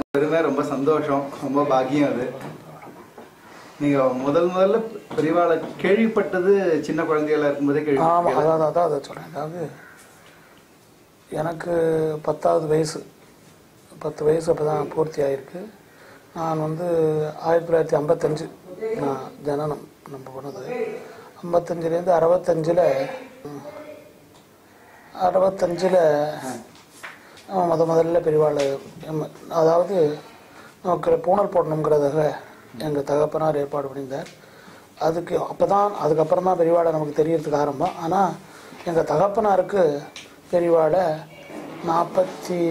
பெருமை ரொம்ப சந்தோஷம் ரொம்ப பாக்கியம் அது நீங்க முதல் முதல்ல பெரியவாளை கேள்விப்பட்டது சின்ன குழந்தைகளா இருக்கும்போதே ஆமாம் கேள்வி அதான் அதான் அதை சொல்கிறேன் அதாவது எனக்கு பத்தாவது வயசு பத்து வயசு அப்போ தான் பூர்த்தி ஆகிருக்கு நான் வந்து ஆயிரத்தி தொள்ளாயிரத்தி ஐம்பத்தஞ்சு நான் ஜனனம் நம்ம பண்ணது ஐம்பத்தஞ்சுலேருந்து அறுபத்தஞ்சில் அறுபத்தஞ்சில் முத முதல்ல பெரியவாள் எம்ம- அதாவது நமக்கு பூனல் போடணுங்கிறதாக எங்கள் தகப்பனார் ஏற்பாடு பண்ணியிருந்தார் அதுக்கு அப்போ தான் அதுக்கப்புறம் தான் பெரியவாளை நமக்கு தெரியறதுக்கு ஆரம்பம் ஆனால் எங்கள் தகப்பனாருக்கு பெரியவாளை நாற்பத்தி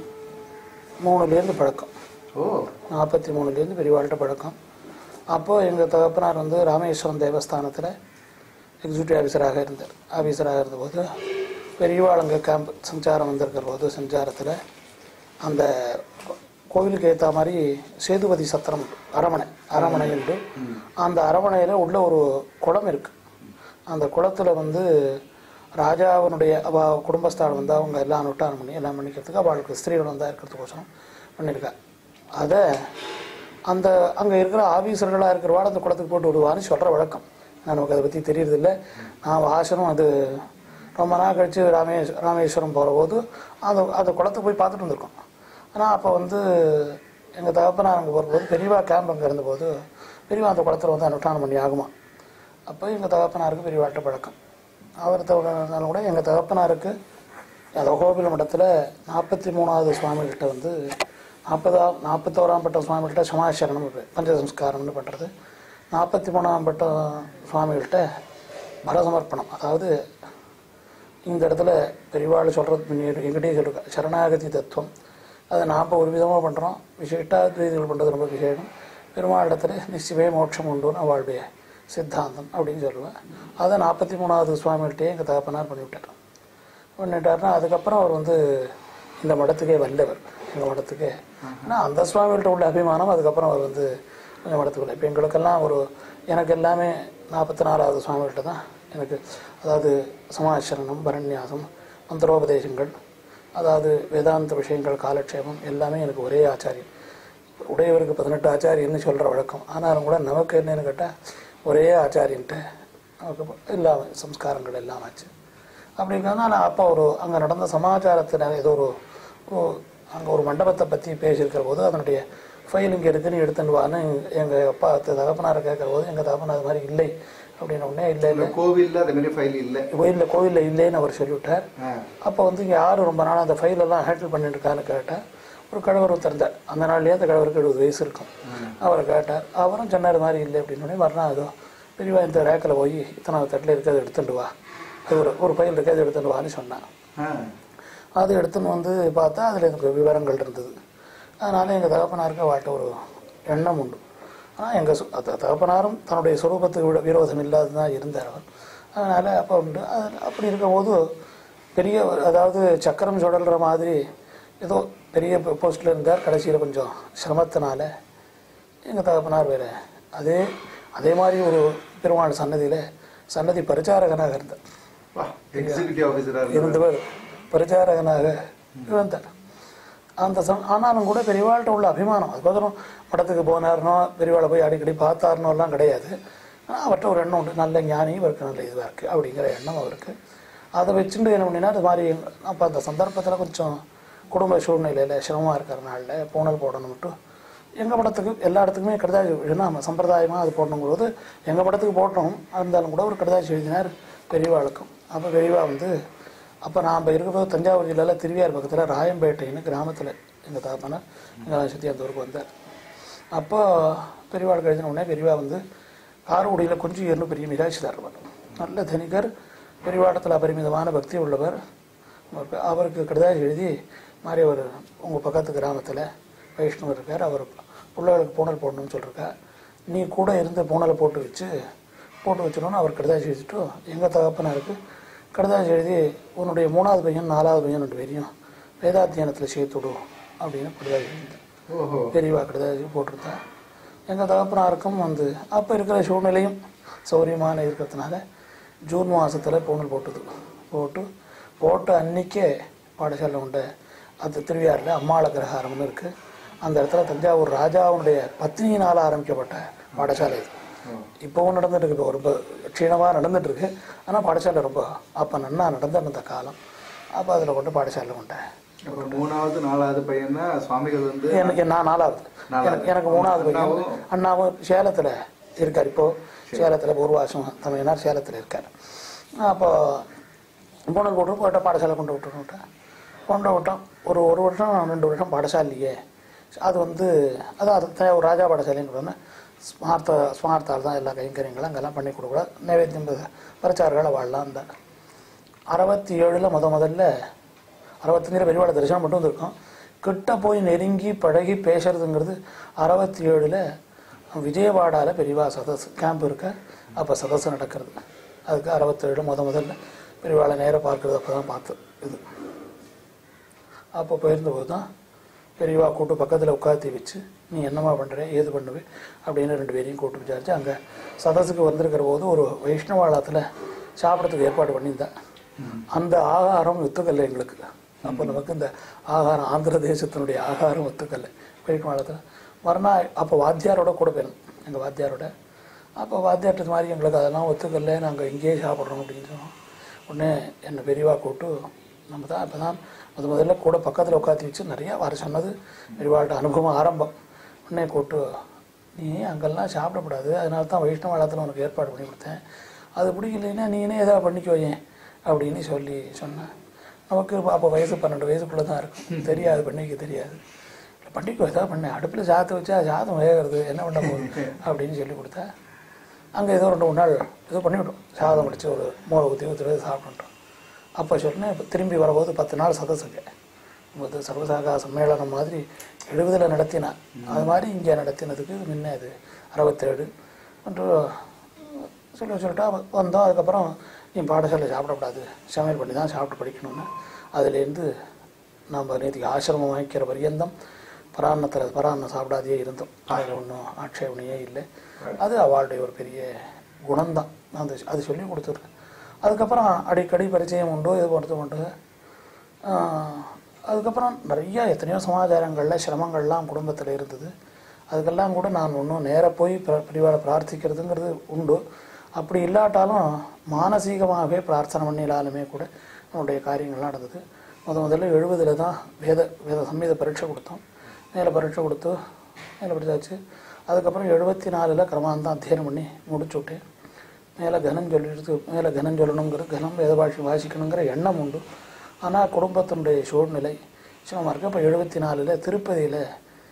மூணுலேருந்து பழக்கம் ஓ நாற்பத்தி மூணுலேருந்து பெரியவாள்கிட்ட பழக்கம் அப்போது எங்கள் தகப்பனார் வந்து ராமேஸ்வரம் தேவஸ்தானத்தில் எக்ஸிக்யூட்டிவ் ஆஃபீஸராக இருந்தார் ஆஃபீஸராக இருந்தபோது பெரியவாள் அங்கே கேம்ப் சஞ்சாரம் வந்திருக்கிற போது சஞ்சாரத்தில் அந்த கோவிலுக்கு ஏற்ற மாதிரி சேதுபதி சத்திரம் அரமனை அரமனை உண்டு அந்த அரமனையில் உள்ள ஒரு குளம் இருக்குது அந்த குளத்துல வந்து ராஜாவினுடைய அவ குடும்பஸ்தால் வந்து அவங்க எல்லாம் நொட்டாரம் பண்ணி எல்லாம் பண்ணிக்கிறதுக்கு அவளுக்கு ஸ்திரீகள் வந்தால் இருக்கிறதுக்கோசரம் பண்ணியிருக்கா அதை அந்த அங்கே இருக்கிற ஆஃபீஸர்களாக இருக்கிறவாள் அந்த குளத்துக்கு போட்டு விடுவான்னு சொல்கிற வழக்கம் நமக்கு அதை பற்றி தெரியறதில்ல நான் வாசனம் அது ரொம்ப நாள் கழித்து ராமேஸ் ராமேஸ்வரம் போகிற போது அந்த அந்த குளத்துக்கு போய் பார்த்துட்டு வந்திருக்கோம் ஆனால் அப்போ வந்து எங்கள் தகப்பனார் அங்கே போகும்போது பெரியவா கேம்ப் அங்கே இருந்தபோது பெரியவா அந்த குளத்தில் வந்து அனுஷ்டானம் பண்ணி ஆகுமா அப்போ எங்கள் தகப்பனாருக்கு பெரியவாட்ட பழக்கம் அவர் இருந்தாலும் கூட எங்கள் தகப்பனாருக்கு அந்த கோவில் மடத்தில் நாற்பத்தி மூணாவது சுவாமிகிட்ட வந்து நாற்பதா நாற்பத்தோராம் பட்டம் சுவாமிகிட்ட சமாசரணம் இருக்கு. பஞ்சசம்ஸ்காரம்னு பண்ணுறது நாற்பத்தி மூணாம் பட்டம் சுவாமிகள்கிட்ட பரசமர்ப்பணம் அதாவது இந்த இடத்துல பெரியவாள் சொல்கிறது எங்கிட்டே சொல்லிருக்கா சரணாகதி தத்துவம் அதை நாம் ஒரு விதமாக பண்ணுறோம் விசேட்டாத்வைதிகள் பண்ணுறது ரொம்ப விசேஷம் பெருமாள் இடத்துல நிச்சயமே மோட்சம் உண்டுன்னு அவளுடைய சித்தாந்தம் அப்படின்னு சொல்லுவேன் அதை நாற்பத்தி மூணாவது சுவாமிகிட்டே எங்கள் தகப்பனார் பண்ணிவிட்டார் பண்ணிட்டாருன்னா அதுக்கப்புறம் அவர் வந்து இந்த மடத்துக்கே வல்லவர் எங்கள் மடத்துக்கே ஆனால் அந்த சுவாமிகள்ட்ட உள்ள அபிமானம் அதுக்கப்புறம் அவர் வந்து எங்கள் மடத்துக்குள்ள இப்போ எங்களுக்கெல்லாம் ஒரு எனக்கு எல்லாமே நாற்பத்தி நாலாவது சுவாமிகள்ட்ட தான் எனக்கு அதாவது சமாச்சரணம் பரண்யாசம் மந்திரோபதேசங்கள் அதாவது வேதாந்த விஷயங்கள் காலக்ஷேபம் எல்லாமே எனக்கு ஒரே ஆச்சாரியம் உடையவருக்கு பதினெட்டு ஆச்சாரியன்னு சொல்கிற வழக்கம் ஆனாலும் கூட நமக்கு என்னன்னு கேட்டால் ஒரே ஆச்சாரியன்ட்டு நமக்கு எல்லாம் சம்ஸ்காரங்கள் எல்லாம் ஆச்சு அப்படி இருக்கிறதுனால அப்போ ஒரு அங்கே நடந்த சமாச்சாரத்தில் ஏதோ ஒரு அங்கே ஒரு மண்டபத்தை பற்றி பேசியிருக்கிற போது அதனுடைய ஃபைல் இங்கே இருக்குன்னு எடுத்துன்னு வான்னு எங்கள் அப்பா தகப்பனாரை கேட்குற போது எங்கள் தகப்பனார் அது மாதிரி இல்லை அப்படின்னு உடனே இல்லை இந்த இல்லை கோவில்ல அந்த மாதிரி ஃபைல் இல்ல கோயிலில் கோயிலில் இல்லைன்னு அவர் சொல்லிவிட்டார் ஆ. அப்போ வந்து இங்கே யார் ரொம்ப நாள் அந்த ஃபைலெல்லாம் ஹேண்டில் பண்ணிட்டு இருக்கான்னு கேட்டால் ஒரு கழவர் திறந்தார் அந்த நாள்லயே அந்த கழவருக்கு எழுபது வயசு இருக்கும் அவரை கேட்டார் அவரும் சொன்னார் மாதிரி இல்லை அப்படின்னு உடனே வரலாம் அதோ பெரியவா இந்த ரேக்கில் போய் இத்தனை தட்டில் இருக்கிறத எடுத்துட்டு வா அது ஒரு ஒரு ஃபைல் இருக்கிறத எடுத்துட்டு வான்னு சொன்னான் ஆ. அது எடுத்துன்னு வந்து பார்த்தா அதில் எனக்கு விவரங்கள் இருந்தது அதனால் எங்கள் தகப்பனாருக்கு அவள்கிட்ட ஒரு எண்ணம் உண்டு ஆனால் எங்கள் சு அது தகப்பனாரும் தன்னுடைய சுரூபத்துக்கு விட விரோதம் இல்லாது தான் இருந்தார் அவர் அதனால் அப்போ உண்டு அது அப்படி இருக்கும்போது பெரிய ஒரு- அதாவது சக்கரம் சுழல்ற மாதிரி ஏதோ பெரிய போஸ்டில் இருந்தார் கடைசியில் கொஞ்சம் சிரமத்தினால எங்கள் தகப்பனார் வேறு அதே அதே மாதிரி ஒரு பெருமாள் சன்னதியில் சன்னதி பரிச்சாரகனாக இருந்தார் வா எக்ஸிகியூட்டிவ் ஆஃபீஸரா இருந்தார் இருந்தவர் பிரச்சாரகனாக இருந்தார் அந்த சம் ஆனாலும் கூட பெரியவாள்கிட்ட உள்ள அபிமானம் அதுக்கோசரம் படத்துக்கு போனார்னோ பெரியவாளை போய் அடிக்கடி பார்த்தாருனோ எல்லாம் கிடையாது ஆனால் அவர்கிட்ட ஒரு எண்ணம் உண்டு நல்ல ஞானி இவருக்கு நல்ல இதுவாக இருக்குது அப்படிங்கிற எண்ணம் அவருக்கு அதை வச்சுட்டு என்ன பண்ணினா அது மாதிரி அப்போ அந்த சந்தர்ப்பத்தில் கொஞ்சம் குடும்ப சூழ்நிலையில் சிரமமாக இருக்கிறனால பூனல் போடணும்ட்டு எங்கள் படத்துக்கு எல்லா இடத்துக்குமே கடிதாசி எழுதினா சம்பிரதாயமாக அது போடணுங்கிறது எங்கள் படத்துக்கு போட்டோம் இருந்தாலும் கூட ஒரு கடிதாசி எழுதினார் பெரியவாளுக்கும் அப்போ பெரியவா வந்து அப்போ நாம் இருக்கிறது தஞ்சாவூர் ஜில்லையில் திருவியார் பக்கத்தில் ராயம்பேட்டைன்னு கிராமத்தில் எங்கள் தாப்பனார் எங்கள் சுற்றி அந்த ஊருக்கு வந்தார் அப்போ பெரியவாள் எழுதின உடனே பெரியவா வந்து காரக்குடியில் கொஞ்சம் ஏறுனு பெரிய நிராட்சிதார் நல்ல தனிகர் பெரியவாடத்தில் அபரிமிதமான பக்தி உள்ளவர் அவருக்கு- அவருக்கு கடிதாசி எழுதி மாதிரி அவர் உங்கள் பக்கத்து கிராமத்தில் வைஷ்ணவர் இருக்கார் அவர் பிள்ளைகளுக்கு பூனல் போடணும்னு சொல்லிருக்கா நீ கூட இருந்து பூனலை போட்டு வச்சு போட்டு வச்சிடணும்னு அவர் கடிதாசி எழுதிட்டு எங்கள் தகப்பனாருக்கு கடிதாசி எழுதி உன்னுடைய மூணாவது பையன் நாலாவது பையன் ரெண்டு பேரையும் வேதாத்தியானத்தில் சேர்த்து விடு அப்படின்னு கடிதாசி எழுதிட்டார் ஓஹோ பெரியவா கடிதாசி போட்டிருந்தா எங்கள் தகப்பனாருக்கும் வந்து அப்போ இருக்கிற சூழ்நிலையும் சௌரியமான இருக்கிறதுனால ஜூன் மாதத்தில் பூனல் போட்டது போட்டு போட்டு அன்னைக்கே பாடசாலை உண்டு அது திருவியாறில் அம்மாள கிரகாரம்னு இருக்குது அந்த இடத்துல தஞ்சாவூர் ராஜாவுடைய பத்னியினால் ஆரம்பிக்கப்பட்ட பாடசாலை இது இப்போவும் நடந்துட்டு இருக்கு இப்போ ரொம்ப க்ஷீணமாக நடந்துட்டு இருக்கு ஆனால் பாடசாலை ரொம்ப அப்போ நன்னா நடந்திருந்த காலம் அப்போ அதில் கொண்டு பாடசாலை கொண்டேன் அப்ப மூணாவது நாலாவது பையன் தான் சுவாமிகள் வந்து எனக்கு நான் நாலாவது எனக்கு எனக்கு மூணாவது பையன் அண்ணாவும் சேலத்தில் இருக்கார் இப்போ சேலத்தில் ஒரு வருஷம் தமிழ்நாடு சேலத்தில் இருக்கார் அப்போ போன கூட்டு போயிட்ட பாடசாலை கொண்டு விட்டு விட்டேன் கொண்டு விட்டோம் ஒரு ஒரு வருஷம் ரெண்டு வருஷம் பாடசாலையே அது வந்து அதான் அது த- ஒரு ராஜா பாடசாலைன்னு சொன்னேன் ஸ்மார்த்த ஸ்மார்த்தால் தான் எல்லா கைங்கரியங்களும் அங்கெல்லாம் பண்ணி கொடுக்கூட நைவேத்தியம் பிரச்சாரங்களை வாழலாம் அந்த அறுபத்தி ஏழில் முத முதல்ல அறுபத்தஞ்சில் பெரியவாளை தரிசனம் மட்டும் வந்திருக்கோம் கிட்ட போய் நெருங்கி பழகி பேசுறதுங்கிறது அறுபத்தி ஏழில் விஜயவாடாவில் பெரியவா சதஸ் கேம்ப் இருக்க அப்போ சதஸ் நடக்கிறது அதுக்கு அறுபத்தேழு முத முதல்ல பெரியவாளை நேராக பார்க்கறது அப்போ தான் பார்த்து இது அப்போ போயிருந்தபோது தான் பெரியவா கூட்டு பக்கத்தில் உட்காத்தி வச்சு நீ என்னம்மா பண்ணுற ஏது பண்ணுவே அப்படின்னு ரெண்டு பேரையும் கூட்டு விசாரிச்சு அங்கே சதஸுக்கு வந்திருக்கிற போது ஒரு வைஷ்ணவாளத்தில் சாப்பிட்றதுக்கு ஏற்பாடு பண்ணியிருந்தேன் அந்த ஆகாரம் ஒத்துக்கல்ல எங்களுக்கு அப்போ நமக்கு இந்த ஆகாரம் ஆந்திர தேசத்தினுடைய ஆகாரம் ஒத்துக்கல்ல வைஷ்ணவாளத்தில் மறுநாள் அப்போ வாத்தியாரோட கூட போயிடும் எங்கள் வாத்தியாரோட அப்போ வாத்தியார்ட்டு மாதிரி எங்களுக்கு அதெல்லாம் ஒத்துக்கல்ல நாங்கள் இங்கேயே சாப்பிட்றோம் அப்படின்னு சொன்னோம் உடனே என்னை பெரியவா கூட்டு நம்ம தான் இப்போ தான் முத முதல்ல கூட பக்கத்தில் உட்காந்து வச்சு நிறையா வர சொன்னது பெரியவாள்கிட்ட அனுபவம் ஆரம்பம் உடனே கூட்டு நீ அங்கெல்லாம் சாப்பிடக்கூடாது அதனால தான் வைஷ்ணவ காலத்தில் உனக்கு ஏற்பாடு பண்ணி கொடுத்தேன் அது பிடிக்கலைன்னா நீனே ஏதாவது பண்ணிக்கோ ஏன் அப்படின்னு சொல்லி சொன்னேன் நமக்கு அப்போ வயசு பன்னெண்டு வயசுக்குள்ளே தான் இருக்கும் தெரியாது பண்ணிக்க தெரியாது பண்ணிக்கோ ஏதாவது பண்ணேன் அடுப்பில் சாத்து வச்சா சாதம் வேகிறது என்ன பண்ண போகுது அப்படின்னு சொல்லி கொடுத்தேன் அங்கே ஏதோ ரெண்டு மூணு நாள் ஏதோ பண்ணிவிட்டோம் சாதம் முடிச்சு ஒரு மூளை ஊற்றி ஊற்றுறது சாப்பிட்டுட்டோம் அப்போ சொன்னேன் இப்போ திரும்பி வரும்போது பத்து நாள் சதசுங்க வந்து சர்வசாகா சம்மேளனம் மாதிரி எழுபதில் நடத்தினேன் அது மாதிரி இங்கே நடத்தினதுக்கு முன்ன இது அறுபத்தேழு என்று சொல்லி சொல்லிட்டா வந்தோம் அதுக்கப்புறம் நீ பாடசாலை சாப்பிடக்கூடாது சமையல் பண்ணி தான் சாப்பிட்டு படிக்கணும்னு அதுலேருந்து நம்ம நேற்றுக்கு ஆசிரமம் வாங்கிக்கிற பரியந்தம் பரான்னத்தில் பரான்னம் சாப்பிடாதே இருந்தோம் அதில் ஒன்றும் ஆட்சேபனையே இல்லை அது அவளுடைய ஒரு பெரிய குணம்தான் அந்த அது சொல்லி கொடுத்துருக்கேன் அதுக்கப்புறம் அடிக்கடி பரிச்சயம் உண்டு இது பண்ணுறது உண்டு ஆஹ் அதுக்கப்புறம் நிறைய எத்தனையோ சமாச்சாரங்களில் சிரமங்கள்லாம் குடும்பத்தில் இருந்தது அதுக்கெல்லாம் கூட நான் ஒன்றும் நேராக போய் பிர- பிரிவாளை பிரார்த்திக்கிறதுங்கிறது உண்டு அப்படி இல்லாட்டாலும் மானசீகமாகவே பிரார்த்தனை பண்ணினாலுமே கூட நம்முடைய காரியங்கள்லாம் நடந்தது முத முதல்ல எழுபதில் தான் வேத வேத சம்மீத பரீட்சை கொடுத்தோம் மேலே பரீட்சை கொடுத்து மேலே படிச்சாச்சு அதுக்கப்புறம் எழுபத்தி நாலில் கிரமாந்தான் அத்தியனம் பண்ணி முடிச்சு விட்டேன் மேலே கனம் சொல்லிட்டு மேலே கனம் சொல்லணுங்கிற கனம் வேத பாஷை வாசிக்கணுங்கிற எண்ணம் உண்டு ஆனால் குடும்பத்தினுடைய சூழ்நிலை சிரமமாக இருக்குது இப்போ எழுபத்தி நாலில் திருப்பதியில்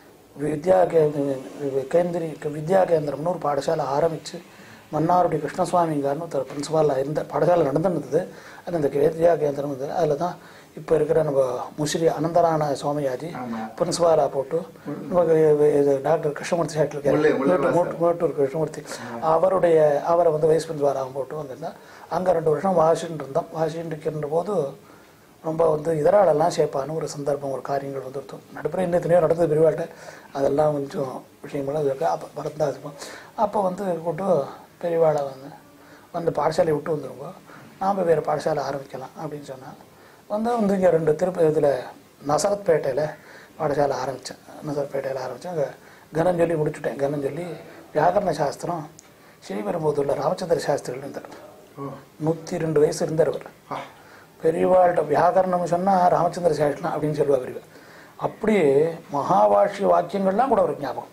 வித்யா கே கேந்திரி வித்யா கேந்திரம்னு ஒரு பாடசாலை ஆரம்பித்து மன்னாருடைய கிருஷ்ணசுவாமிங்கார்னு ஒருத்தர் பிரின்சிபாலாக இருந்த பாடசாலை நடந்துருந்தது அது இந்த வித்யா கேந்திரம் இருந்தது அதில் தான் இப்போ இருக்கிற நம்ம முசிறி அனந்தரான சுவாமியாஜி ஆமா. பிரின்சிபாலாக போட்டு நமக்கு இது டாக்டர் கிருஷ்ணமூர்த்தி சாட்டில் முல்லை- முல்லை மேட்டூர் மேட்டூர் கிருஷ்ணமூர்த்தி அவருடைய அவரை வந்து வைஸ் பிரின்சிபாலாக போட்டு வந்திருந்தா அங்கே ரெண்டு வருஷம் வாசின்னு இருந்தோம் வாசின்னு இருக்கின்ற போது ரொம்ப வந்து இதராலெல்லாம் சேர்ப்பான்னு ஒரு சந்தர்ப்பம் ஒரு காரியங்கள் வந்துருத்தோம் நடுப்புற இன்னும் எத்தனையோ நடந்தது பெரியவாட்ட அதெல்லாம் கொஞ்சம் விஷயங்கள்லாம் இருக்கு அப்போ வரதான் இருப்போம் அப்போ வந்து கூட்டு பெரியவாளை வந்து வந்து பாடசாலையை விட்டு வந்துருங்க நாம் வேறு பாடசாலை ஆரம்பிக்கலாம் அப்படின்னு சொன்னேன் வந்து வந்து இங்கே ரெண்டு திருப்பதி இதில் நசரத்பேட்டையில் பாடசாலை ஆரம்பித்தேன் நசரத்பேட்டையில் ஆரம்பித்தேன் அங்கே கனம் சொல்லி முடிச்சுட்டேன் கனம் சொல்லி வியாக்கரண சாஸ்திரம் ஸ்ரீபெரும்புதூரில் ராமச்சந்திர சாஸ்திரிகள் இருந்தார் ஓ நூற்றி ரெண்டு வயசு இருந்தார் அவர் ஆ. பெரியவாள்கிட்ட வியாகரணம் சொன்னால் ராமச்சந்திர சாஸ்திரம் அப்படின்னு சொல்லுவா பெரியவா அப்படியே மகாபாஷ்ய வாக்கியங்கள்லாம் கூட ஒரு ஞாபகம்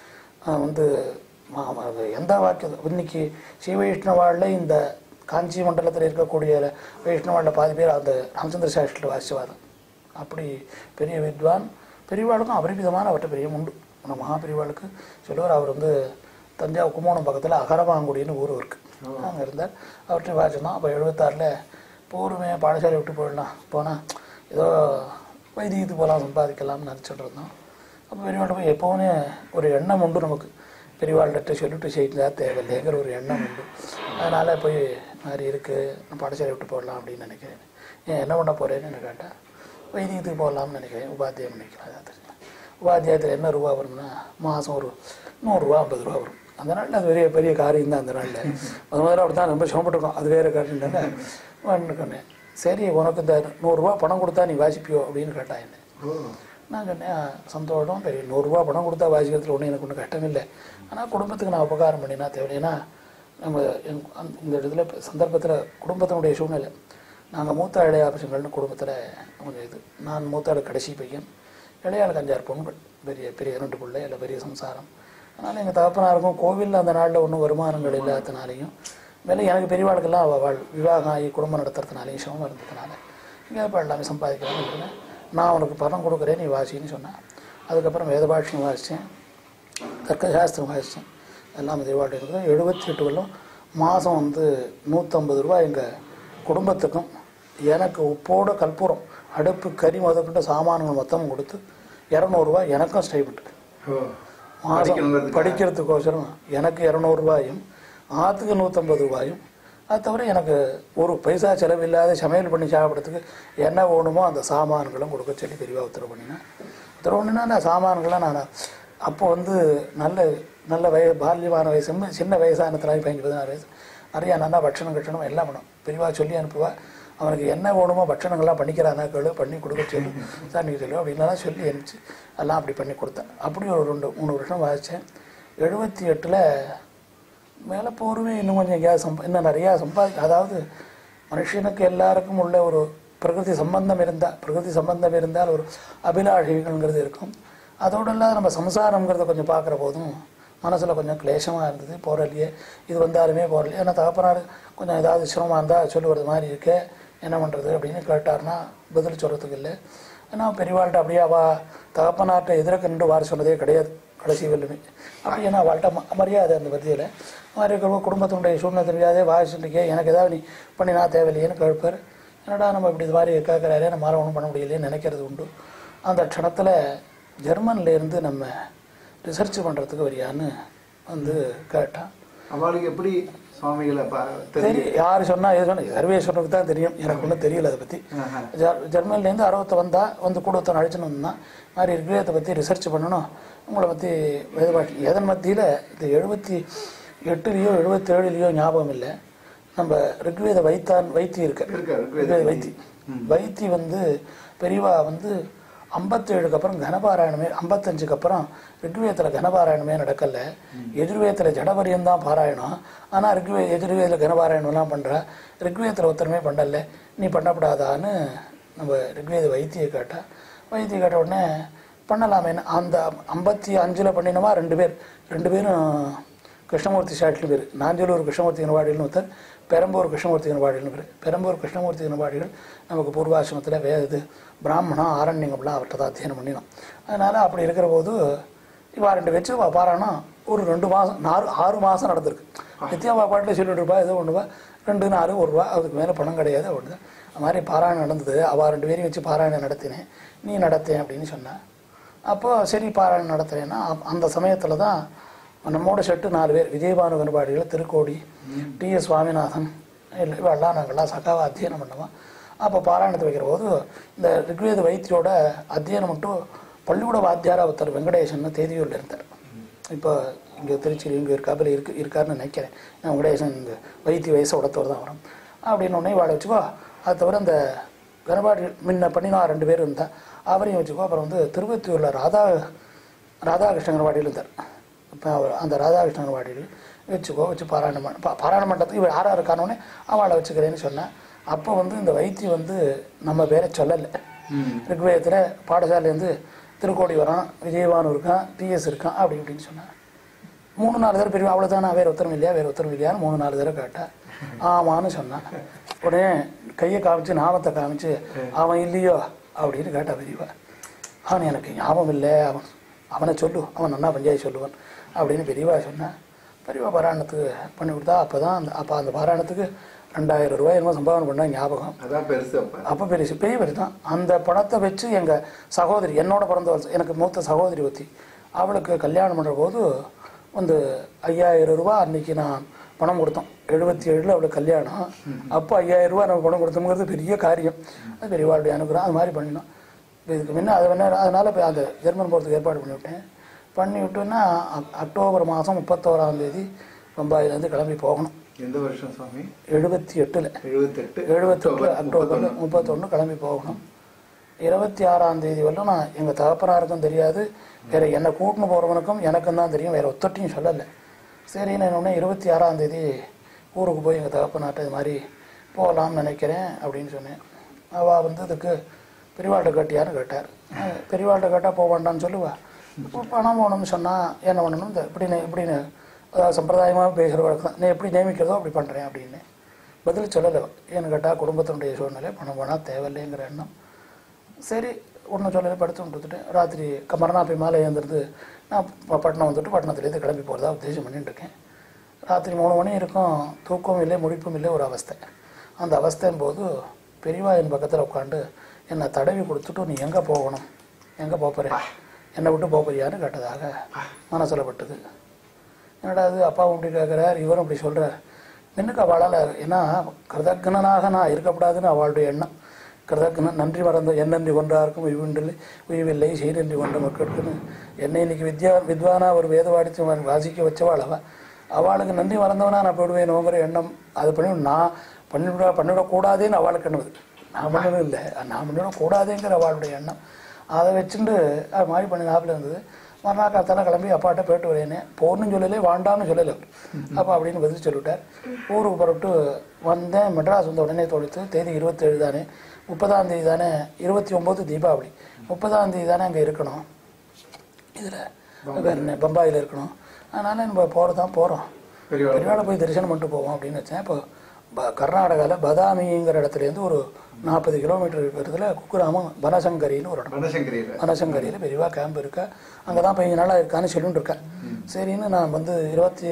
ஆஹ் வந்து மா- மா- அது எந்த வாக்கியம் இன்னைக்கு ஸ்ரீ வைஷ்ணவாளில் இந்த காஞ்சி மண்டலத்தில் இருக்கக்கூடிய வைஷ்ணவாளில் பாதி பேர் அந்த ராமச்சந்திர சாஸ்திரியில் வாசிவாதம் அப்படி பெரிய வித்வான் பெரியவாளுக்கும் அபரிமிதமான அவர்கிட்ட பெரிய உண்டு நம்ம மகா பெரியவாளுக்கு சொல்லுவார் அவர் வந்து தஞ்சாவூர் கும்போணம் பக்கத்தில் அகரவாங்குடின்னு ஊர் இருக்கு அங்கே இருந்தார் அவர்கிட்ட வாசிச்சோம் அப்போ எழுபத்தாறில் பூர்வமே பாடசாலை விட்டு போயிடலாம் போனால் ஏதோ வைத்தியத்துக்கு போகலாம் சம்பாதிக்கலாம்னு நினச்சிட்டு இருந்தோம் அப்போ பெரியவாள்கிட்ட போய் எப்போவுமே ஒரு எண்ணம் உண்டு நமக்கு பெரியவாள்கிட்ட சொல்லிட்டு செய்தா தேவையில்லைங்கிற ஒரு எண்ணம் உண்டு அதனால் போய் மாதிரி இருக்குது நான் பாடசாலை விட்டு போடலாம் அப்படின்னு நினைக்கிறேன் ஏன் என்ன பண்ண போகிறேன்னு என்ன கேட்டால் வைத்தியத்துக்கு போகலாம்னு நினைக்கிறேன் உபாத்தியம் நினைக்கிறேன் அதான் தெரியல உபாத்தியாயத்தில் என்ன ரூபா வரும்னா மாதம் ஒரு நூறுரூவா ஐம்பது ரூபா வரும் அந்த நாளில் அது பெரிய பெரிய காரியம் தான் அந்த நாளில் அது முதல்ல அப்படி தான் ரொம்ப சிரமப்பட்டிருக்கோம் அது வேறு காரியம் தானே வந்துக்கண்ணே சரி உனக்கு இந்த நூறுரூவா பணம் கொடுத்தா நீ வாசிப்பியோ அப்படின்னு கேட்டா என்ன ஓ நான் சொன்னேன் சந்தோஷம் பெரிய நூறுரூவா பணம் கொடுத்தா வாசிக்கிறதுல ஒன்றும் எனக்கு ஒன்றும் கஷ்டம் இல்லை ஆனால் குடும்பத்துக்கு நான் உபகாரம் பண்ணினா தேவை ஏன்னா நம்ம எங்க- அந்த- இந்த இடத்துல இப்ப சந்தர்ப்பத்தில் குடும்பத்தினுடைய சூழ்நிலை நாங்கள் மூத்த இளைய பசங்கள்னு குடும்பத்தில் கொஞ்சம் இது நான் மூத்த ஆளு கடைசி பையன் இளையாளுக்கு அஞ்சாறு பொண்கள் பெரிய பெரிய ரெண்டு பிள்ளை இல்லை பெரிய சம்சாரம் அதனால் எங்கள் தகப்பனாருக்கும் கோவிலில் அந்த நாளில் ஒன்றும் வருமானங்கள் இல்லாததுனாலையும் மேலே எனக்கு பெரியவாளுக்கெல்லாம் அவள் வாழ் விவாகம் ஆகி குடும்பம் நடத்துறதுனாலையும் சிரமம் இருந்ததுனால இங்கே இப்போ எல்லாமே சம்பாதிக்கலாம்னு இருக்கிறேன் நான் உனக்கு பணம் கொடுக்குறேன் நீ வாசின்னு சொன்னேன் அதுக்கப்புறம் வேதபாஷ்யம் வாசித்தேன் தர்க்கசாஸ்திரம் வாசித்தேன் எல்லாம் தெய்வாட்டி இருக்குது எழுபத்தி எட்டு வெள்ளம் மாதம் வந்து நூற்றம்பது ரூபா எங்கள் குடும்பத்துக்கும் எனக்கு உப்போட கற்பூரம் அடுப்பு கறி முதற்கொண்ட சாமான்கள் மொத்தமும் கொடுத்து இரநூறுவா எனக்கும் ஸ்டைபெண்ட் ஓ மாதம் படிக்கணுங்கிறதுக்காக. படிக்கிறதுக்கோசரம் எனக்கு இரநூறுபாயும் ஆற்றுக்கு நூற்றம்பது ரூபாயும் அது தவிர எனக்கு ஒரு பைசா செலவில்லாத சமையல் பண்ணி சாப்பிட்றதுக்கு என்ன வேணுமோ அந்த சாமான்களும் கொடுக்க சொல்லி பெரியவா உத்தரவு பண்ணினேன் உத்தரவு பண்ணினா நான் சாமான்கள்லாம் நான் அப்போ வந்து நல்ல நல்ல வய பால்யமான வயசு சின்ன- சின்ன வயசானதுனால பதினஞ்சு பதினாறு வயசு நிறையா நல்லா பட்சணம் கட்டணம் எல்லாம் பண்ணும் பெரியவா சொல்லி அனுப்புவா அவனுக்கு என்ன வேணுமோ பட்சணங்கள்லாம் பண்ணிக்கிறானா கேளு பண்ணி கொடுக்க சொல்லி சாமிக்கு சொல்லு அப்படின்லாம் சொல்லி அனுப்பிச்சு எல்லாம் அப்படி பண்ணி கொடுத்தேன் அப்படி ஒரு ரெண்டு மூணு வருஷம் வாசித்தேன் எழுபத்தி எட்டில் மேலே போருமே இன்னும் கொஞ்சம் எங்கேயாவது சம்பா இன்னும் நிறையா சம்பாதி அதாவது மனுஷனுக்கு எல்லாருக்கும் உள்ள ஒரு பிரகிருதி சம்பந்தம் இருந்தால் பிரகிருதி சம்பந்தம் இருந்தால் ஒரு அபிலாஷைகள்ங்கிறது இருக்கும் அதோடு இல்லாத நம்ம சம்சாரம்ங்கிறத கொஞ்சம் பார்க்குற போதும் மனசில் கொஞ்சம் கிளேசமாக இருந்தது போகிறலையே இது வந்தாலுமே போகிறலையே ஏன்னா தகப்பனார் கொஞ்சம் ஏதாவது சிரமமாக இருந்தால் சொல்லுவது மாதிரி இருக்கே என்ன பண்ணுறது அப்படின்னு கேட்டார்னா பதில் சொல்கிறதுக்கு இல்லை ஏன்னா பெரியவாள்கிட்ட அப்படியே அவா தகப்பனார்ட்ட எதிர்க்க நின்று வார சொன்னதே கிடையாது கடைசி வெல்லுமே அப்படி ஏன்னா அவள்கிட்ட ம- மரியாதை அந்த பத்தியில் மாதிரி இருக்கிற குடும்பத்தினுடைய சூழ்நிலை தெரியாதே வாசிட்டுக்கே எனக்கு ஏதாவது நீ பண்ணி நான் தேவையில்லையேன்னு கேட்பார் என்னடா நம்ம இப்படி இது மாதிரி கேட்குறாரே நம்மளால் ஒன்றும் பண்ண முடியலையே நினைக்கிறது உண்டு அந்த க்ஷணத்தில் ஜெர்மன்லேருந்து நம்ம ரிசர்ச் பண்ணுறதுக்கு வரியான்னு வந்து கேட்டான் அவளுக்கு எப்படி சுவாமிகளை பா- தெரியும் தெரியும் யார் சொன்னா எது சொன்னா சர்வேஸ்வரனுக்கு தான் தெரியும் எனக்கு ஒன்றும் தெரியல அதை பற்றி ஆஹா. ஜெர் ஜெர்மனிலேருந்து அறுபத்த வந்தா வந்து கூடத்தன் அழைச்சின்னு வந்தான் மாதிரி ரிக்வேதத்தை பற்றி ரிசர்ச் பண்ணணும் உங்களை பற்றி வேதபாட்டி எதன் மத்தியில் இந்த எழுபத்தி எட்டுலேயோ எழுபத்தேழுலேயோ ஞாபகம் இல்லை நம்ம ரிக்வேத வைத்தான் வைத்தி இருக்கு இருக்கு, ரிக்வேத ரிக்வேத வைத்தி வைத்தி வந்து பெரியவா வந்து ஐம்பத்தேழுக்கு அப்புறம் கனபாராயணமே ஐம்பத்தஞ்சுக்கு அப்புறம் ரிக்வேதத்தில் கனபாராயணமே நடக்கல எதிர்வேதத்தில் ஜடபரியம் தான் பாராயணம் ஆனால் ரிக்வே எதிர்வேதில் கனபாராயணம்லாம் பண்ணுறா ரிக்வேதத்தில் ஒருத்தருமே பண்ணல நீ பண்ணக்கூடாதான்னு நம்ம ரிக்வேத வைத்தியை கேட்டா வைத்தியை கேட்ட உடனே பண்ணலாமே அந்த ஐம்பத்தி அஞ்சில் பண்ணினவா ரெண்டு பேர் ரெண்டு பேரும் கிருஷ்ணமூர்த்தி ஷாட்லு பேர் நாஞ்சலூர் கிருஷ்ணமூர்த்தி கனவாடிகள்னு ஒருத்தர் பெரம்பூர் கிருஷ்ணமூர்த்தி கனவாடிகள்னு பேர் பெரம்பூர் கிருஷ்ணமூர்த்தி கனவாடிகள் நமக்கு பூர்வாசிரமத்தில் வே இது பிராமணம் ஆரண்யங்கம்லாம் அவர்கிட்ட தான் அத்தியனம் பண்ணினோம் அதனால் அப்படி இருக்கிற போது இவா ரெண்டு வச்சு வா பாராயணம் ஒரு ரெண்டு மாதம் நாலு ஆறு மாதம் நடந்திருக்கு நித்தியம் பாட்டில் சொல்லிட்டு இருப்பா ஏதோ ஒன்று ரூபா ரெண்டு நாலு ஒரு ரூபா அதுக்கு மேலே பணம் கிடையாது ஒன்று அது மாதிரி பாராயணம் நடந்தது அவள் ரெண்டு பேரையும் வச்சு பாராயணம் நடத்தினேன் நீ நடத்தேன் அப்படின்னு சொன்னேன் அப்போ சரி பாராயணம் நடத்துறேன்னா அப்- அந்த சமயத்தில் தான் நம்மோட செட்டு நாலு பேர் விஜயபானு கனபாடிகள் திருக்கோடி டி எஸ் சுவாமிநாதன் இல்லை இவெல்லாம் நாங்கள்லாம் சக்காவை அத்தியனம் பண்ணுவோம் அப்போ பாராயணத்தை வைக்கிற போது இந்த ரிக்வேத வைத்தியோட அத்தியனம் மட்டும் பள்ளிக்கூட வாத்தியாரா ஒருத்தர் வெங்கடேசன் தேதியூரில் இருந்தார் இப்போ இங்கே திருச்சியில் இங்கே இருக்காப்பில் இருக்கு இருக்காருன்னு நினைக்கிறேன் நான் வெங்கடேசன் இந்த வைத்திய வயசு உடத்தவர் தான் வரும் அப்படின்னு உடனே வாழ வச்சுக்கோ அது தவிர அந்த கனபாடி முன்ன பண்ணினா ரெண்டு பேர் இருந்தா அவரையும் வச்சுக்கோ அப்புறம் வந்து திருவத்தியூரில் ராதா ராதாகிருஷ்ணன் வாடியில் இருந்தார் இப்போ அவர் அந்த ராதாகிருஷ்ணன் வாடியில் வச்சுக்கோ வச்சு பாராயணம் பண்ண பா- பாராயணம் பண்ணுறதுக்கு இவர் யாராக இருக்கானோடனே அவளை வச்சுக்கிறேன்னு சொன்னேன் அப்போ வந்து இந்த வைத்தியம் வந்து நம்ம பேரை சொல்லலை ரிக்வேதத்தில் பாடசாலையிலேருந்து திருக்கோடி வரான் விஜயவானு இருக்கான் டிஎஸ் இருக்கான் அப்படி இப்படின்னு சொன்னேன் மூணு நாலு தடவை பெரிய அவ்வளோதானா வேறு ஒருத்தரும் இல்லையா வேறு ஒருத்தரும் இல்லையான்னு மூணு நாலு தடவை கேட்டேன் ஆமான்னு சொன்னான் உடனே கையை காமிச்சு நாமத்தை காமிச்சு அவன் இல்லையோ அப்படின்னு கேட்டா பெரியவா அவன் எனக்கு ஞாபகம் இல்லை அவன் அவனை சொல்லு அவன் நன்னா பஞ்சாயத்து சொல்லுவான் அப்படின்னு பெரியவா சொன்னேன் பெரியவா பாராயணத்துக்கு பண்ணி கொடுத்தா அப்போ தான் அந்த அப்போ அந்த பாராயணத்துக்கு ரெண்டாயிரம் ரூபாய் என்னமோ சம்பாவனை பண்ண ஞாபகம் அதான் பெருசு அப்ப அப்போ பெரிய பெரிய பெரிய தான் அந்த பணத்தை வச்சு எங்கள் சகோதரி என்னோட பிறந்தவள் எனக்கு மூத்த சகோதரி ஒத்தி அவளுக்கு கல்யாணம் பண்ணுற போது வந்து ஐயாயிரம் ரூபா அன்னைக்கு நான் பணம் கொடுத்தோம் எழுபத்தி ஏழில் அவளுக்கு கல்யாணம் அப்போ ஐயாயிரம் ரூபா நம்ம பணம் கொடுத்தோம்ங்கிறது பெரிய காரியம் அது பெரியவாளுடைய அனுகிரகம் அது மாதிரி பண்ணினோம் இப்ப இதுக்கு முன்ன அது வேணா அதனால இப்போ அந்த ஜெர்மன் போகிறதுக்கு ஏற்பாடு பண்ணி விட்டேன் பண்ணி விட்டோன்னா அக்- அக்டோபர் மாதம் முப்பத்தோராம் தேதி பம்பாயிலேருந்து கிளம்பி போகணும் எந்த வருஷம் சுவாமி எழுபத்தி எட்டில் எழுபத்தெட்டு எழுபத்தெட்டு அக்டோபர் முப்பத்தொன்று கிளம்பி போகணும் இருபத்தி ஆறாம் தேதி வரலும் நான் எங்கள் தகப்பனாருக்கும் தெரியாது வேற என்னை கூட்டின்னு போகிறவனுக்கும் எனக்கும் தான் தெரியும் வேற ஒத்தட்டையும் சொல்லலை சரி நான் உடனே இருபத்தி ஆறாம் தேதி ஊருக்கு போய் எங்கள் தகப்பனாட்ட இது மாதிரி போகலாம்னு நினைக்கிறேன் அப்படின்னு சொன்னேன் அவள் வந்து அதுக்கு பெரியவாள்கிட்ட கேட்டியான்னு கேட்டார் அஹ் பெரியவாள்கிட்ட கேட்டால் போக வேண்டாம்னு சொல்லுவா இப்போ பணம் வேணும்னு சொன்னால் என்ன பண்ணணும் இந்த இப்படின்னு இப்படின்னு அதாவது சம்பிரதாயமாக பேசுகிற வழக்கம் நீ எப்படி நியமிக்கிறதோ அப்படி பண்ணுறேன் அப்படின்னு பதில் சொல்லலை ஏன்னு கேட்டால் குடும்பத்தினுடைய சூழ்நிலை பணம் வேணால் தேவையில்லைங்கிற எண்ணம் சரி ஒன்றும் சொல்லலை படுத்து கொடுத்துட்டு ராத்திரி க- மறுநாள் போய் மேலே எழுந்திருந்து நான் ப- பட்டணம் வந்துட்டு பட்டணத்துலேருந்து கிளம்பி போகிறதா உத்தேசம் பண்ணிட்டு இருக்கேன் ராத்திரி மூணு மணி இருக்கும் தூக்கமும் இல்லை முழிப்பும் இல்லை ஒரு அவஸ்தை அந்த அவஸ்தையின் போது பெரியவா என் பக்கத்தில் உட்காந்து என்னை தடவி கொடுத்துட்டு நீ எங்கே போகணும் எங்கே போகிற என்னை விட்டு போறியான்னு கேட்டதாக மனசில் பட்டது என்னடா அது அப்பாவும் இப்படி கேட்குறார் இவரும் இப்படி சொல்கிறார் என்னக்கு அவளால் ஏன்னா கிருதக்னனாக நான் இருக்கக்கூடாதுன்னு அவளுடைய எண்ணம் கிருதக்னன் நன்றி மறந்த என்னன்றி கொன்றாருக்கும் உய்வின்றில்லை உய்வில்லை செய்நன்றி கொண்ட மக்களுக்குன்னு என்னை இன்னைக்கு வித்யா வித்வானா ஒரு வேதவாடித்து வாசிக்க வச்சவாள் அவள் அவளுக்கு நன்றி மறந்தவனா நான் போயிடுவேணுங்கிற எண்ணம் அது பண்ணி நான் பண்ணிவிட பண்ணிவிடக்கூடாதேன்னு அவளுக்கு எண்ணுவது நான் பண்ணணும் இல்லை நான் பண்ணிவிடக்கூடாதேங்கிற அவளுடைய எண்ணம் அதை வச்சுட்டு அது மாதிரி பண்ணி நாப்பில் இருந்தது மறுநாள் காத்தால கிளம்பி அப்பாட்ட போயிட்டு வரேனே போகணும்னு சொல்லலை வாண்டாம்னு சொல்லலை அவர் அப்பா அப்படின்னு பதில் சொல்லிவிட்டார் ஊருக்கு புறப்பட்டு வந்தேன் மெட்ராஸ் வந்த உடனே தொடுத்து தேதி இருபத்தேழு தானே முப்பதாம் தேதி தானே இருபத்தி ஒம்பது தீபாவளி முப்பதாம் தேதி தானே அங்கே இருக்கணும் இதில் பம்பாயில் இருக்கணும் அதனால் நம்ம போகிறது தான் போகிறோம் பெரியவா பெரியவாளை போய் தரிசனம் பண்ணிட்டு போவோம் அப்படின்னு வச்சேன் இப்போ ப- கர்நாடகாவில் பதாமிங்கிற இடத்துலேருந்து ஒரு நாற்பது கிலோமீட்டர் இருக்கிறதுல குக்கிராமம் பனசங்கரின்னு ஒரு இடம் வனசங்கரியில் வனசங்கரியில் பெரியவா கேம்ப் இருக்கா அங்கே தான் பதினஞ்சு நாளாக இருக்கான்னு சொல்லிட்டு இருக்கேன் சரின்னு நான் வந்து இருபத்தி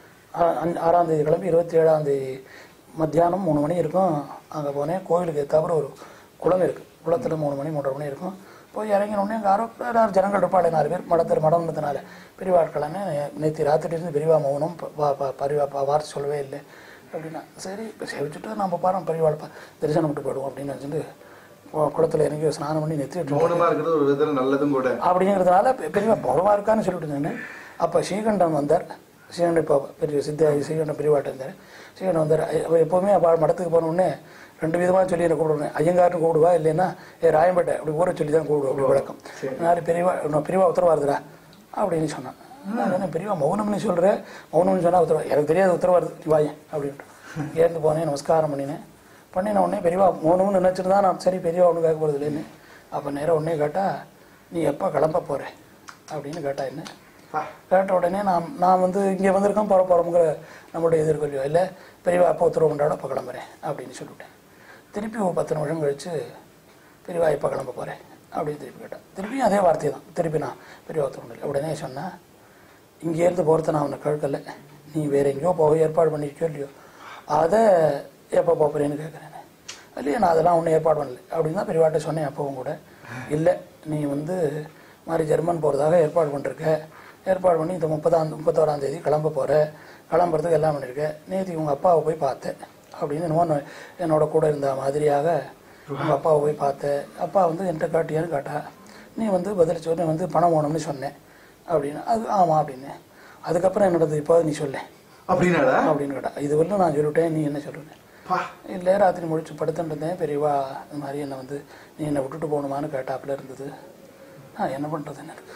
ஆ- அஞ்சு- ஆறாம் தேதி கிளம்பி இருபத்தி ஏழாம் தேதி மத்தியானம் மூணு மணி இருக்கும் அங்கே போனேன் கோயிலுக்கு தவிர ஒரு குளம் இருக்குது குளத்தில் மூணு மணி மூன்றரை மணி இருக்கும் போய் இறங்கினோடனே அங்கே யாரோ யாரும் ஜனங்கள் இருப்பாளே நாலு பேர் மடத்தில் மடம்னதுனால பெரியவா ஆட்களானே நேற்று ராத்திரிலேருந்து பெரியவா மௌனம் ப- ப- ப- பரிவா ப- வார்த்தை சொல்லவே இல்லை அப்படின்னா சரி இப்போ சேவிச்சுட்டு நம்ம பாரம் பெரியவாள் பா தரிசனம் விட்டு போயிடுவோம் அப்படின்னு வச்சுட்டு குளத்தில் இறங்கி ஸ்நானம் பண்ணி நெத்தி விட்டு மௌனமா இருக்கிறது ஒரு விதத்துல நல்லதும் கூட அப்படிங்கிறதுனால பெ- பெரியவா பகவா இருக்கான்னு சொல்லிட்டு இருந்தேன் அப்போ ஸ்ரீகண்டம் வந்தார் ஸ்ரீகண்டம் இப்போ பெரிய சித்த ஸ்ரீகண்டம் பெரியவாட்ட இருந்தார் ஸ்ரீகண்டம் வந்தார் ஐ- அவர் எப்போவுமே அவள் மடத்துக்கு போன உடனே ரெண்டு விதமாக சொல்லி என்ன கூப்பிடுவேன் ஐயங்கார்னு கூப்பிடுவா இல்லைன்னா ஏ ராயம்பேட்டை அப்படி ஊரை சொல்லி தான் கூப்பிடுவோம் அப்படி வழக்கம் அதனால பெரியவா நான் பெரியவா உத்தரவாருதுடா அப்படின்னு சொன்னான் நான் சொன்னேன் பெரியவா மௌனம்னு சொல்கிறேன் மௌனம்னு சொன்னால் உத்தரவா எனக்கு தெரியாது உத்தரவாருது நீ வாயேன் அப்படின்ட்டு ஏந்து போனேன் நமஸ்காரம் பண்ணினேன் பண்ணின உடனே பெரியவா மௌனம்னு நினச்சிட்டு தான் நான் சரி பெரியவா ஒன்றும் கேட்க போகிறது இல்லைன்னு அப்போ நேராக உடனே கேட்டா நீ எப்போ கிளம்ப போகிற அப்படின்னு கேட்டா என்ன ஆ, கேட்ட உடனே நான் நான் வந்து இங்கே வந்திருக்கோம் போகிற போகிறோங்கிற நம்மளுடைய எதிர்கொள்ளியோ இல்லை பெரியவா அப்போ உத்தரவு கொண்டாட இப்போ கிளம்புறேன் அப்படின்னு சொல்லிவிட்டேன் திருப்பி ஒரு பத்து நிமிஷம் கழிச்சு பெரியவா எப்போ கிளம்ப போகிறேன் அப்படின்னு திருப்பி கேட்டேன் திருப்பியும் அதே வார்த்தை தான் திருப்பி நான் பெரியவா உத்தரவு கொண்டு உடனே சொன்னேன் இங்கேருந்து போகிறத நான் அவனை கேட்கல நீ வேற எங்கேயோ போக ஏற்பாடு பண்ணிருக்கியோ இல்லையோ அதை எப்போ போகிறேன்னு கேட்குறேன் இல்லையா நான் அதெல்லாம் ஒன்றும் ஏற்பாடு பண்ணல அப்படின்னு தான் பெரியவாட்ட சொன்னேன் அப்பவும் கூட இல்லை நீ வந்து மாதிரி ஜெர்மன் போகிறதாக ஏற்பாடு பண்ணிருக்க ஏற்பாடு பண்ணி இந்த முப்பதாம் முப்பத்தோராம் தேதி கிளம்ப போகிற கிளம்புறதுக்கு எல்லாம் பண்ணியிருக்க நேற்று உங்கள் அப்பாவை போய் பார்த்தேன் அப்படின்னு என்னமோ என்னோட கூட இருந்த மாதிரியாக உங்கள் அப்பாவை போய் பார்த்தேன் அப்பா வந்து என்கிட்ட காட்டியான்னு கேட்டா நீ வந்து பதில் சொன்ன வந்து பணம் வேணும்னு சொன்னேன் அப்படின்னு அது ஆமாம் அப்படின்னு அதுக்கப்புறம் என்னோடது இப்போ நீ சொல்ல அப்படின்னாடா அப்படின்னு கேட்டா இது வரலும் நான் சொல்லிவிட்டேன் நீ என்ன சொல்லுவேன் பா இல்லை ராத்திரி முடிச்சு படுத்துட்டு இருந்தேன் பெரியவா இந்த மாதிரி என்னை வந்து நீ என்னை விட்டுட்டு போகணுமான்னு கேட்டாப்புல இருந்தது நான் என்ன பண்ணுறதுன்னு எனக்கு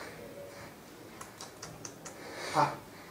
பா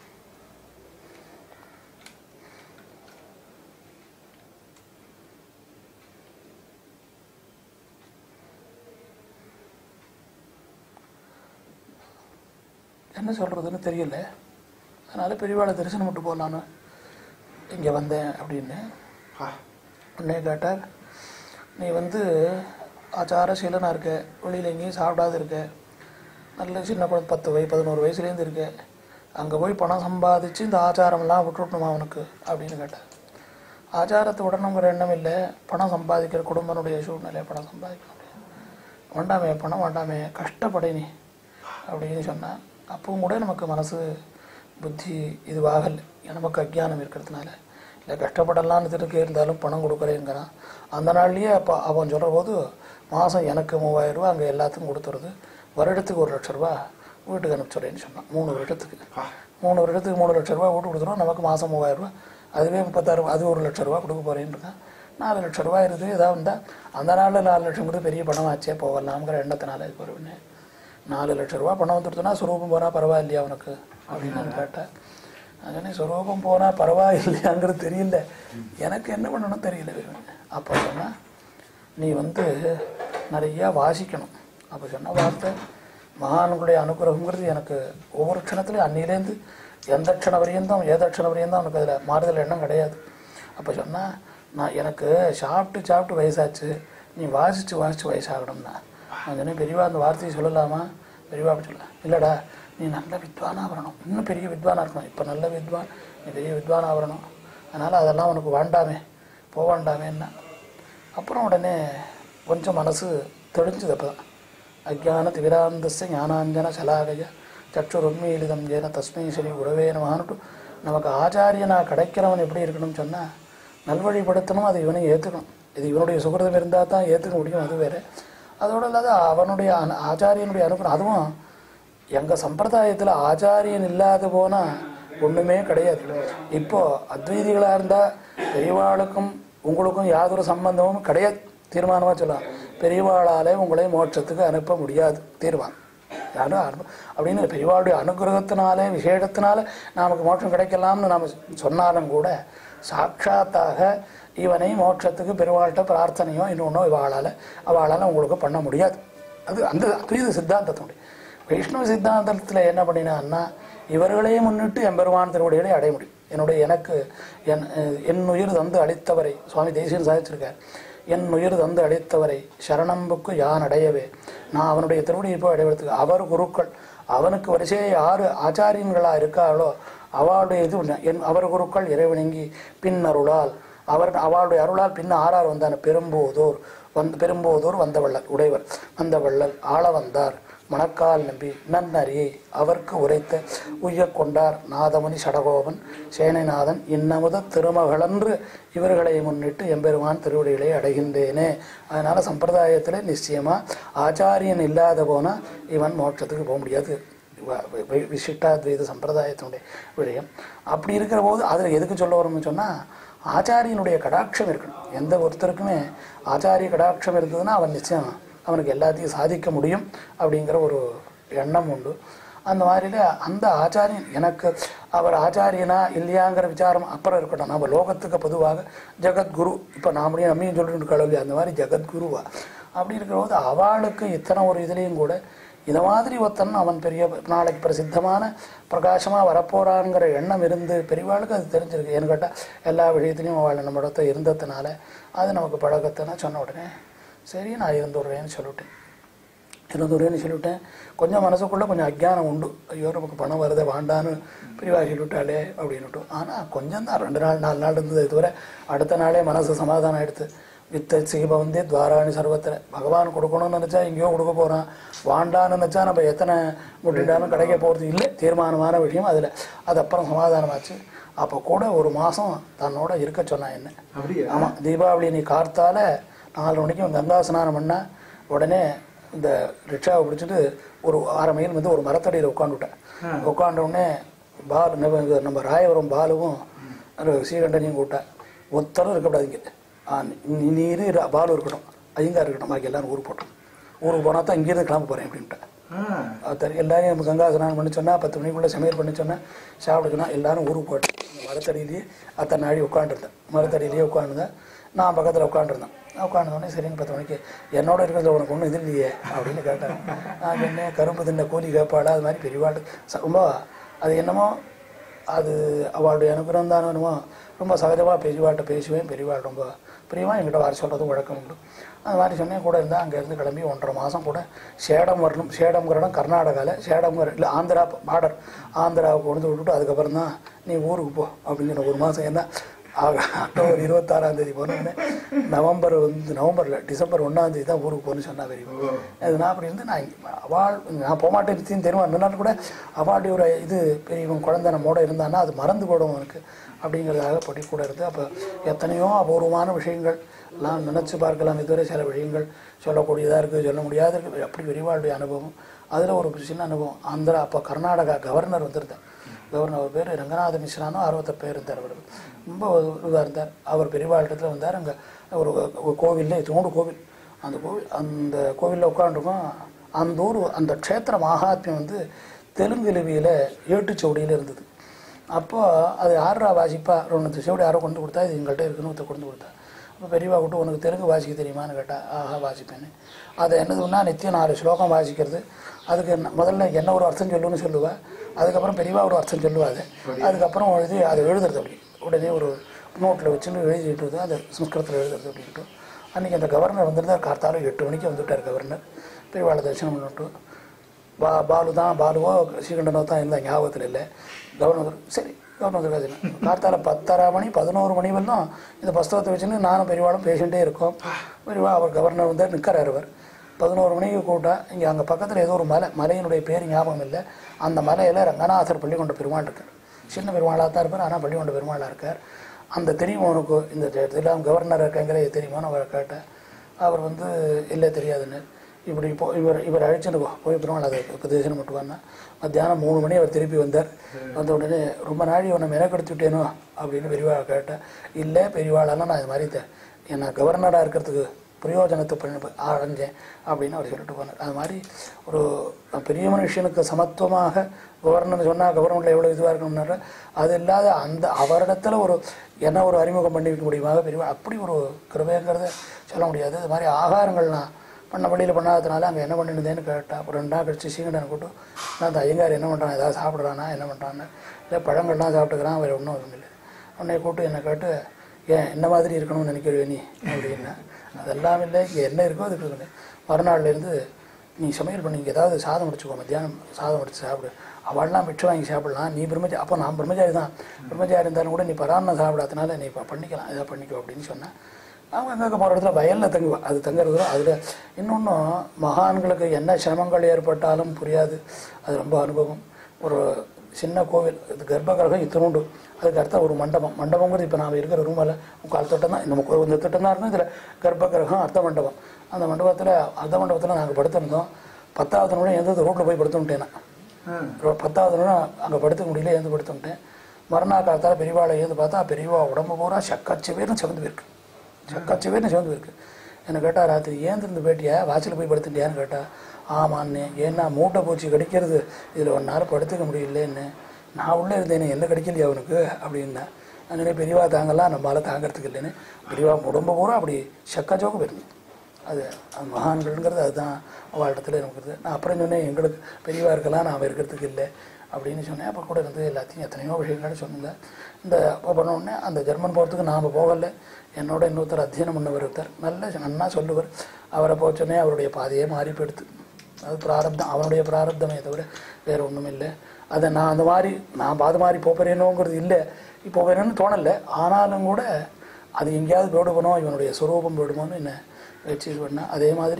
என்ன சொல்கிறதுன்னு தெரியல அதனால் பெரியவாளை தரிசனம் விட்டு போகலான்னு இங்கே வந்தேன் அப்படின்னு பா உடனே கேட்டார் நீ வந்து ஆச்சாரசீலனாக இருக்க வெளியில் எங்கேயும் சாப்பிடாத இருக்க நல்ல சின்ன குழந்தை பத்து வய பதினோரு வயசுலேருந்து இருக்க அங்கே போய் பணம் சம்பாதிச்சு இந்த ஆச்சாரமெல்லாம் விட்டுவிட்டணுமா அவனுக்கு அப்படின்னு கேட்டார் ஆச்சாரத்தை விடணுங்கிற எண்ணம் இல்லை பணம் சம்பாதிக்கிற குடும்பனுடைய சூழ்நிலை பணம் சம்பாதிக்கணும் வேண்டாமே பணம் வேண்டாமே கஷ்டப்படை நீ அப்படின்னு சொன்னான் அப்பவும் கூட நமக்கு மனசு புத்தி இதுவாகலை நமக்கு அஜ்ஞானம் இருக்கிறதுனால இல்லை கஷ்டப்படலான்னு திருக்கே இருந்தாலும் பணம் கொடுக்குறேங்கிறான் அந்த நாள்லயே அப்போ அவன் சொல்கிற போது மாதம் எனக்கு மூவாயிரம் ரூபா அங்கே எல்லாத்துக்கும் கொடுத்துருது வருடத்துக்கு ஒரு லட்ச ரூபா வீட்டுக்கு அனுப்பிச்சுறேன்னு சொன்னான் மூணு வருடத்துக்கு பா மூணு வருடத்துக்கு மூணு லட்ச ரூபா வீட்டு கொடுத்துருவோம் நமக்கு மாதம் மூவாயிரம் ரூபா அதுவே முப்பத்தாறு அது ஒரு லட்ச ரூபா கொடுக்க போறேன்னு இருக்கான் நாலு லட்சம் ரூபாய் இருக்குது ஏதாவது இருந்தால் அந்த நாளில் நாலு லட்சம் கூட பெரிய பணம் ஆச்சே போகலாம்ங்கிற எண்ணத்தினால இது வருவேன் நாலு லட்சம் ரூபா பணம் வந்துடுதுன்னா சுரூபம் போனால் பரவாயில்லையா உனக்கு அப்படின்னு நான் கேட்டேன் அதனே சுரூபம் போனால் பரவாயில்லையாங்கிறது தெரியல எனக்கு என்ன பண்ணணும் தெரியல வருவேன் அப்போ சொன்னா நீ வந்து நிறையா வாசிக்கணும் அப்போ சொன்ன வார்த்தை மகான்களுடைய அனுகிரகங்கிறது எனக்கு ஒவ்வொரு க்ஷணத்துலையும் அன்னிலேருந்து எந்த க்ஷணம் வரையும் ஏத க்ஷணம் வரையும் தான் உனக்கு அதில் மாறுதல் எண்ணம் கிடையாது அப்போ சொன்னால் நான் எனக்கு சாப்பிட்டு சாப்பிட்டு வயசாச்சு நீ வாசித்து வாசித்து வயசாகணும்னா நான் சொன்னேன் பெரியவா அந்த வார்த்தையை சொல்லலாமா பெரியவா அப்படி சொல்லலாம் இல்லைடா நீ நல்ல வித்வானாக வரணும் இன்னும் பெரிய வித்வானாக இருக்கணும் இப்போ நல்ல வித்வான் நீ பெரிய வித்வானாக வரணும் அதனால் அதெல்லாம் உனக்கு வேண்டாமே போக வேண்டாமேன்னா அப்புறம் உடனே கொஞ்சம் மனசு தெளிஞ்சது அப்போ தான் அஜான திவிராந்தஸ்ய ஞானாஞ்சன சலாகய சற்றுருண்மீலிதம் ஏன தஸ்மை ஸ்ரீ குரவே நமகான்ட்டு நமக்கு ஆச்சாரியனா கிடைக்கிறவன் எப்படி இருக்கணும்னு சொன்னால் நல்வழிப்படுத்தணும் அதை இவனை ஏற்றுக்கணும் இது இவனுடைய சுகிருதம் இருந்தால் தான் ஏற்றுக்க முடியும் அது வேறு அதோடு இல்லாத அவனுடைய அனு ஆச்சாரியனுடைய அனுகிரகம் அதுவும் எங்கள் சம்பிரதாயத்தில் ஆச்சாரியன் இல்லாத போனால் ஒன்றுமே கிடையாது இப்போ அத்வைதிகளாக இருந்தால் பெரியவாளுக்கும் உங்களுக்கும் யாதொரு சம்பந்தமும் கிடையாது தீர்மானமாக சொல்லலாம் பெரியவாளாலே உங்களை மோட்சத்துக்கு அனுப்ப முடியாது தீர்மானம் யாரும் அனு- அப்படின்னு பெரியவாளுடைய அனுகிரகத்தினாலே விசேஷத்தினால நமக்கு மோட்சம் கிடைக்கலாம்னு நாம் சொன்னாலும் கூட சாட்சாத்தாக இவனை மோட்சத்துக்கு பெருவாள்கிட்ட பிரார்த்தனையோ இன்னொன்னோ இவாளால் அவளால் உங்களுக்கு பண்ண முடியாது அது அந்த அத்வைத சித்தாந்தத்தினுடைய வைஷ்ணவ சித்தாந்தத்தில் என்ன பண்ணினான்னா இவர்களையே முன்னிட்டு எம்பெருமான் திருவடிகளை அடைய முடியும் என்னுடைய எனக்கு என் என் உயிர் தந்து அளித்தவரை சுவாமி தேசியன் சாதிச்சிருக்கார் என் உயிர் தந்து அளித்தவரை சரணம்புக்கு யான் அடையவே நான் அவனுடைய திருவடியை போய் அடைவதற்கு அவர் குருக்கள் அவனுக்கு வரிசையை யாரு ஆச்சாரியன்களா இருக்காளோ அவளுடைய இது ஒண்ணு. என் அவர் குருக்கள் இறைவணங்கி பின்னருளால் அவர் அவளுடைய அருளால் பின்ன ஆறார் வந்தான பெரும்போதோர் வந்து பெரும்போதோர் வந்தவள்ளல் உடையவர் வந்தவள்ளல் ஆள வந்தார் மணக்கால் நம்பி நன்னறியை அவர்க்கு உரைத்த உய்யக் கொண்டார் நாதமுனி சடகோபன் சேனைநாதன் இன்னமுத திருமகளன்று இவர்களை முன்னிட்டு எம்பெருமான் திருவடிகளை அடைகின்றேனே அதனால சம்பிரதாயத்தில் நிச்சயமா ஆச்சாரியன் இல்லாத போனா இவன் மோட்சத்துக்கு போக முடியாது வ- வி- விசிஷ்டாத்வைத சம்பிரதாயத்தினுடைய விஷயம் அப்படி இருக்கிற போது அதில் எதுக்கு சொல்ல வரோம்னு சொன்னால் ஆச்சாரியனுடைய கடாட்சம் இருக்கணும் எந்த ஒருத்தருக்குமே ஆச்சாரிய கடாட்சம் இருந்ததுன்னா அவன் நிச்சயம் அவனுக்கு எல்லாத்தையும் சாதிக்க முடியும் அப்படிங்கிற ஒரு எண்ணம் உண்டு அந்த மாதிரில அந்த ஆச்சாரியன் எனக்கு அவர் ஆச்சாரியனா இல்லையாங்கிற விசாரம் அப்புறம் இருக்கட்டும் நம்ம லோகத்துக்கு பொதுவாக ஜெகத்குரு இப்போ நாமளையும் நம்மையும் சொல்லிட்டு கழுவி அந்த மாதிரி ஜெகத்குருவா அப்படி இருக்கிற போது அவளுக்கு இத்தனை ஒரு இதுலேயும் கூட இந்த மாதிரி ஒருத்தன் அவன் பெரிய நாளைக்கு பிரசித்தமான பிரகாசமாக வரப்போறாங்கிற எண்ணம் இருந்து பெரியவாளுக்கு அது தெரிஞ்சிருக்கு ஏன்னு கேட்டால் எல்லா விஷயத்துலையும் அவள் நம்மிடத்த இருந்ததுனால அது நமக்கு பழக்கத்தைன்னா சொன்ன உடனே சரி நான் இருந்துடுறேன்னு சொல்லிவிட்டேன் இருந்துடுறேன்னு சொல்லிவிட்டேன் கொஞ்சம் மனசுக்குள்ளே கொஞ்சம் அஜ்ஞானம் உண்டு ஐயோ நமக்கு பணம் வருதே வாண்டான்னு பிரிவா சொல்லிவிட்டாளே அப்படின்னுட்டு ஆனால் கொஞ்சம் தான் ரெண்டு நாள் நாலு நாள் இருந்தது இதுவரை அடுத்த நாளே மனசு சமாதானம் எடுத்து வித்த சீபவந்தே துவாராணி சர்வத்தில் பகவான் கொடுக்கணும்னு நினச்சா எங்கேயோ கொடுக்க போகிறான் வாண்டான்னு நினச்சா நம்ம எத்தனை முட்டிட்டாலும் கிடைக்க போகிறது இல்லை தீர்மானமான விஷயம் அதில் அது அப்புறம் சமாதானமாச்சு அப்போ கூட ஒரு மாதம் தன்னோட இருக்க சொன்னான் என்ன அப்படியா ஆமாம் தீபாவளி நீ கார்த்தால நாலு மணிக்கு கங்கா ஸ்நானம் பண்ணா உடனே இந்த ரிக்ஷாவை பிடிச்சிட்டு ஒரு அரை மைல் வந்து ஒரு மரத்தடியில் உட்காந்துவிட்டேன் உட்காண்ட உடனே பால் நம்ம இங்க நம்ம ராயபுரம் பாலுவும் ஒரு ஸ்ரீகண்டனையும் கூப்பிட்டேன் ஒருத்தரும் இருக்கக்கூடாது இங்கே ஆ, நீ- நீரு ரா- பாலு இருக்கட்டும் ஐயங்கா இருக்கட்டும் பாக்கி எல்லாரும் ஊருக்கு போட்டோம் ஊருக்கு போனால் தான் இங்கேருந்து கிளம்ப போகிறேன் அப்படின்ட்டேன் ஆ அது தெரி- எல்லாரையும் நம்ம கங்கா ஸ்நானம் பண்ணி சொன்னா பத்து மணிக்குள்ளே சமையல் பண்ணி சொன்னா சாப்பிட சொன்னா எல்லாரும் ஊருக்கு போட்டு மரத்தடியிலேயே அத்தனை நாடி உட்காந்துருந்தேன் மரத்தடியிலேயே உட்காந்துருந்தேன் நான் பக்கத்தில் உட்காந்துருந்தேன் உட்காந்துருந்தோடனே சரின்னு பத்து மணிக்கு என்னோட இருக்கிறதுல உனக்கு ஒன்றும் இது இல்லையே அப்படின்னு கேட்டேன் நான் என்ன கரும்பு தின்ன கூலி கேட்பாளா அது மாதிரி பெரியவாள் ச- ரொம்ப அது என்னமோ அது அவளுடைய அனுகிரகம் தான் என்னமோ ரொம்ப சகஜமாக பெரியவாள்கிட்ட பேசுவேன் பெரியவாள் ரொம்ப பிரியமாக என்கிட்ட வர சொல்கிறது வழக்கம் உண்டு அந்த மாதிரி சொன்னேன் கூட இருந்தால் அங்கேருந்து கிளம்பி ஒன்றரை மாதம் கூட சேடம் வரணும் சேடம்ங்கிற இடம் கர்நாடகாவில் சேடம்ங்கிற இல்லை ஆந்திரா பார்டர் ஆந்திராவுக்கு கொண்டு விட்டுட்டு அதுக்கப்புறம் தான் நீ ஊருக்கு போ அப்படிங்கிற ஒரு மாதம் என்ன ஆக- அக்டோபர் இருபத்தாறாம் தேதி போனோடனே நவம்பர் வந்து நவம்பரில் டிசம்பர் ஒன்றாம் தேதி தான் ஊருக்கு போகணும்னு சொன்னா பெரியவா அது நான் அப்படி இருந்து நான் இங்க- அவள் நான் போக மாட்டேன் தெரியுமா அந்த நாள் கூட அவளுடைய ஒரு இது பெரியவன் குழந்தை நம்மோட இருந்தான்னா அது மறந்து போடும் அவனுக்கு அப்படிங்கிறதாக படி கூட இருந்து அப்போ எத்தனையோ அபூர்வமான விஷயங்கள் எல்லாம் நினச்சி பார்க்கலாம் இதுவரை சில விஷயங்கள் சொல்லக்கூடியதாக இருக்குது சொல்ல முடியாத இருக்குது அப்படி பெரியவாளுடைய அனுபவம் அதில் ஒரு சின்ன அனுபவம் ஆந்திரா அப்போ கர்நாடகா கவர்னர் வந்திருந்தேன் கவர்னர் அவர் பேர் ரங்கநாத மிஸ்ரானோ அறுபத்தர் பேர் இருந்தார் அவர் ரொம்ப இதாக இருந்தார் அவர் பெரியவாழ்டத்தில் வந்தார் அங்கே ஒரு ஒரு கோவிலில் இதோடு கோவில் அந்த கோவில் அந்த கோவிலில் உட்காந்துருக்கோம் அந்த ஊர் அந்த க்ஷேத்திர மகாத்மியம் வந்து தெலுங்கு லிபியில் ஏட்டுச்சவுடியில் இருந்தது அப்போ அது யாரா வாசிப்பா ரெண்டு செவடி யாரோ கொண்டு கொடுத்தா இது எங்கள்கிட்ட இருக்குன்னு ஒருத்தர் கொண்டு கொடுத்தா அப்போ பெரியவா கூட்டு உனக்கு தெலுங்கு வாசிக்க தெரியுமான்னு கேட்டா ஆஹா வாசிப்பேன்னு அது என்னதுன்னா நித்தியம் நாலு ஸ்லோகம் வாசிக்கிறது அதுக்கு என்ன- முதல்ல என்ன ஒரு அர்த்தம் சொல்லுன்னு சொல்லுவா அதுக்கப்புறம் பெரியவா ஒரு அர்த்தம் சொல்லுவா அது அதுக்கப்புறம் எழுதி அதை எழுதுறது அப்படி உடனே ஒரு நோட்டில் வச்சுன்னு எழுதிட்டு அது சம்ஸ்கிருதத்தில் எழுதுறது அப்படின்ட்டு அன்றைக்கி அந்த கவர்னர் வந்திருந்தார் கார்த்தாலும் எட்டு மணிக்கு வந்துட்டார் கவர்னர் பெரியவாளை தரிசனம் பண்ணிட்டு பா பாலு தான் பாலுவோ ஸ்ரீகண்டனோ தான் இருந்தால் ஞாபகத்தில் இல்லை கவர்னர் சரி கவர்னர் ராஜன் கார்த்தால பத்தரை மணி பதினோரு மணி வரலும் இந்த புஸ்தகத்தை வச்சுன்னு நானும் பெரியவாளும் பேசிகிட்டே இருக்கோம் பெரியவா அவர் கவர்னர் வந்து நிற்கிறார் அவர் பதினோரு மணிக்கு கூட்டா இங்கே அங்கே பக்கத்தில் ஏதோ ஒரு மலை மலையினுடைய பேர் ஞாபகம் இல்லை அந்த மலையில் ரங்கநாதர் பள்ளிக்கொண்ட பெருமாள் இருக்கார் சின்ன பெருமாளாக தான் இருப்பார் ஆனால் பள்ளிக்கொண்ட பெருமாளாக இருக்கார் அந்த தெரியுமா உனக்கு இந்த இதெல்லாம் கவர்னர் இருக்காங்கிற தெரியுமான்னு அவரை கேட்டேன் அவர் வந்து இல்லை தெரியாதுன்னு இப்படி போ இவர் இவர் அழைச்சிட்டு போ போய் பெருமாள் அதை உபதேசனம் பண்ணுவான்னா மத்தியானம் மூணு மணி அவர் திருப்பி வந்தார் வந்த உடனே ரொம்ப நாழி உன்னை மெனக்கெடுத்து விட்டேனோ அப்படின்னு பெரியவாளை கேட்டேன் இல்லை பெரியவாளாலாம் நான் இது மாதிரி த- என்ன கவர்னராக இருக்கிறதுக்கு பிரயோஜனத்தை பண்ண அடைஞ்சேன் அப்படின்னு அவர் சொல்லிட்டு போனார் அது மாதிரி ஒரு பெரிய மனுஷனுக்கு சமத்துவமாக கவர்னர் சொன்னால் கவர்மெண்ட்டில் எவ்வளோ இதுவாக இருக்கணும்னாரு அது இல்லாத அந்த அவரிடத்துல ஒரு என்ன ஒரு அறிமுகம் பண்ணி வைக்க முடியுமாக பெரிய அப்படி ஒரு கிருபைங்கிறத சொல்ல முடியாது அது மாதிரி ஆகாரங்கள்லாம் பண்ண வழியில் பண்ணாததுனால அங்கே என்ன பண்ணிருந்தேன்னு கேட்டா அப்புறம் ரெண்டு நாள் கழிச்சு சீங்கடனை கூட்டு நான் அந்த ஐயங்கார் என்ன பண்ணுறான் ஏதாவது சாப்பிட்றானா என்ன பண்ணுறான்னு இல்லை பழங்கள்லாம் சாப்பிட்டுக்கிறான் வேறு ஒன்றும் ஒன்றும் இல்லை உன்னை கூட்டு என்னை கேட்டு ஏன் என்ன மாதிரி இருக்கணும்னு நினைக்கிறவே நீ அப்படின்னா அதெல்லாம் இல்லை இங்கே என்ன இருக்கோ அதுக்கு இருக்கணும். மறுநாள்லேருந்து நீ சமையல் பண்ணி இங்கே ஏதாவது சாதம் முடிச்சுக்கோ மத்தியானம் சாதம் முடிச்சு சாப்பிடு அவள்லாம் மிச்சம் வாங்கி சாப்பிடலாம் நீ பிரம்மச்சாரி அப்போ நான் பிரம்மச்சாரி தான் பிரம்மச்சாரி இருந்தாலும் கூட நீ பராரணம் சாப்பிடாதனால நீ இப்போ பண்ணிக்கலாம் இதை பண்ணிக்கோ அப்படின்னு சொன்னேன் அவங்க எங்கே போகிற இடத்துல வயலில் தங்குவா அது தங்குறது அதில் இன்னொன்றும் மகான்களுக்கு என்ன சிரமங்கள் ஏற்பட்டாலும் புரியாது அது ரொம்ப அனுபவம் ஒரு சின்ன கோவில் இது கர்ப்பகிரகம் இத்தினோண்டு அதுக்கு அடுத்த ஒரு மண்டபம் மண்டபங்கிறது இப்போ நாம் இருக்கிற ரூமில் முக்கால் தட்டம் தான் இந்த முக்க- இந்த திட்டம் தான் இருந்தோம் இதில் கர்ப்பகிரகம் அர்த்த மண்டபம் அந்த மண்டபத்தில் அர்த்த மண்டபத்தில் நாங்கள் படுத்திருந்தோம் பத்தாவது நிமிடம் எந்த ரோட்டில் போய் படுத்துட்டேன் நான் ம். ரோ- பத்தாவது நிமிடம் அங்கே படுத்துக்க முடியல எழுந்து படுத்துட்டேன் மறுநாள் காலத்தால் பெரியவாளை எழுந்து பார்த்தா பெரியவா உடம்பு பூரா சக்கச்சவேர்னு சிவந்து போயிருக்கு சக்கச்சவேர்னு சிவந்து போயிருக்கு என்ன கேட்டா ராத்திரி ஏந்திருந்து போயிட்டியா வாசலில் போய் படுத்துட்டியான்னு கேட்டா ஆமான்னு ஏன்னா மூட்டை பூச்சி கடிக்கிறது இதில் ஒரு நேரம் படுத்துக்க முடியலன்னு நான் உள்ளே இருந்தேனே என்ன கடிக்கலையா அவனுக்கு அப்படின்னா அதனால பெரியவா தாங்கலாம் நம்மளால தாங்கிறதுக்கு இல்லைன்னு பெரியவா உடம்பு பூரா அப்படி சக்கச்சோக்கு போயிருந்தேன் அது அது மகான்கள்ங்கிறது அதுதான் அவளிடத்துல இருக்கிறது நான் அப்புறம் சொன்னேன் எங்களுக்கு பெரியவா இருக்கலாம் நான் இருக்கிறதுக்கு இல்லை அப்படின்னு சொன்னேன் அப்போ கூட இருந்து எல்லாத்தையும் எத்தனையோ விஷயங்கள் சொன்னாங்க இந்த அப்போ பண்ண உடனே அந்த ஜெர்மன் போகிறதுக்கு நாம் போகலை என்னோட இன்னொருத்தர் அத்தியனம் பண்ணவர் ஒருத்தர் நல்ல நன்னா சொல்லுவார் அவரை போச்சோன்னே அவருடைய பாதையே மாறி போயிடுது அது பிராரப்தம் அவனுடைய பிராரப்தமே தவிர வேறு ஒன்றும் இல்லை அதை நான் அந்த மாதிரி நான் பாது மாதிரி போகிறேனோங்கிறது இல்லை இப்போ வேணும்னு தோணலை ஆனாலும் கூட அது எங்கேயாவது போயிடுவனோ இவனுடைய சுரூபம் போயிடுமோன்னு என்ன வச்சு இது பண்ணேன் அதே மாதிரி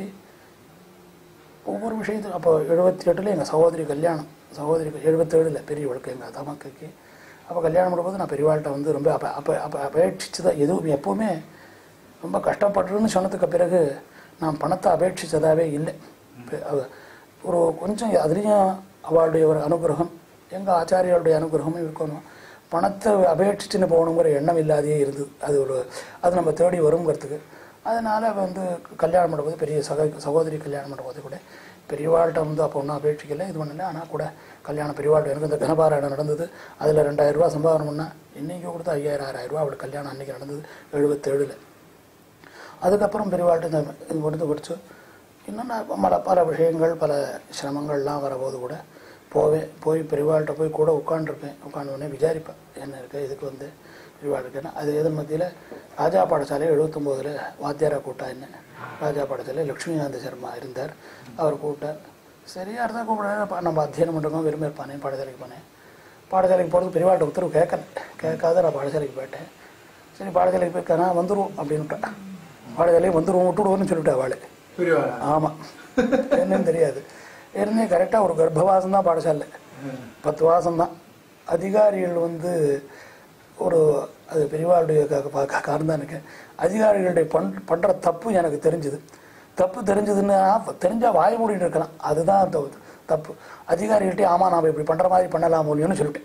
ஒவ்வொரு விஷயத்துக்கும் அப்போ எழுபத்தி எட்டில் எங்கள் சகோதரி கல்யாணம் சகோதரி எழுபத்தேழில் பெரியவளுக்கு எங்கள் தமக்கைக்கு அப்போ கல்யாணம் பண்ணும்போது நான் பெரியவாள்கிட்ட வந்து ரொம்ப அப்போ அப்போ அப்போ அபேட்சிச்சு தான் எதுவும் எப்போவுமே ரொம்ப கஷ்டப்படுறேன்னு சொன்னதுக்கு பிறகு நான் பணத்தை அபேட்சித்ததாகவே இல்லை இப்ப அவ- ஒரு கொஞ்சம் அதுலேயும் அவளுடைய ஒரு அனுகிரகம் எங்கள் ஆச்சாரியாளுடைய அனுகிரகமும் இருக்கணும் பணத்தை அபேட்சிச்சுன்னு போகணுங்கிற எண்ணம் இல்லாதையே இருந்தது அது ஒரு அது நம்ம தேடி வருங்கிறதுக்கு அதனால் வந்து கல்யாணம் பண்ணும்போது பெரிய சக சகோதரி கல்யாணம் பண்ணும்போது கூட பெரியவாள்கிட்ட வந்து அப்போ ஒன்றும் அபேட்சிக்கல இது பண்ணல ஆனால் கூட கல்யாணம் பெரியவாள்கிட்ட எனக்கு இந்த கனபாராயணம் நடந்தது அதில் ரெண்டாயிரம் ரூபா சம்பாதனம் பண்ணால் இன்றைக்கி கொடுத்து ஐயாயிரம் ஆறாயிரம் ரூபா அவளுக்கு கல்யாணம் அன்றைக்கி நடந்தது எழுபத்தேழில் அதுக்கப்புறம் பெரியவாள்கிட்ட இந்த இது முடிந்து படிச்சு இன்னும் நான் பல பல விஷயங்கள் பல சிரமங்கள்லாம் வரபோது கூட போவேன் போய் பெரியவாள்கிட்ட போய் கூட உட்காண்டிருப்பேன் உட்காந்து உடனே விசாரிப்பேன் என்ன இருக்கு இதுக்கு வந்து பெரியவாள் இருக்குன்னு அது எதன் மத்தியில் ராஜா பாடசாலை எழுபத்தொம்போதில் வாத்தியாரா கூட்டா என்ன ராஜா பாடசாலை லக்ஷ்மிகாந்த சர்மா இருந்தார் அவர் கூட்டார் சரியா இருந்தால் கூப்பிட நம்ம அத்தியனம் பண்ணுறோம் விரும்பி இருப்பானே பாடசாலைக்கு போனேன் பாடசாலைக்கு போகிறது பெரியவாள்கிட்ட உத்தரவு கேட்கல கேட்காத நான் பாடசாலைக்கு போயிட்டேன் சரி பாடசாலைக்கு போய் நான் வந்துருவோம் அப்படின்னுட்டேன் பாடசாலைக்கு வந்துருவோம் விட்டுடுவோம்னு சொல்லிட்டு அவளே புரியுவாளா ஆமாம் என்னன்னு தெரியாது ஏற்கனவே கரெக்டாக ஒரு கர்ப்பவாசம் தான் பாடசாலை பத்து வாசம் தான் அதிகாரிகள் வந்து ஒரு அது பெரியவாளுடைய காரணம் தான் எனக்கு அதிகாரிகளுடைய பண் பண்ணுற தப்பு எனக்கு தெரிஞ்சுது தப்பு தெரிஞ்சதுன்னா தெரிஞ்சால் வாய மூடிட்டு இருக்கலாம் அதுதான் தப்பு தப்பு அதிகாரிகள்ட்டே ஆமாம் நாம் இப்படி பண்ணுற மாதிரி பண்ணலாம் முடியும்னு சொல்லிட்டேன்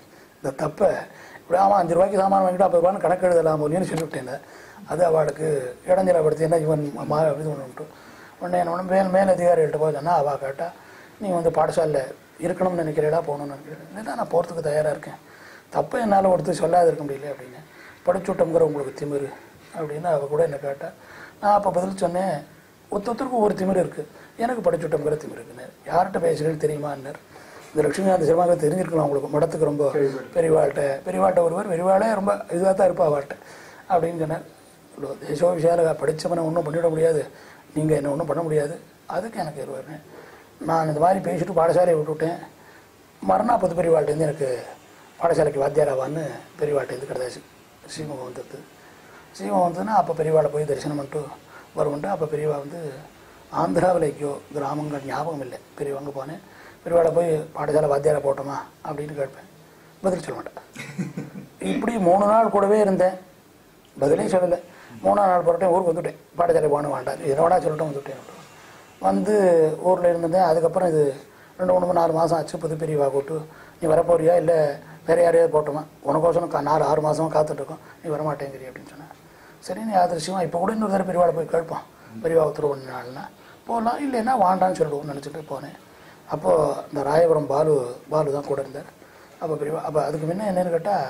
இந்த தப்பை இப்படி ஆமாம் அஞ்சு ரூபாய்க்கு சாமான் வாங்கிட்டு ஐம்பது ரூபான்னு கணக்கு எழுதலாம் போலின்னு சொல்லிவிட்டேன் அது அவளுக்கு இடைஞ்சலப்படுத்தி என்ன இவன் மா இது ஒன்று உடனே என்ன பண்ண மேல் மேல் அதிகாரிகள்ட்ட போய் சொன்னா அவள் கேட்டா நீ வந்து பாடசாலையில் இருக்கணும்னு நினைக்கிறீடா போகணும்னு நினைக்கிறேன் இல்லை நான் போகிறதுக்கு தயாராக இருக்கேன் தப்பு என்னால் ஒருத்தர் சொல்லாத இருக்க முடியல அப்படின்னு படிச்சுட்டோங்கிற உங்களுக்கு திமிரு அப்படின்னு அவள் கூட என்ன கேட்டா நான் அப்போ பதில் சொன்னேன் ஒருத்தருக்கும் ஒரு திமிரு இருக்குது எனக்கு படிச்சுட்டோங்கிற திமிரு இருக்குன்னு யார்கிட்ட பேசுகிறேன்னு தெரியுமான்னார் இந்த லட்சுமிகாந்த் சிரமாக தெரிஞ்சிருக்கலாம் உங்களுக்கு மடத்துக்கு ரொம்ப பெரியவாள்கிட்ட பெரியவாள்கிட்ட ஒருவர் பெரியவாளே ரொம்ப இதுவாக தான் இருப்பா அவள்கிட்ட அப்படின்னு சொன்னார் இவ்வளோ தேசோ விஷயால படித்தவனை ஒன்றும் பண்ணிவிட முடியாது நீங்கள் என்ன ஒன்றும் பண்ண முடியாது அதுக்கு எனக்கு இருவாருன்னு நான் இந்த மாதிரி பேசிட்டு பாடசாலையை விட்டுவிட்டேன் மறுநாள் புது பெரியவாள்கிட்டேருந்து எனக்கு பாடசாலைக்கு வாத்தியாராவான்னு பெரியவாள்கிட்டேருந்து கிடையாது ஸ்ரீமுகம் வந்தது ஸ்ரீமுகம் வந்ததுன்னா அப்போ பெரியவாளை போய் தரிசனம் பண்ணிட்டு வருவோன்ட்டு அப்போ பெரியவா வந்து ஆந்திராவில் எங்கேயோ கிராமங்கள் ஞாபகம் இல்லை பெரியவங்க போனேன் பெரியவாளை போய் பாடசாலை வாத்தியாரை போட்டோமா அப்படின்னு கேட்பேன் பதில் சொல்ல மாட்டேன் இப்படி மூணு நாள் கூடவே இருந்தேன் பதிலே சொல்லலை மூணாம் நாள் புறட்டேன் ஊருக்கு வந்துட்டேன் பாடசாலை போன வேண்டாம் என்னோட சொல்லிட்டு வந்துட்டேன் வந்து ஊரில் இருந்தேன் அதுக்கப்புறம் இது ரெண்டு மூணு நாலு மாதம் ஆச்சு புது பெரியவா கூட்டு நீ வரப்போறியா இல்லை வேற யாரையாவது போட்டோமா உனக்கோசரம் கா- நாலு ஆறு மாதமா காத்துட்ருக்கோம் நீ வரமாட்டேங்கிறிய அப்படின்னு சொன்னேன் சரி நீ ஆதர்ஷமா இப்போ கூட இன்னொரு தடவை பெரியவாளை போய் கேட்போம் பெரியவா உத்தரவு பண்ண நாள்னா போகலாம் இல்லைன்னா வாண்டான்னு சொல்லிடுவோம்னு நினச்சிட்டு போனேன் அப்போது இந்த ராயபுரம் பாலு பாலு தான் கூட இருந்தார் அப்போ பெரியவா அப்போ அதுக்கு முன்ன என்னன்னு கேட்டால்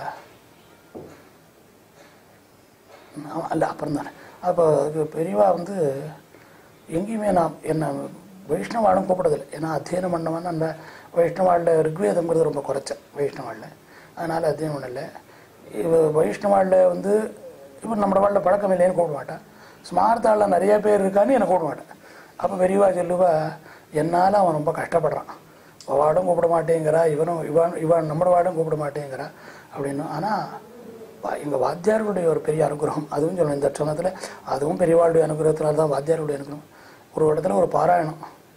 ஆமா, அல்ல அப்புறம் தானே அப்போ இது பெரியவா வந்து எங்கேயுமே நான் என்ன வைஷ்ணவாளும் கூப்பிடுறதில்லை ஏன்னா அத்தியனம் பண்ணவன் அந்த வைஷ்ணவாளில் ரிக்வேதங்கிறது ரொம்ப குறைச்சேன் வைஷ்ணவாளில் அதனால் அத்தியனம் பண்ணல இவ வைஷ்ணவாளில் வந்து இப்போ நம்ம வாழ்ல பழக்கம் இல்லைன்னு கூப்பிட மாட்டேன் ஸ்மார்த்தாளில் நிறைய பேர் இருக்கான்னு என்னை கூப்பிட மாட்டேன் அப்போ பெரியவா சொல்லுவா என்னால் அவன் ரொம்ப கஷ்டப்படுறான் வாடும் கூப்பிட மாட்டேங்கிறா இவனும் இவன் இவன் நம்மளோட வாடும் கூப்பிட மாட்டேங்கிறா அப்படின்னு ஆனால் வா- எங்க வாத்தியார்களுடைய ஒரு பெரிய அனுகிரகம் அதுவும் சொல்லணும் இந்த சமயத்தில் அதுவும் பெரியவாளுடைய அனுகிரகத்தினால தான் வாத்தியார்களுடைய அனுகிரகம் ஒரு இடத்துல ஒரு பாராயணம்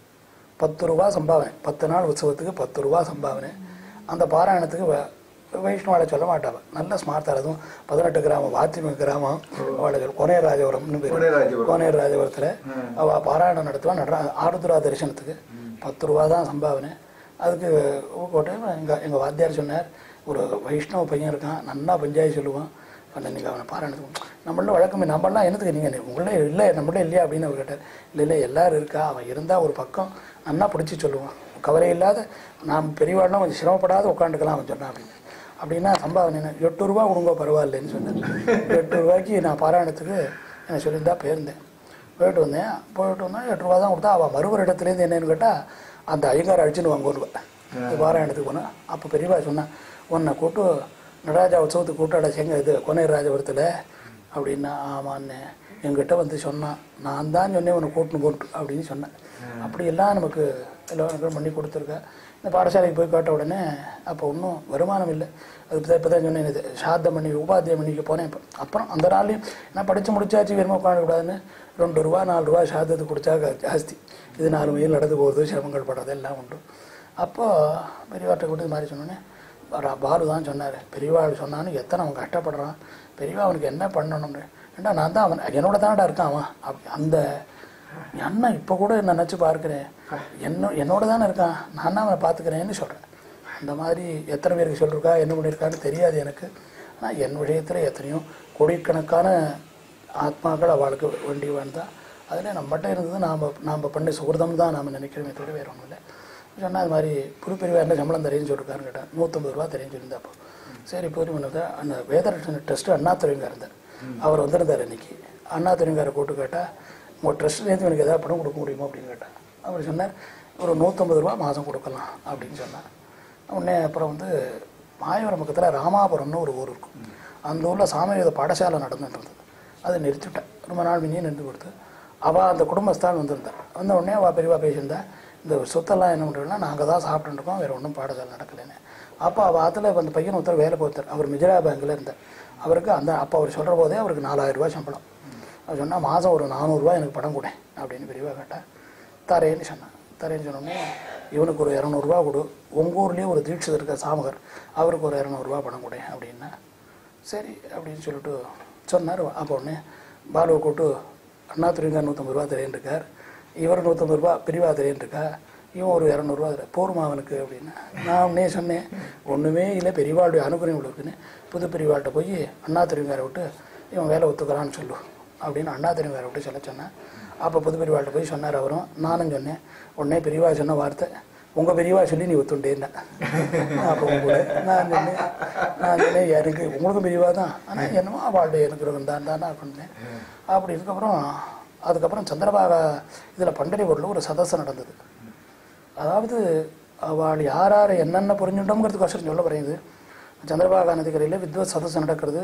பத்து ரூபா சம்பாவனை பத்து நாள் உற்சவத்துக்கு பத்து ரூபா சம்பாவனை அந்த பாராயணத்துக்கு வ- வைஷ்ணவாளை சொல்ல மாட்டாவ நல்ல ஸ்மார்த்தார் அதுவும் பதினெட்டு கிராமம் வாத்திம கிராமம் அவளுக்கு கொனையர் ராஜபுரம்னு பேர் கொனையர் ராஜபுரம். கோனேர் ராஜபுரத்தில் அவள் பாராயணம் நடத்துவா நடரா ஆருத்ரா தரிசனத்துக்கு பத்து ரூபா தான் சம்பாவனை அதுக்கு போட்டு எங்கள் எங்கள் வாத்தியார் சொன்னார் ஒரு வைஷ்ணவ பையன் இருக்கான் நன்னா பஞ்சாயத்து சொல்லுவான் பண்ண நீங்கள் அவனை பாராயணத்துக்கு நம்மள வழக்கமே நம்மளாம் என்னத்துக்கு நீங்கள் உங்களே இல்லை நம்மளே இல்லையா அப்படின்னு அவர் கேட்டார் இல்லை இல்லை எல்லாரும் இருக்கா அவன் இருந்தால் ஒரு பக்கம் நன்னா பிடிச்சி சொல்லுவான் கவலை இல்லாத நாம் பெரியவாள்லாம் கொஞ்சம் சிரமப்படாத உட்காந்துக்கலாம் அவன் சொன்னான் அப்படின்னு அப்படின்னா சம்பாவனை என்ன எட்டு ரூபா கொடுங்க பரவாயில்லைன்னு சொன்னேன் எட்டு ரூபாய்க்கு நான் பாராயணத்துக்கு என்ன சொல்லியிருந்தா போயிருந்தேன் போயிட்டு வந்தேன் போயிட்டு வந்தேன் எட்டு ரூபா தான் கொடுத்தா அவள் மறுவர் இடத்துலேருந்து என்னன்னு கேட்டால் அந்த ஐகார அடிச்சுன்னு வாங்க வருவேன் இது பாராயணத்துக்கு போனேன் அப்போ பெரியவா சொன்னேன் உன்னை கூட்டு நடராஜா உற்சவத்துக்கு கூட்டாட செங்க இது கொனையர் ராஜபுரத்தில் அப்படின்னா ஆமான்னு என்கிட்ட வந்து சொன்னான் நான் தான் சொன்னேன் உன்னை கூட்டுன்னு போட்டு அப்படின்னு சொன்னேன் அப்படி எல்லாம் நமக்கு எல்லாம் அனுகிரகம் பண்ணி கொடுத்துருக்கேன் இந்த பாடசாலைக்கு போய் கேட்ட உடனே அப்போ ஒன்றும் வருமானம் இல்லை அது இப்போ இப்போ தான் சொன்னேன் இது சாத்த மணி உபாத்திய மணிக்கு போனேன் இப்போ அப்புறம் அந்த நாள்லையும் நான் படித்து முடிச்சாச்சு வெறுமை உட்காந்துக்கூடாதுன்னு ரெண்டு ரூபா நாலு ரூபா சாதத்துக்கு குடிச்சா க- ஜாஸ்தி இது நாலு மைல் நடந்து போகிறது சிரமங்கள் படுறது எல்லாம் உண்டு அப்போது பெரியவாட்டை கூட்டு இது மாதிரி சொன்னோன்னே பா- பாலு தான் சொன்னார் பெரியவாள் சொன்னான்னு எத்தனை அவன் கஷ்டப்படுறான் பெரியவா அவனுக்கு என்ன பண்ணணும்னு ஏண்டா நான் தான் அவன் என்னோட தானடா இருக்கான் அவன் அப்படி அந்த அண்ணன் இப்போ கூட என்ன நினச்சி பார்க்குறேன் என்ன என்னோட தானே இருக்கான் நான் தான் அவனை பார்த்துக்கிறேன்னு சொல்கிறேன் அந்த மாதிரி எத்தனை பேருக்கு சொல்லிருக்கா என்ன பண்ணியிருக்கான்னு தெரியாது எனக்கு ஆனால் என் விஷயத்தில் எத்தனையோ கோடிக்கணக்கான ஆத்மாக்கள் அவளுக்கு வேண்டி வந்தால் அதில் நம்மகிட்ட இருந்தது நாம் நாம் பண்ண சுகிருதம் தான் நாம் நினைக்கிறோமே தவிர வேறு ஒன்றும் இல்லை சொன்னால் அது மாதிரி புது பிரிவாக என்ன சம்பளம் தரேன்னு சொல்லிருக்காருன்னு கேட்டேன் நூற்றம்பது ரூபா தரேன்னு சொல்லியிருந்தா அப்போ சரி புது பண்ணது அந்த வேதரட்சண டெஸ்ட்டு அண்ணாத்துறைங்க இருந்தார் அவர் வந்திருந்தார் இன்னைக்கு அண்ணாத்துறைங்காரை கூட்டு கேட்டால் உங்கள் ட்ரஸ்ட்லேருந்து எனக்கு எதாவது பணம் கொடுக்க முடியுமா அப்படின்னு கேட்டேன் அவர் சொன்னார் ஒரு நூற்றம்பது ரூபா மாதம் கொடுக்கலாம் அப்படின்னு சொன்னார் உடனே அப்புறம் வந்து மாயவரம் பக்கத்தில் ராமாபுரம்னு ஒரு ஊர் இருக்கும் அந்த ஊரில் சாமவேத பாடசாலை நடந்துட்டு இருந்தது அதை நிறுத்திவிட்டேன் ரொம்ப நாள் முன்னே நிறுத்தி கொடுத்து அவள் அந்த குடும்பஸ்தான் வந்திருந்தா வந்த உடனே அவள் பெரியவா பேசியிருந்தா இந்த சொத்தெல்லாம் என்ன பண்ணுறதுனா நாங்கள் தான் சாப்பிட்டுட்டு இருக்கோம் வேறு ஒன்றும் பாடசாலை நடக்கலைன்னு அப்போ அவள் ஆற்றுல அந்த பையன் ஒருத்தர் வேலை பார்த்தார் அவர் மிஜரா பேங்கில் இருந்தார் அவருக்கு அந்த அப்போ அவர் சொல்கிற போதே அவருக்கு நாலாயிரம் ரூபாய் சம்பளம் அவர் சொன்னால் மாதம் ஒரு நானூறுரூவா எனக்கு பணம் கொடு அப்படின்னு பெரியவா கேட்டேன் தரேன்னு சொன்னேன் தரேன்னு சொன்னோடனே இவனுக்கு ஒரு இரநூறுவா கொடு உங்கள் ஊர்லேயே ஒரு தீட்சிதர் இருக்க சாமகர் அவருக்கு ஒரு இரநூறுவா பணம் கொடு அப்படின்னா சரி அப்படின்னு சொல்லிட்டு சொன்னார் அப்போ உடனே பாலுவை கூட்டு அண்ணாதுரைங்க நூற்றம்பது ரூபா தரேன் இருக்கார் இவர் நூற்றம்பது ரூபா பிரிவா தரேன் இருக்கா இவன் ஒரு இரநூறுவா அதில் போருமா அவனுக்கு அப்படின்னு நான் உடனே சொன்னேன் ஒன்றுமே இல்லை பெரியவாளுடைய அனுகிரகம் இருக்குன்னு புது பெரியவாள்கிட்ட போய் அண்ணா தெரிவிங்காரை விட்டு இவன் வேலை ஒத்துக்கிறான்னு சொல்லு அப்படின்னு அண்ணா தெரிவிங்காரை விட்டு சொல்ல சொன்னேன் அப்போ புது பெரியவாள்கிட்ட போய் சொன்னார் அவரும் நானும் சொன்னேன் உடனே பெரியவா சொன்ன வார்த்தை உங்கள் பெரியவா சொல்லி நீ ஒத்துண்டேன்னு அப்போ கூட நான் சொன்னேன் நான் சொன்னேன் எனக்கு உங்களுக்கும் பெரியவா தான் ஆனால் என்னமோ அவளுடைய அனுகிரகம் தான் தான் அப்படின்னேன் அப்படி இதுக்கப்புறம் அதுக்கப்புறம் சந்திரபாகா இதில் பண்டரிபுரில் ஒரு சதசு நடந்தது அதாவது அவள் யார் யார் என்னென்ன புரிஞ்சுட்டோங்கிறதுக்கோசரம் சொல்ல போகிறேன் இது சந்திரபாகா நதிக்கரையில் வித்வத் சதசு நடக்கிறது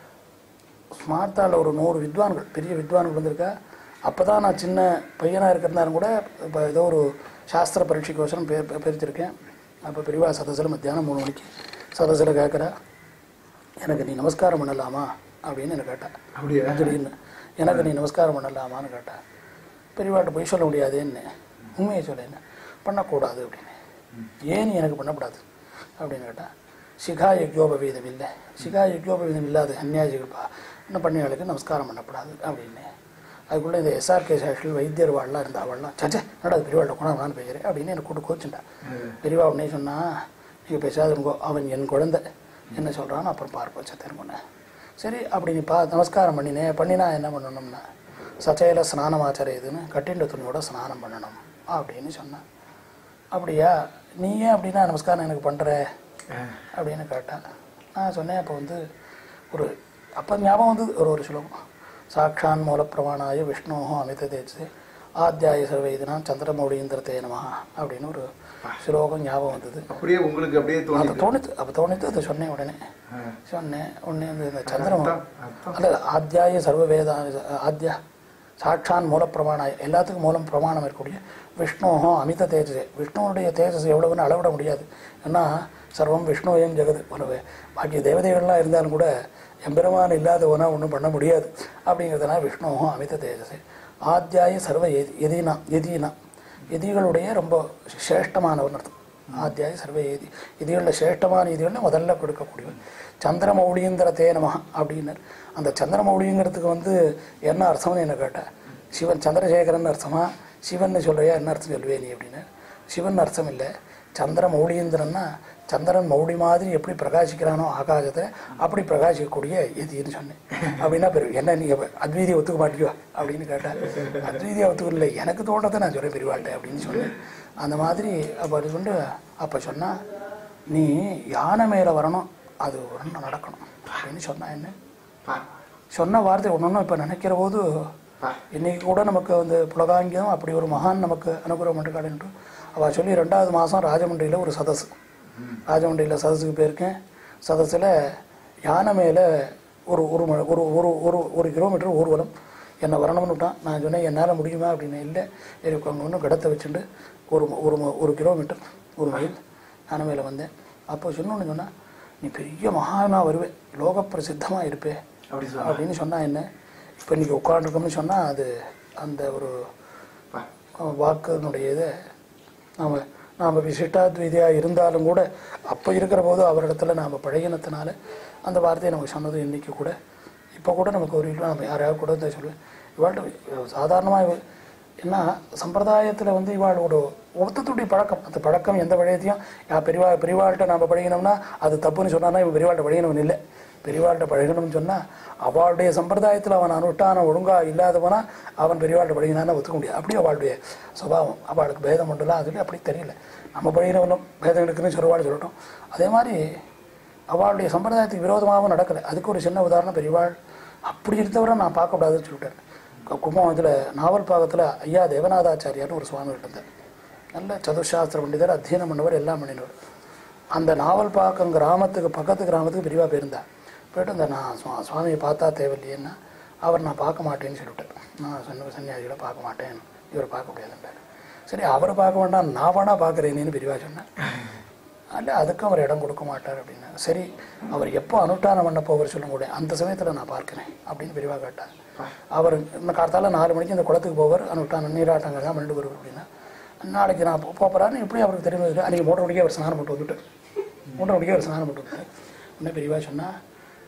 ஸ்மார்த்தாவில் ஒரு நூறு வித்வான்கள் பெரிய வித்வான்கள் வந்திருக்கா அப்போ தான் நான் சின்ன பையனாக இருக்கிறதாலும் கூட இப்போ ஏதோ ஒரு சாஸ்திர பரீட்சைக்கோசரம் பே பிரிச்சிருக்கேன் அப்போ பெரியவா சதசில் மத்தியானம் மூணு மணிக்கு சதசில் கேட்குறா எனக்கு நீ நமஸ்காரம் பண்ணலாமா அப்படின்னு என்ன கேட்டா அப்படியா திடீர்னு எனக்கு நீ நமஸ்காரம் பண்ணலாமான்னு கேட்டா பெரியவாட்ட போய் சொல்ல முடியாதுன்னு உண்மையை சொல்லேன்னு பண்ணக்கூடாது அப்படின்னு ஏன் நீ எனக்கு பண்ணக்கூடாது அப்படின்னு கேட்டா சிகா யக்யோபவீதம் இல்லை சிகா யக்யோபவீதம் இல்லாத சன்னியாசிகள்ப்பா என்ன பண்ணியாளுக்கு நமஸ்காரம் பண்ணக்கூடாது அப்படின்னு அதுக்குள்ளே இந்த எஸ்ஆர்கே சேஷல் வைத்தியர் வாழலாம் இருந்தா அவள்லாம் சச்சே நடா பெரியவாள்கிட்ட கொண்டாந்து பேசுகிறேன் அப்படின்னு எனக்கு கூட்டு கோச்சுட்டான் பெரியவா உடனே சொன்னா நீங்கள் பேசாத இருங்கோ அவன் என் குழந்தை என்ன சொல்கிறான்னு அப்புறம் பார்ப்போம் சத்தருங்கண்ணே சரி அப்படி நீ பா நமஸ்காரம் பண்ணினே பண்ணினா என்ன பண்ணணும்னா சச்சையில் ஸ்நானம் ஆச்சரியதுன்னு கட்டிண்ட துணியோட ஸ்நானம் பண்ணணும் அப்படின்னு சொன்னான் அப்படியா நீ ஏன் அப்படின்னா நமஸ்காரம் எனக்கு பண்ணுற அப்படின்னு கேட்டேன் நான் சொன்னேன் அப்போ வந்து ஒரு அப்போ ஞாபகம் வந்து ஒரு ஒரு ஸ்லோகம் சாட்சான் மூலப்பிரமாணாய விஷ்ணோஹோ அமித தேஜே ஆத்தியாய சர்வைதினாம் சந்திரமௌடீந்திரத்தே நமஹ அப்படின்னு ஒரு ஸ்லோகம் ஞாபகம் வந்தது அப்படியே உங்களுக்கு அப்படியே அப்போ தோணுது தோணித்து அப்போ தோணித்து அதை சொன்னேன் உடனே ஆ. சொன்னேன் உடனே இந்த இந்த சந்திரம அர்த்தம், அர்த்தம். அல்ல ஆத்தியாய சர்வ வேதா ஆத்யா சாட்சான் மூல பிரமாணம் எல்லாத்துக்கும் மூலம் பிரமாணம் இருக்கக்கூடிய விஷ்ணுவும் அமித தேஜஸ் விஷ்ணுவுடைய தேஜஸ் எவ்வளவுன்னு அளவிட முடியாது ஏன்னா சர்வம் விஷ்ணுவையும் ஜெகது உணவு பாக்கி தேவதைகள்லாம் இருந்தாலும் கூட எம்பெருமான் இல்லாதவனா ஒன்றும் பண்ண முடியாது அப்படிங்கிறதுனால விஷ்ணுவும் அமித தேஜஸ் ஆத்தியாய சர்வ எதி எதினா எதினா எதிகளுடைய ரொம்ப சிரேஷ்டமானவன் அர்த்தம் ஆத்தியாய சர்வ எதி எதிகளில் சிரேஷ்டமான எதிகளில் முதல்ல கொடுக்கக்கூடியவன் சந்திரமௌழியந்திர தேனமா அப்படின்னார் அந்த சந்திரமௌழிங்கிறதுக்கு வந்து என்ன அர்த்தம்னு என்ன கேட்டேன் சிவன் சந்திரசேகரன் அர்த்தமா சிவன் சொல்றியா என்ன அர்த்தம் சொல்லுவே நீ அப்படின்னு சிவன் அர்த்தம் இல்லை சந்திர மௌழியந்திரன்னா சந்திரன் மௌடி மாதிரி எப்படி பிரகாசிக்கிறானோ ஆகாசத்தை அப்படி பிரகாசிக்கக்கூடிய எதின்னு சொன்னேன் அப்படின்னா பெரு என்ன நீங்கள் அத்வீதியை ஒத்துக்க மாட்டியோ அப்படின்னு கேட்டேன் அத்வீதியை ஒத்துக்கல எனக்கு தோன்றதை நான் சொல்கிறேன் பெரியவாள்கிட்ட அப்படின்னு சொன்னேன் அந்த மாதிரி அப்போ அது கொண்டு அப்போ சொன்னா நீ யானை மேலே வரணும் அது ஒன்று நடக்கணும் அப்படின்னு சொன்னா என்ன பா, சொன்ன வார்த்தை ஒன்று இப்போ நினைக்கிற போது பா. இன்னைக்கு கூட நமக்கு வந்து புலகாங்கியம் அப்படி ஒரு மகான் நமக்கு அனுகிரகம் பண்ணிருக்காள் என்று அவள் சொல்லி ரெண்டாவது மாதம் ராஜமண்டியில் ஒரு சதஸ் ராஜமண்டியில் சதஸுக்கு போயிருக்கேன் சதஸில் யானை மேலே ஒரு ஒரு ம- ஒரு ஒரு ஒரு ஒரு கிலோமீட்டர் ஊர்வலம் என்னை வரணும்னு விட்டான் நான் சொன்னேன் என்னால் முடியுமா அப்படின்னு இல்லை எனக்கு அங்கே ஒன்றும் கடத்தை வச்சுட்டு ஒரு ம- ஒரு ம- ஒரு கிலோமீட்டர் ஒரு மைல் யானை மேலே வந்தேன் அப்போ சொன்னோன்னு சொன்னா நீ பெரிய மகானா வருவே லோக பிரசித்தமாக இருப்பே அப்படி சொன்னா அப்படின்னு சொன்னா என்ன இப்போ இன்னைக்கு உட்காந்துருக்கோம்னு சொன்னால் அது அந்த ஒரு பா. வாக்கினுடைய இதை நாம் நாம் விசிஷ்டாத்வீதியாக இருந்தாலும் கூட அப்போ இருக்கிற போது அவரிடத்துல நாம் பழகினத்தினால அந்த வார்த்தையை நமக்கு சொன்னது இன்னைக்கு கூட இப்போ கூட நமக்கு ஒரு இல்லை நம்ம யாரையாவது கூட தான் சொல்லுவேன் இவாள்கிட்ட சாதாரணமாக ஏன்னா சம்பிரதாயத்தில் வந்து இவாளோட ஒருத்தத்துடைய பழக்கம் அந்த பழக்கம் எந்த வழியத்தையும் யா பெரியவா பெரியவாள்கிட்ட நாம் பழகினோம்னா அது தப்புன்னு சொன்னான்னா இவன் பெரியவாள்கிட்ட பழகினவன் இல்லை பெரியவாள்கிட்ட பழகணும்னு சொன்னால் அவளுடைய சம்பிரதாயத்தில் அவன் அனுஷ்டான ஒழுங்கா இல்லாதவனா அவன் பெரியவாள்கிட்ட பழகினான்னு ஒத்துக்க முடியாது அப்படியே அவளுடைய சுபாவம் அவளுக்கு பேதம் உண்டுலாம் அதுல அப்படி தெரியல நம்ம பழகினவனும் பேதம் இருக்குன்னு சொல்லுவாள் சொல்லட்டும் அதே மாதிரி அவளுடைய சம்பிரதாயத்துக்கு விரோதமாகவும் நடக்கலை அதுக்கு ஒரு சின்ன உதாரணம் பெரியவாள் அப்படி இருந்தவரை நான் பார்க்கக்கூடாதுன்னு சொல்லிட்டேன் கு- கும்பகோணத்தில் நாவல் பாகத்தில் ஐயா தேவநாதாச்சாரியார்னு ஒரு சுவாமி இருந்தார் நல்ல சதுசாஸ்திர பண்டிதர் அத்தியனம் பண்ணவர் எல்லாம் பண்ணினவர் அந்த நாவல் பாக்கம் கிராமத்துக்கு பக்கத்து கிராமத்துக்கு பெரியவா போயிருந்தார் போயிட்டு இந்த நான் சுவா- சுவாமியை பார்த்தா தேவையில்லையேன்னா அவர் நான் பார்க்க மாட்டேன்னு சொல்லிவிட்டார் நான் சொன்ன சன்னியாசிகளை பார்க்க மாட்டேன் இவரை பார்க்க முடியாதுன்றார் சரி அவரை பார்க்க வேண்டாம் நான் வேணா பார்க்குறேனேன்னு பெரியவா சொன்னேன் அல்ல அதுக்கும் அவர் இடம் கொடுக்க மாட்டார் அப்படின்னு சரி அவர் எப்போ அனுஷ்டானம் பண்ண போவர் சொல்ல முடியும் அந்த சமயத்தில் நான் பார்க்கிறேன் அப்படின்னு பெரியவா கேட்டார் அவர் இந்த காலத்தால் நாலு மணிக்கு இந்த குளத்துக்கு போவார் அனுஷ்டானம் நீராட்டங்கள் தான் பண்ணிட்டு வருவார் அப்படின்னா நாளைக்கு நான் போகிறாருன்னு எப்படி அவருக்கு தெரியும் அன்றைக்கி மூன்றரை மணிக்கு அவர் ஸ்நானம் பண்ணிட்டு வந்துட்டார் மூன்றரை மணிக்கு அவர் ஸ்நானம் பண்ணிட்டு வந்துட்டார் உடனே பெரியவா சொன்னால்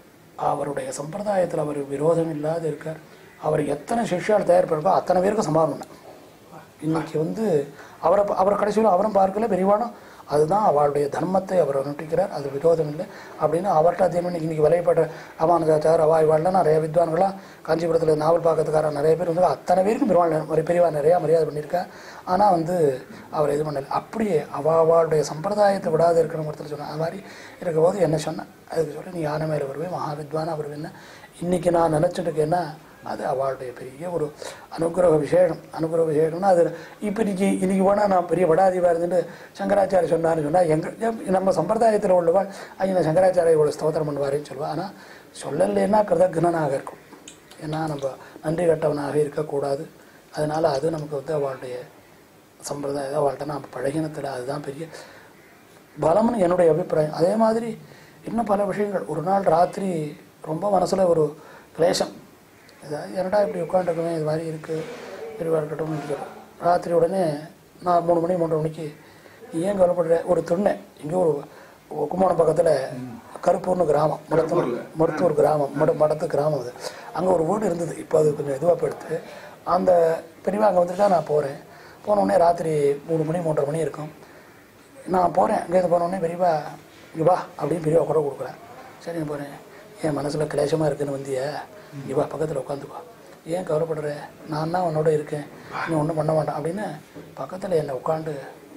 அவருடைய சம்பிரதாயத்தில் அவர் விரோதம் இல்லாத இருக்கார் அவர் எத்தனை சிஷ்யால் தயார் பண்ணிருக்கோ அத்தனை பேருக்கு சமாதானம் பண்ணார் இன்னைக்கு வந்து அவரை அவர் கடைசியில் அவரும் பார்க்கல பெரியவானும் அதுதான் அவளுடைய தர்மத்தை அவர் நுட்டிக்கிறார் அது விரோதம் இல்லை அப்படின்னு அவர்கிட்ட அதே மாதிரி இன்னைக்கு விலைப்பட்ட ராமானுஜாச்சார் அவா இவாள்லாம் நிறைய வித்வான்களாம் காஞ்சிபுரத்தில் நாவல் பார்க்கறதுக்கார நிறைய பேர் வந்து அத்தனை பேருக்கும் பெருமாள் ஒரு பெரியவா நிறையா மரியாதை பண்ணியிருக்கா ஆனால் வந்து அவர் இது பண்ணல அப்படியே அவ அவளுடைய சம்பிரதாயத்தை விடாது இருக்கணும் ஒருத்தர் சொன்னேன் அது மாதிரி இருக்கும்போது என்ன சொன்னேன் அதுக்கு சொல்லி நீ யானை மேலே வருவேன் மகா வித்வானா வருவேன்னா இன்னைக்கு நான் நினச்சிட்டு இருக்கேன்னா அது அவளுடைய பெரிய ஒரு அனுகிரக விசேஷம் அனுகிரக விசேஷம்னா அது இப்போ இன்னைக்கு இன்னைக்கு வேணால் நான் பெரிய வடாதிவாக இருந்துட்டு சங்கராச்சாரிய சொன்னான்னு சொன்னால் எங்கள் நம்ம சம்பிரதாயத்தில் உள்ளவாள் ஐயா சங்கராச்சாரிய இவ்வளோ ஸ்தோத்திரம் பண்ணுவாருன்னு சொல்லுவா ஆனால் சொல்லலைன்னா கிருதக்னனாக இருக்கும் ஏன்னா நம்ம நன்றி கட்டவனாக இருக்கக்கூடாது அதனால் அது நமக்கு வந்து அவளுடைய சம்பிரதாயம் அவள்கிட்ட நான் பழகினத்தில் அதுதான் பெரிய பலம்னு என்னுடைய அபிப்பிராயம் அதே மாதிரி இன்னும் பல விஷயங்கள் ஒரு நாள் ராத்திரி ரொம்ப மனசில் ஒரு கிளேசம் ஏதாவது என்னடா இப்படி உட்காந்துருக்கவே இது மாதிரி இருக்குது பெரியவா இருக்கட்டும் இருக்குது ராத்திரி உடனே நான் மூணு மணி மூன்றரை மணிக்கு நீ ஏன் கவலைப்படுற ஒரு துண்ணை இங்கே ஒரு கும்பகோணம் பக்கத்தில் கருப்பூர்னு கிராமம் மடத்தூர் மருத்தூர் கிராமம் மட மடத்து கிராமம் அது அங்கே ஒரு வீடு இருந்தது இப்போ அது கொஞ்சம் இதுவாக போயிடுத்து அந்த பெரியவா அங்கே வந்துட்டு நான் போகிறேன் போன உடனே ராத்திரி மூணு மணி மூன்றரை மணி இருக்கும் நான் போகிறேன் அங்கேருந்து போனோடனே பெரியவா இங்கே வா அப்படின்னு பெரியவா குறை கொடுக்குறேன் சரி நான் போகிறேன் என் மனசில் கிளேசமாக இருக்குன்னு வந்திய இங்கே வா பக்கத்தில் உட்காந்துக்கோ ஏன் கவலைப்படுற நான் தான் உன்னோட இருக்கேன் நீ ஒன்றும் பண்ண வேண்டாம் அப்படின்னு பக்கத்தில் என்னை உட்காந்து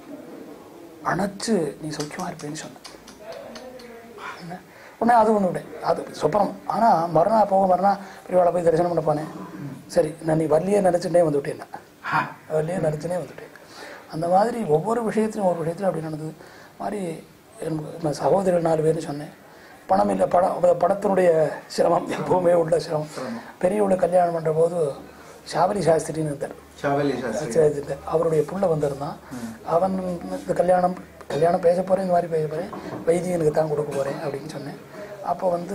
அணைச்சு நீ சௌக்கியமாக இருப்பேன்னு சொன்னேன் என்ன உடனே அது ஒன்று விட அது சொப்பனம் ஆனால் மறுநாள் போக மறுநாள் பெரியவாளை போய் தரிசனம் பண்ண போனேன் சரி நான் நீ வரலையே நினச்சுட்டே வந்துவிட்டேன் நான் வரலையே நினச்சுனே வந்துட்டேன் அந்த மாதிரி ஒவ்வொரு விஷயத்திலும் ஒவ்வொரு விஷயத்திலும் அப்படி நடந்தது மாதிரி என் சகோதரர்கள் நாலு பேர்னு சொன்னேன் பணம் இல்லை படம் அந்த படத்தினுடைய சிரமம் எப்பவுமே உள்ள சிரமம் பெரியவளை கல்யாணம் பண்ணுற போது சாவலி சாஸ்திரின்னு இருந்தார் சாவலி சாஸ்திரி சரி, இது அவருடைய புள்ள வந்திருந்தான் அவன் இந்த கல்யாணம் கல்யாணம் பேச போகிறேன் இந்த மாதிரி பேச போகிறேன் வைத்தியனுக்கு தான் கொடுக்க போகிறேன் அப்படின்னு சொன்னேன் அப்போ வந்து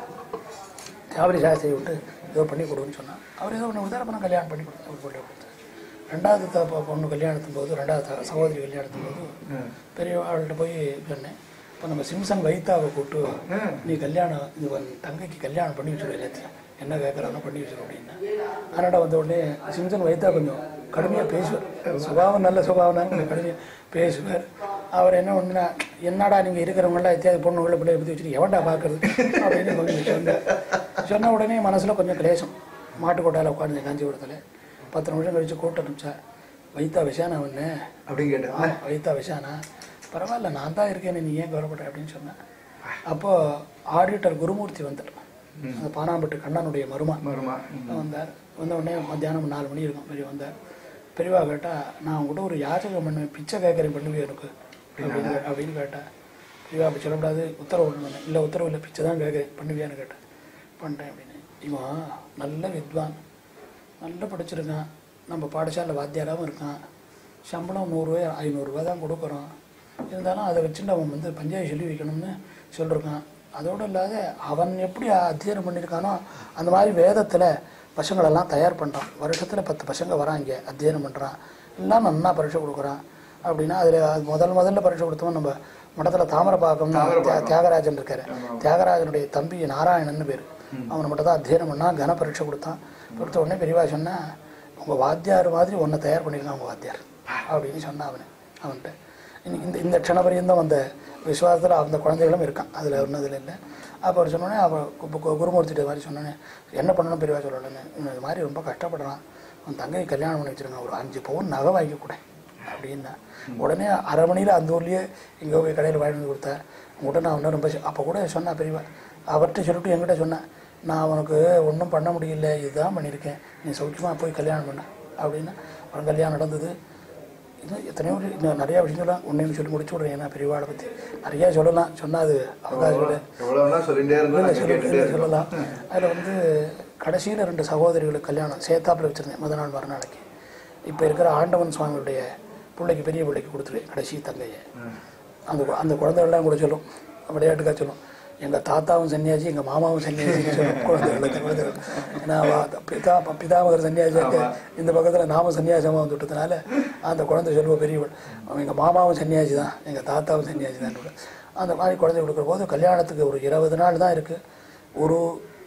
காவிரி சாஸ்திரியை விட்டு ஏதோ பண்ணி கொடுன்னு சொன்னான் அவர் ஏதோ ஒன்று விதார அப்புறம் கல்யாணம் பண்ணி கொடுத்து அவர் போட்டு கொடுத்தார் ரெண்டாவது த- பொ- பொண்ணு கல்யாணத்தும் போது ரெண்டாவது த- சகோதரி கல்யாணத்தும் போது பெரிய ஆள்கிட்ட போய் சொன்னேன் இப்போ நம்ம சிம்சன் வைத்தாவை கூப்பிட்டு நீ கல்யாணம் இது உன் தங்கைக்கு கல்யாணம் பண்ணி வச்சுடு எல்லாத்தையும் என்ன கேட்குறானோ பண்ணி வச்சிடும் அப்படின்னு அதனால வந்த உடனே சிம்சன் வைத்தா கொஞ்சம் கடுமையாக பேசுவார் சுபாவம் நல்ல சுபாவம் தான் கொஞ்சம் கடுமையாக பேசுவார் அவர் என்ன ஒன்றுனா என்னடா நீங்கள் இருக்கிறவங்களாம் எத்தியாவது பொண்ணுகளை பிள்ளைய பற்றி வச்சுட்டு எவன்டா பார்க்கறது அப்படின்னு கொஞ்சம் சொன்னார் சொன்ன உடனே மனசில் கொஞ்சம் கிளேசம் மாட்டுக்கோட்டையில் உட்காந்து காஞ்சிபுரத்தில் பத்து நிமிஷம் கழிச்சு கூட்ட அனுப்பிச்சா வைத்தா விஷானா ஒன்று அப்படின்னு கேட்டேன் வைத்தா விஷானா பரவாயில்ல நான் தான் இருக்கேன் நீ ஏன் கவலைப்படுற அப்படின்னு சொன்னேன் அப்போது ஆடிட்டர் குருமூர்த்தி வந்தார் அந்த பானாம்பட்டு கண்ணனுடைய மருமா மருமா வந்தார் வந்த உடனே மத்தியானம் நாலு மணி இருக்கும் பெரிய வந்தார் பெரியவா கேட்டா நான் உங்கள்கிட்ட ஒரு யாச்சகம் பண்ணுவேன் பிச்சை கேட்குறேன் பண்ணுவேன் எனக்கு அப்படின்னு அப்படின்னு கேட்டேன் பெரியவா அப்படி சொல்லக்கூடாது உத்தரவு பண்ணேன் இல்லை உத்தரவு இல்லை பிச்சை தான் கேட்குறேன் பண்ணுவியான்னு கேட்டேன் பண்ணிட்டேன் அப்படின்னு இவன் நல்ல வித்வான் நல்லா படிச்சிருக்கான் நம்ம பாடசாலை வாத்தியாராகவும் இருக்கான் சம்பளம் நூறுரூவா ஐநூறுரூவா தான் கொடுக்குறோம் இருந்தாலும் அதை வச்சுட்டு அவன் வந்து பஞ்சாயத்து சொல்லி வைக்கணும்னு சொல்லியிருக்கான் அதோடு இல்லாத அவன் எப்படி அத்தியனம் பண்ணியிருக்கானோ அந்த மாதிரி வேதத்தில் பசங்களெல்லாம் தயார் பண்ணுறான் வருஷத்தில் பத்து பசங்க வராங்க அத்தியனம் பண்ணுறான் எல்லாம் நன்னா பரீட்சை கொடுக்குறான் அப்படின்னா அதில் முதல் முதல்ல பரீட்சை கொடுத்தவன் நம்ம மடத்தில் தாமரபாக்கம்னு தியா- தியாகராஜன் இருக்காரு தியாகராஜனுடைய தம்பி நாராயணன் பேர் அவனை மட்டும் தான் அத்தியனம் பண்ணான் கன பரீட்சை கொடுத்தான் கொடுத்த உடனே பெரியவா சொன்னா உங்கள் வாத்தியார் மாதிரி ஒன்றை தயார் பண்ணியிருக்கான் உங்கள் வாத்தியார் அப்படின்னு சொன்னான் அவனு அவன்கிட்ட இன்னைக்கு இந்த இந்த க்ஷண பரியந்தம் அந்த விசுவாசத்தில் அந்த குழந்தைகளும் இருக்கான் அதில் ஒன்றும் இதில் இல்லை அப்போ அவர் சொன்னோடனே அவன் கு- கு- குருமூர்த்திட்ட இது மாதிரி சொன்னோன்னே என்ன பண்ணணும் பெரியவா சொல்லலன்னு இவன் இது மாதிரி ரொம்ப கஷ்டப்படுறான் அவன் தங்கை கல்யாணம் பண்ணி வச்சிருக்கான் ஒரு அஞ்சு பவுன் நகை வாங்கி கூட அப்படின்னா உடனே அரை மணியில் அந்த ஊர்லேயே இங்கே போய் கடையில் வாங்கி வந்து கொடுத்தேன் உங்கள்கிட்ட நான் இன்னும் ரொம்ப அப்போ கூட சொன்னேன் பெரியவா அவர்கிட்ட சொல்லிட்டு என்கிட்ட சொன்னேன் நான் அவனுக்கு ஒன்றும் பண்ண முடியல இதுதான் பண்ணியிருக்கேன் நீ சௌக்கியமாக போய் கல்யாணம் பண்ண அப்படின்னா அவன் கல்யாணம் நடந்தது இன்னும் எத்தனையோ விஷயம், இன்னும் நிறையா விஷயம் சொல்லலாம் ஒன்றையும் சொல்லி முடிச்சு விட்றேன் ஏன்னா பெரியவாளை பற்றி நிறையா சொல்லலாம் சொன்னால் அது அவகாசம் இல்லை எவ்வளவுனா சொல்லிட்டே இருந்தோம் இல்லை நாங்க சொல்லி கேட்டுட்டே இல்லை இருக்கோம் சொல்லலாம் அதில் வந்து கடைசியில் ரெண்டு சகோதரிகளுக்கு கல்யாணம் சேத்தாப்பில் வச்சுருந்தேன் முத நாள் மறுநாளைக்கு இப்போ இருக்கிற ஆண்டவன் சுவாமியுடைய பிள்ளைக்கு பெரிய பிள்ளைக்கு கொடுத்துருவேன் கடைசி தங்கையை அந்த கு- அந்த குழந்தைகள்லாம் கூட சொல்லும் விளையாட்டுக்காக சொல்லும் எங்கள் தாத்தாவும் சன்னியாசி எங்கள் மாமாவும் சன்னியாசின்னு சொல்லும் குழந்தைகளுக்கு குழந்தைகள் ஏன்னா அவ அந்த பிதா பிதாமகர் சன்னியாசியாக்கு இந்த பக்கத்தில் நாம சன்னியாசமாக வந்து விட்டதுனால அந்த குழந்தை சொல்லுவோம் பெரியவள் அவன் எங்கள் மாமாவும் சன்னியாசி தான் எங்கள் தாத்தாவும் சன்னியாசி தான் அந்த மாதிரி குழந்தை கொடுக்குற போது கல்யாணத்துக்கு ஒரு இருபது நாள் தான் இருக்குது ஒரு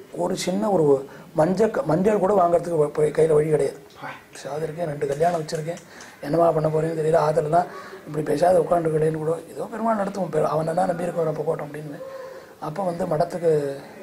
ஒரு சின்ன ஒரு மஞ்சள் க- மஞ்சள் கூட வாங்குறதுக்கு கையில் வழி கிடையாது சாதிருக்கேன் ரெண்டு கல்யாணம் வச்சுருக்கேன் என்னமா பண்ண போறேன்னு தெரியல ஆத்துல தான் இப்படி பேசாத உட்காந்துருக்கலேன்னு கூட ஏதோ பெருமாள் நடத்துவோம் பெரு- அவன் என்ன நம்பி இருக்கவன் அப்போ போட்டோம் அப்படின்னு அப்போ வந்து மடத்துக்கு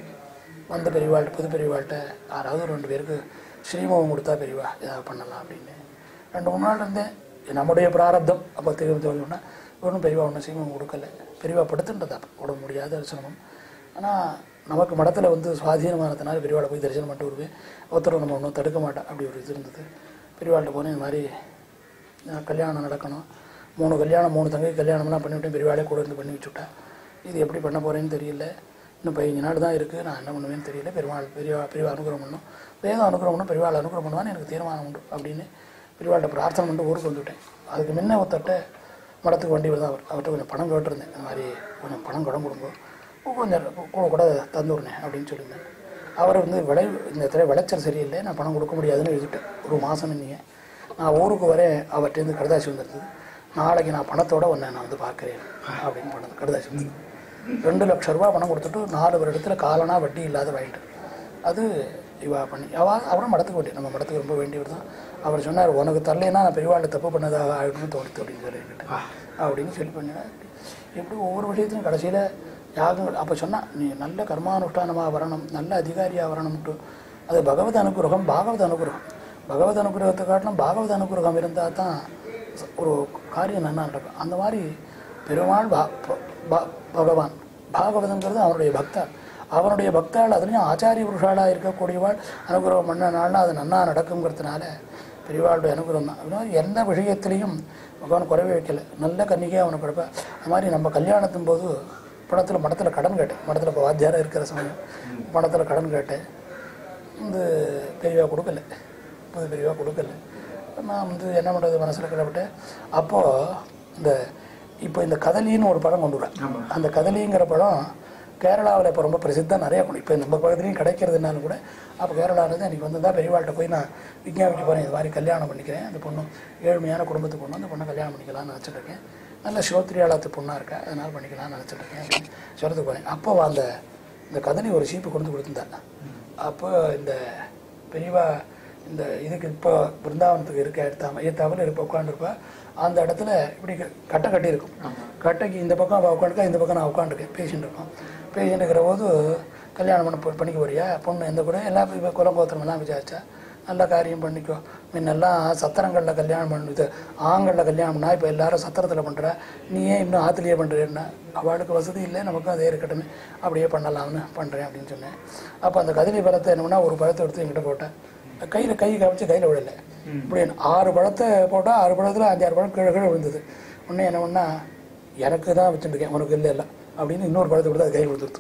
வந்த பெரியவாள்கிட்ட புது பெரியவாள்கிட்ட யாராவது ஒரு ரெண்டு பேருக்கு ஸ்ரீமோகம் கொடுத்தா பெரியவா ஏதாவது பண்ணலாம் அப்படின்னு ரெண்டு மூணு நாள் இருந்தேன் நம்முடைய பிராரப்தம் அப்போ தெரியும் தெரியும்னா ஒன்றும் பெரியவா ஒன்றும் ஸ்ரீமோகம் கொடுக்கல பெரியவா படுத்துன்றதா உட முடியாத சிரமம் ஆனால் நமக்கு மடத்தில் வந்து சுவாதீனமானதுனால பெரியவாளை போய் தரிசனம் பண்ணிட்டு வருவேன் ஒருத்தர் நம்ம ஒன்றும் தடுக்க மாட்டோம் அப்படி ஒரு இது இருந்தது பெரியவாள்கிட்ட போனேன் இந்த மாதிரி அஹ், கல்யாணம் நடக்கணும் மூணு கல்யாணம் மூணு தங்கை கல்யாணம்லாம் பண்ணிவிட்டேன் பெரியவாளே கூட இருந்து பண்ணி வச்சுட்டா இது எப்படி பண்ண போகிறேன்னு தெரியல இன்னும் பதினஞ்சு நாள் தான் இருக்குது நான் என்ன பண்ணுவேன்னு தெரியல பெருமாள் பெரியவா பெரியவா அனுகிரகம் பண்ணும் வேதம் அனுகிரகம் பண்ணும் பெரியவாள் அனுகிரகம் பண்ணுவான்னு எனக்கு தீர்மானம் உண்டு அப்படின்னு பெரியவாள்கிட்ட பிரார்த்தனை பண்ணிட்டு ஊருக்கு வந்துவிட்டேன் அதுக்கு முன்ன ஒருத்தட்ட மடத்துக்கு வண்டி தான் அவர் அவர்கிட்ட கொஞ்சம் பணம் கேட்டிருந்தேன் இந்த மாதிரி கொஞ்சம் பணம் கடன் கொடுங்க கொஞ்சம் கூட கூட தந்துடுறேன் அப்படின்னு சொல்லியிருந்தேன் அவர் வந்து விளை இந்த தடவை விளைச்சல் சரியில்லை நான் பணம் கொடுக்க முடியாதுன்னு எழுதிட்டேன் ஒரு மாதம் நீங்கள் நான் ஊருக்கு வரேன் அவர்கிட்டேருந்து கடுதாசி வந்துருந்தது நாளைக்கு நான் பணத்தோட உன்னை நான் வந்து பார்க்குறேன் அப்படின்னு பண்ணது கடுதாசி வந்தது ரெண்டு லட்ச ரூபா பணம் கொடுத்துட்டு நாலு வருடத்துல காலனா வட்டி இல்லாத வாங்கிட்டு அது இவா பண்ணி அவ அவரும் மடத்துக்கு வேண்டிய நம்ம மடத்துக்கு ரொம்ப வேண்டியவர் தான் அவர் சொன்னார் உனக்கு தரலைன்னா நான் பெரியவாள் தப்பு பண்ணதாக ஆகிடும்னு தோணுது அப்படின்னு சொல்லிக்கிட்டு அப்படின்னு சொல்லி பண்ணினேன் இப்படி ஒவ்வொரு விஷயத்தையும் கடைசியில் யாகங்கள் அப்போ சொன்னா நீ நல்ல கர்மானுஷ்டானமாக வரணும் நல்ல அதிகாரியாக வரணும்ட்டு அது பகவத் அனுகிரகம் பாகவத அனுகிரகம் பகவத் அனுகிரகத்தை காட்டிலும் பாகவத அனுகிரகம் இருந்தால் தான் ஒரு காரியம் நல்லா நடக்கும் அந்த மாதிரி பெருமாள் பா- ப- ப- பகவான் பாகவதங்கிறது அவனுடைய பக்தர் அவனுடைய பக்தாள் அதுலேயும் ஆச்சாரிய புருஷாளாக இருக்கக்கூடியவாள் அனுகிரகம் பண்ணனால அது நன்னா நடக்குங்கிறதுனால பெரியவாளுடைய அனுகிரகம் தான் அது மாதிரி எந்த விஷயத்திலையும் பகவான் குறைவே வைக்கல நல்ல கன்னிகையாக அவனை கொடுப்பா அது மாதிரி நம்ம கல்யாணத்தின் போது பணத்தில் மடத்தில் கடன் கேட்டேன் மடத்தில் இப்போ வாத்தியாராக இருக்கிற சமயம் பணத்தில் கடன் கேட்டேன் வந்து பெரியவா கொடுக்கல புது பெரியவா கொடுக்கல நான் வந்து என்ன பண்ணுறது மனசில் கிளப்பிட்டேன் அப்போது இந்த இப்போ இந்த கதலின்னு ஒரு படம் கொண்டு வரேன் அந்த கதலிங்கிற படம் கேரளாவில் இப்போ ரொம்ப பிரசித்தம் நிறைய கொண்டு இப்போ நம்ம பகுதியிலையும் கிடைக்கிறதுனாலும் கூட அப்போ கேரளாவில் தான் எனக்கு வந்து தான் பெரியவாள்கிட்ட போய் நான் விஞ்ஞாபிக்க போகிறேன் இது மாதிரி கல்யாணம் பண்ணிக்கிறேன் அந்த பொண்ணு ஏழ்மையான குடும்பத்து பொண்ணு அந்த பொண்ணை கல்யாணம் பண்ணிக்கலாம்னு நினச்சிட்டு இருக்கேன் நல்ல சிவத்திரியாளத்து பொண்ணாக இருக்கேன் அதனால் பண்ணிக்கலாம்னு நினச்சிட்டு இருக்கேன் அப்படின்னு சொல்கிறதுக்கு போகிறேன் அப்போ அந்த இந்த கதலி ஒரு சீப்பு கொண்டு கொடுத்துருந்தா அப்போ இந்த பெரியவா இந்த இதுக்கு இப்போ பிருந்தாவனத்துக்கு இருக்க எடுத்தாம ஏத்தாமல் இருப்ப உட்காந்துருப்பா அந்த இடத்துல இப்படி க- கட்டை கட்டி இருக்கும் கட்டைக்கு இந்த பக்கம் அவள் உட்காந்துருக்கா இந்த பக்கம் நான் உட்காந்துருக்கேன் பேசிட்டு இருக்கோம் பேசிட்டு இருக்கிற போது கல்யாணம் பண்ண போ- பண்ணிக்க போறியா பொண்ணு எந்த கூட எல்லாம் இப்போ குலங்கோத்திரமெல்லாம் விசாரிச்சா நல்ல காரியம் பண்ணிக்கோ முன்னெல்லாம் சத்திரங்களில் கல்யாணம் பண்ணுது ஆண்களில் கல்யாணம் பண்ணா இப்போ எல்லாரும் சத்திரத்தில் பண்ணுற நீ ஏன் இன்னும் ஆற்றுலையே பண்ணுறேன்னா அவளுக்கு வசதி இல்லை நமக்கும் அதே இருக்கட்டுமே அப்படியே பண்ணலாம்னு பண்ணுறேன் அப்படின்னு சொன்னேன் அப்போ அந்த கதிரி பழத்தை என்னன்னா ஒரு பழத்தை எடுத்து என்கிட்ட போட்டேன் கையில் கை காமிச்சு கையில் விடலை இப்படி ஆறு பழத்தை போட்டால் ஆறு பழத்தில் அஞ்சாறு பழம் கீழே கீழே விழுந்தது உடனே என்ன பண்ணா எனக்கு தான் வச்சுருக்கேன் உனக்கு இல்லை இல்லை அப்படின்னு இன்னொரு பழத்தை கொடுத்து அது கையில் கொடுத்துருது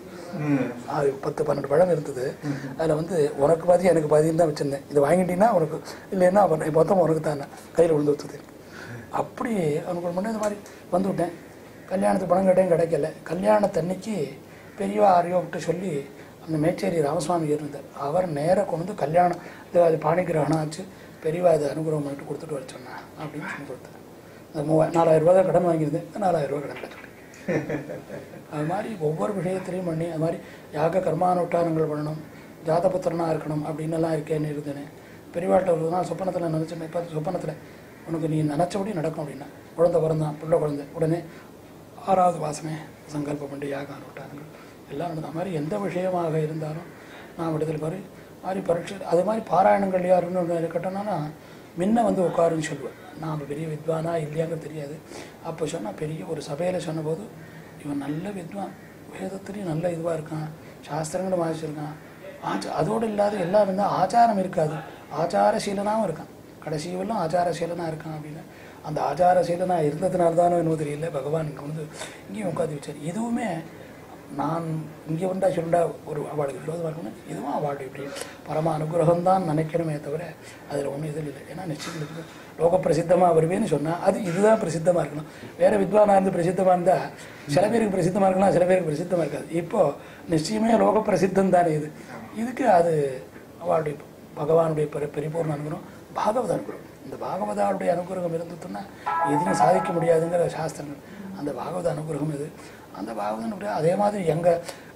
அது பத்து பன்னெண்டு பழம் இருந்தது அதில் வந்து உனக்கு பாதி எனக்கு பாதின்னு தான் வச்சுருந்தேன் இது வாங்கிட்டீங்கன்னா உனக்கு இல்லைன்னா அப்புறம் மொத்தம் உனக்கு தான் கையில் விழுந்து வச்சது அப்படி அவனுக்கு பண்ண இந்த மாதிரி வந்து விட்டேன் கல்யாணத்துக்கு பணம் கேட்டேன் கிடைக்கல கல்யாணத்தன்னைக்கு பெரியவா ஆரையோ விட்டு சொல்லி அந்த மேச்சேரி ராமசுவாமி இருந்தார் அவர் நேராக கொண்டு வந்து கல்யாணம் இது அது பாணி கிரகணம் ஆச்சு பெரியவா இதை அனுகிரகம் பண்ணிட்டு கொடுத்துட்டு வர சொன்னேன் அப்படின்னு சொல்லி கொடுத்தார் அந்த மூவா நாலாயிரம் ரூபாய் தான் கடன் வாங்கியிருந்தேன் நாலாயிரம் ரூபாய் கடன் கிடைச்சிட்டு அது மாதிரி ஒவ்வொரு விஷயத்திலையும் பண்ணி அது மாதிரி யாக கர்மானுஷ்டானங்கள் பண்ணணும் ஜாதபத்திரனாக இருக்கணும் அப்படின்னு எல்லாம் இருக்கேன்னு இருந்தேன் பெரியவாட்ட ஒரு நாள் சொப்பனத்தில் நினச்சேன் இப்போ சொப்பனத்தில் உனக்கு நீ நினச்சபடி நடக்கும் அப்படின்னா குழந்தை பிறந்தான் பிள்ளை குழந்தை உடனே ஆறாவது மாதமே சங்கல்பம் பண்ணி யாக அனுஷ்டானங்கள் எல்லாம் நடந்த மாதிரி எந்த விஷயமாக இருந்தாலும் நான் விடுதலை பாரு மாதிரி பரீட்சை அது மாதிரி பாராயணங்கள் யாருன்னு ஒன்று இருக்கட்டும்னா முன்ன வந்து உட்காருன்னு சொல்லுவேன் நான் பெரிய வித்வானா இல்லையாங்கிறது தெரியாது அப்போ சொன்னால் பெரிய ஒரு சபையில் சொன்னபோது இவன் நல்ல வித்வான் வேதத்துலேயும் நல்ல இதுவாக இருக்கான் சாஸ்திரங்களும் வாசிச்சிருக்கான் ஆச்சா அதோடு இல்லாத எல்லாம் இருந்தால் ஆச்சாரம் இருக்காது ஆச்சாரசீலனாகவும் இருக்கான் கடைசி வரலும் ஆச்சாரசீலனாக இருக்கான் அப்படின்னு அந்த ஆச்சாரசீலனாக இருந்ததுனால தானோ என்னவோ தெரியல பகவான் இங்கே வந்து இங்கேயும் உட்காந்து வச்சார் இதுவுமே நான் இங்கே வந்தா சொல்லுண்டா ஒரு அவளுக்கு விரோதமாக இருக்கணும் இதுவும் அவளுடைய இப்படி பரம அனுகிரகம் தான் நினைக்கணுமே தவிர அதில் ஒன்றும் இது இல்லை ஏன்னா நிச்சயம் இருக்கு லோக பிரசித்தமாக வருவேன்னு சொன்னால் அது இதுதான் பிரசித்தமாக இருக்கணும் வேறு வித்வானாக இருந்து பிரசித்தமாக இருந்தால் சில பேருக்கு பிரசித்தமாக இருக்கலாம் சில பேருக்கு பிரசித்தமாக இருக்காது இப்போது நிச்சயமே லோக பிரசித்தம் தானே இது இதுக்கு அது அவளுடைய பகவானுடைய பெரி பரிபூர்ண அனுகிரகம் பாகவத அனுகிரகம் இந்த பாகவதாவுடைய அனுகிரகம் இருந்துட்டுன்னா எதையும் சாதிக்க முடியாதுங்கிற சாஸ்திரங்கள் அந்த பாகவத அனுகிரகம் இது அந்த பாகவத அனுகிரகம் அதே மாதிரி எங்கள்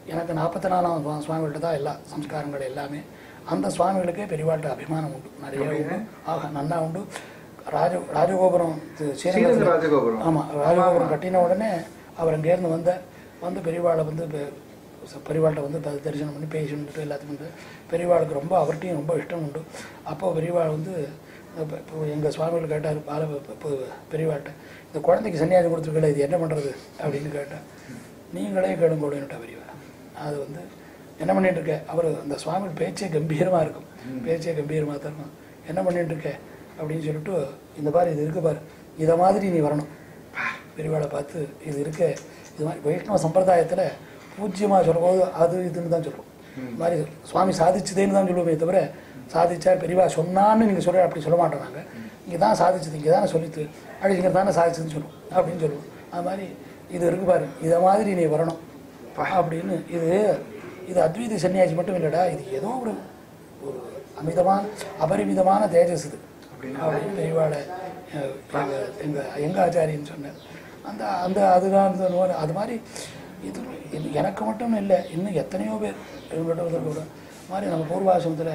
எனக்கு நாற்பத்தி நாலாம் சுவா- சுவாமிகள்ட்ட தான் எல்லா சம்ஸ்காரங்கள் எல்லாமே அந்த சுவாமிகளுக்கே பெரியவாள்கிட்ட அபிமானம் உண்டு நிறைய உண்டு ஆக நன்னா உண்டு ராஜ ராஜகோபுரம் இது ஸ்ரீரங்க ஸ்ரீரங்கத்தில் ராஜகோபுரம் ஆமாம் ராஜகோபுரம் கட்டின உடனே அவர் அங்கேருந்து வந்த வந்து பெரியவாளை வந்து பெ- ச- பெரியவாள்கிட்ட வந்து த- தரிசனம் பண்ணி பேசிட்டு எல்லாத்தையும் வந்து பெரியவாளுக்கு ரொம்ப அவர்கிட்டையும் ரொம்ப இஷ்டம் உண்டு அப்போ பெரியவாள் வந்து இப்போ இப்போ எங்கள் சுவாமிகள் கேட்டார் பால இப்போ பெரியவாள்கிட்ட இந்த குழந்தைக்கு சன்னியாசி கொடுத்துருக்கல இது என்ன பண்ணுறது அப்படின்னு கேட்டேன் நீங்களே கேளுங்க அப்படின்னுட்டா பெரியவா அது வந்து என்ன பண்ணிட்டு இருக்க அவர் அந்த சுவாமிகள் பேச்சே கம்பீரமாக இருக்கும் பேச்சே கம்பீரமாக தான் இருக்கும் என்ன பண்ணிட்டு இருக்க அப்படின்னு சொல்லிட்டு இந்த பாரு இது இருக்கு பாரு இதை மாதிரி நீ வரணும் பெரியவாளை பார்த்து இது இருக்க இது மாதிரி வைஷ்ணவ சம்பிரதாயத்தில் பூஜ்யமாக சொல்லும்போது அது இதுன்னு தான் சொல்லுவோம் இது மாதிரி சுவாமி சாதிச்சதேன்னு தான் சொல்லுவோமே தவிர சாதிச்சார் பெரியவா சொன்னான்னு நீங்கள் சொல்ல அப்படி சொல்ல மாட்டோம் நாங்கள் இங்கே தான் சாதிச்சது இங்கே தானே சொல்லித்து அப்படி இங்கே தானே சாதிச்சதுன்னு சொல்லுவோம் அப்படின்னு சொல்லுவோம் அது மாதிரி இது இருக்கு பாரு இதை மாதிரி நீ வரணும் அப்படின்னு இது இது அத்வைத சன்னியாசி மட்டும் இல்லைடா இது ஏதோ ஒரு ஒரு அமிதமான அபரிமிதமான தேஜஸ் இது அப்படின்னு பெரியவாளை அஹ், எங்க எங்க எங்க ஆச்சாரியன்னு சொன்னார் அந்த அந்த அதுதான் அந்த நூல். அது மாதிரி இது இது எனக்கு மட்டும் இல்லை இன்னும் எத்தனையோ பேர் இவங்கள்ட்ட வந்து கூட மாதிரி நம்ம பூர்வாசிரமத்தில்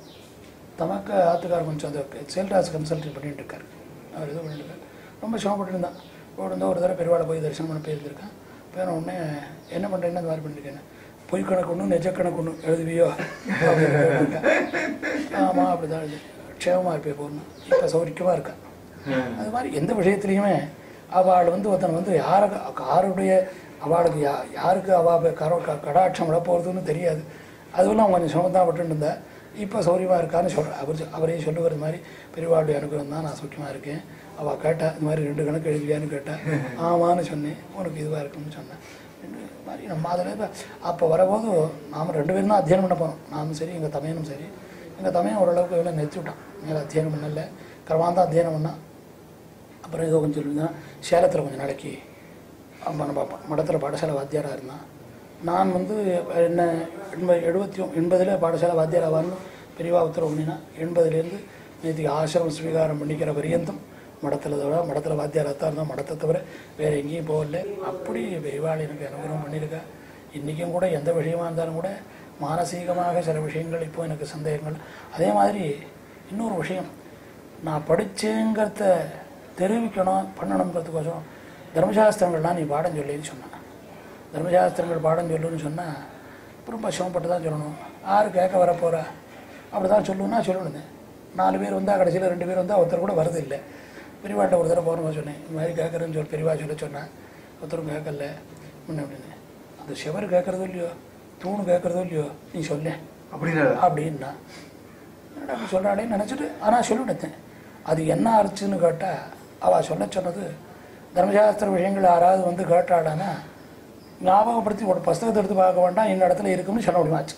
தமக்கு ஆத்துக்கார் கொஞ்சம் அந்த சேல்டாஸ் கன்சல்டிங் பண்ணிட்டு இருக்காரு அவர் இது பண்ணிட்டு இருக்காரு ரொம்ப சிரமப்பட்டு இருந்தான் ரோடு இருந்தால் ஒரு தடவை பெருவாளை போய் தரிசனம் பண்ண போயிருந்திருக்கேன் போன உடனே என்ன பண்ணுறேன்னு இந்த மாதிரி பண்ணிருக்கேன் பொய் கணக்கு ஒன்று நெஜ கணக்கு ஒன்று எழுதுவியோ அப்படின்னு கேட்டிருக்கேன். ஆமாம் அப்படி தான் எழுது க்ஷேமமாக இருப்பே போகணும் இப்போ சௌரிக்கமாக இருக்கேன் அது மாதிரி எந்த விஷயத்துலையுமே அவள் வந்து ஒருத்தன் வந்து யாருக்கு யாருடைய அவளுக்கு யா யாருக்கு அவள் கர க- கடாட்சம் விட போகிறதுன்னு தெரியாது அதுவெல்லாம் கொஞ்சம் சிரமம் தான் பட்டுட்டு இருந்தேன் இப்போ சௌரியமாக இருக்கான்னு சொல்கிறேன் அவர் சொ- அவரே சொல்லுவார் இந்த மாதிரி பெரியவாளுடைய அனுகிரகம் தான் நான் சௌக்கியமாக இருக்கேன் அவள் கேட்டா இந்த மாதிரி ரெண்டு கணக்கு எழுதியான்னு கேட்டா ஆமான்னு சொன்னேன் உனக்கு இதுவாக இருக்குன்னு சொன்னேன் இந்த மாதிரி நம்ம அதில் அப்போ வரபோது நாம் ரெண்டு பேரும் தான் அத்தியனம் பண்ண போனோம் நானும் சரி எங்கள் தமையனும் சரி எங்கள் தமையன் ஓரளவுக்கு இவ்வளோ நிறுத்தி விட்டான் மேலே அத்தியனம் பண்ணல கிரமாந்தான் அத்தியனம் பண்ணான் அப்புறம் ஏதோ கொஞ்சம் இருந்தால் சேலத்தில் கொஞ்சம் நாளைக்கு நம்ம நம்ம மடத்தில் பாடசாலை வாத்தியாராக இருந்தான் நான் வந்து என்ன எண்பது எழுபத்தி எண்பதில் பாடசாலை வாத்தியார் ஆவார்னு பெரியவா உத்தரவு பண்ணினா எண்பதுலேருந்து நேற்றுக்கு ஆசிரமம் ஸ்வீகாரம் பண்ணிக்கிற பரியந்தம் மடத்தில் தவிர மடத்தில் வாத்தியாராக தான் இருந்தால் மடத்தை தவிர வேறு எங்கேயும் போகல அப்படி பெரியவாள் எனக்கு அனுகிரகம் பண்ணியிருக்கா இன்றைக்கும் கூட எந்த விஷயமா இருந்தாலும் கூட மானசீகமாக சில விஷயங்கள் இப்போ எனக்கு சந்தேகங்கள் அதே மாதிரி இன்னொரு விஷயம் நான் படித்தேங்கிறத தெரிவிக்கணும் பண்ணணுங்கிறதுக்கோசரம் தர்மசாஸ்திரங்கள்லாம் நீ பாடம் சொல்லின்னு சொன்னான் தர்மசாஸ்திரங்கள் பாடம் சொல்லுன்னு சொன்னால் ரொம்ப சிரமப்பட்டு தான் சொல்லணும் யார் கேட்க வர போகிறா அப்படி தான் சொல்லணும்னா சொல்லணுங்க நாலு பேர் வந்தால் கடைசியில் ரெண்டு பேர் வந்தால் ஒருத்தர் கூட வருது இல்லை பெரியவாட்ட ஒரு தடவை போகணுமா சொன்னேன் இந்த மாதிரி கேட்குறேன்னு சொல்லி பெரியவா சொல்ல சொன்னேன் ஒருத்தரும் கேட்கல முன்ன அப்படின்னு அந்த சிவர் கேட்குறதோ இல்லையோ தூணு கேட்குறதோ இல்லையோ நீ சொல்ல அப்படின்னா அப்படின்னா என்னடா அப்படி சொல்கிறாளேன்னு நினச்சிட்டு ஆனால் சொல்லிவிட்டேன் அது என்ன ஆச்சுன்னு கேட்டால் அவள் சொல்ல சொன்னது தர்மசாஸ்திர விஷயங்கள் யாராவது வந்து கேட்டாடானா ஞாபகப்படுத்தி ஒரு புஸ்தகத்தை எடுத்து பார்க்க வேண்டாம் இந்த இடத்துல இருக்கும்னு சொல்ல முடியுமாச்சு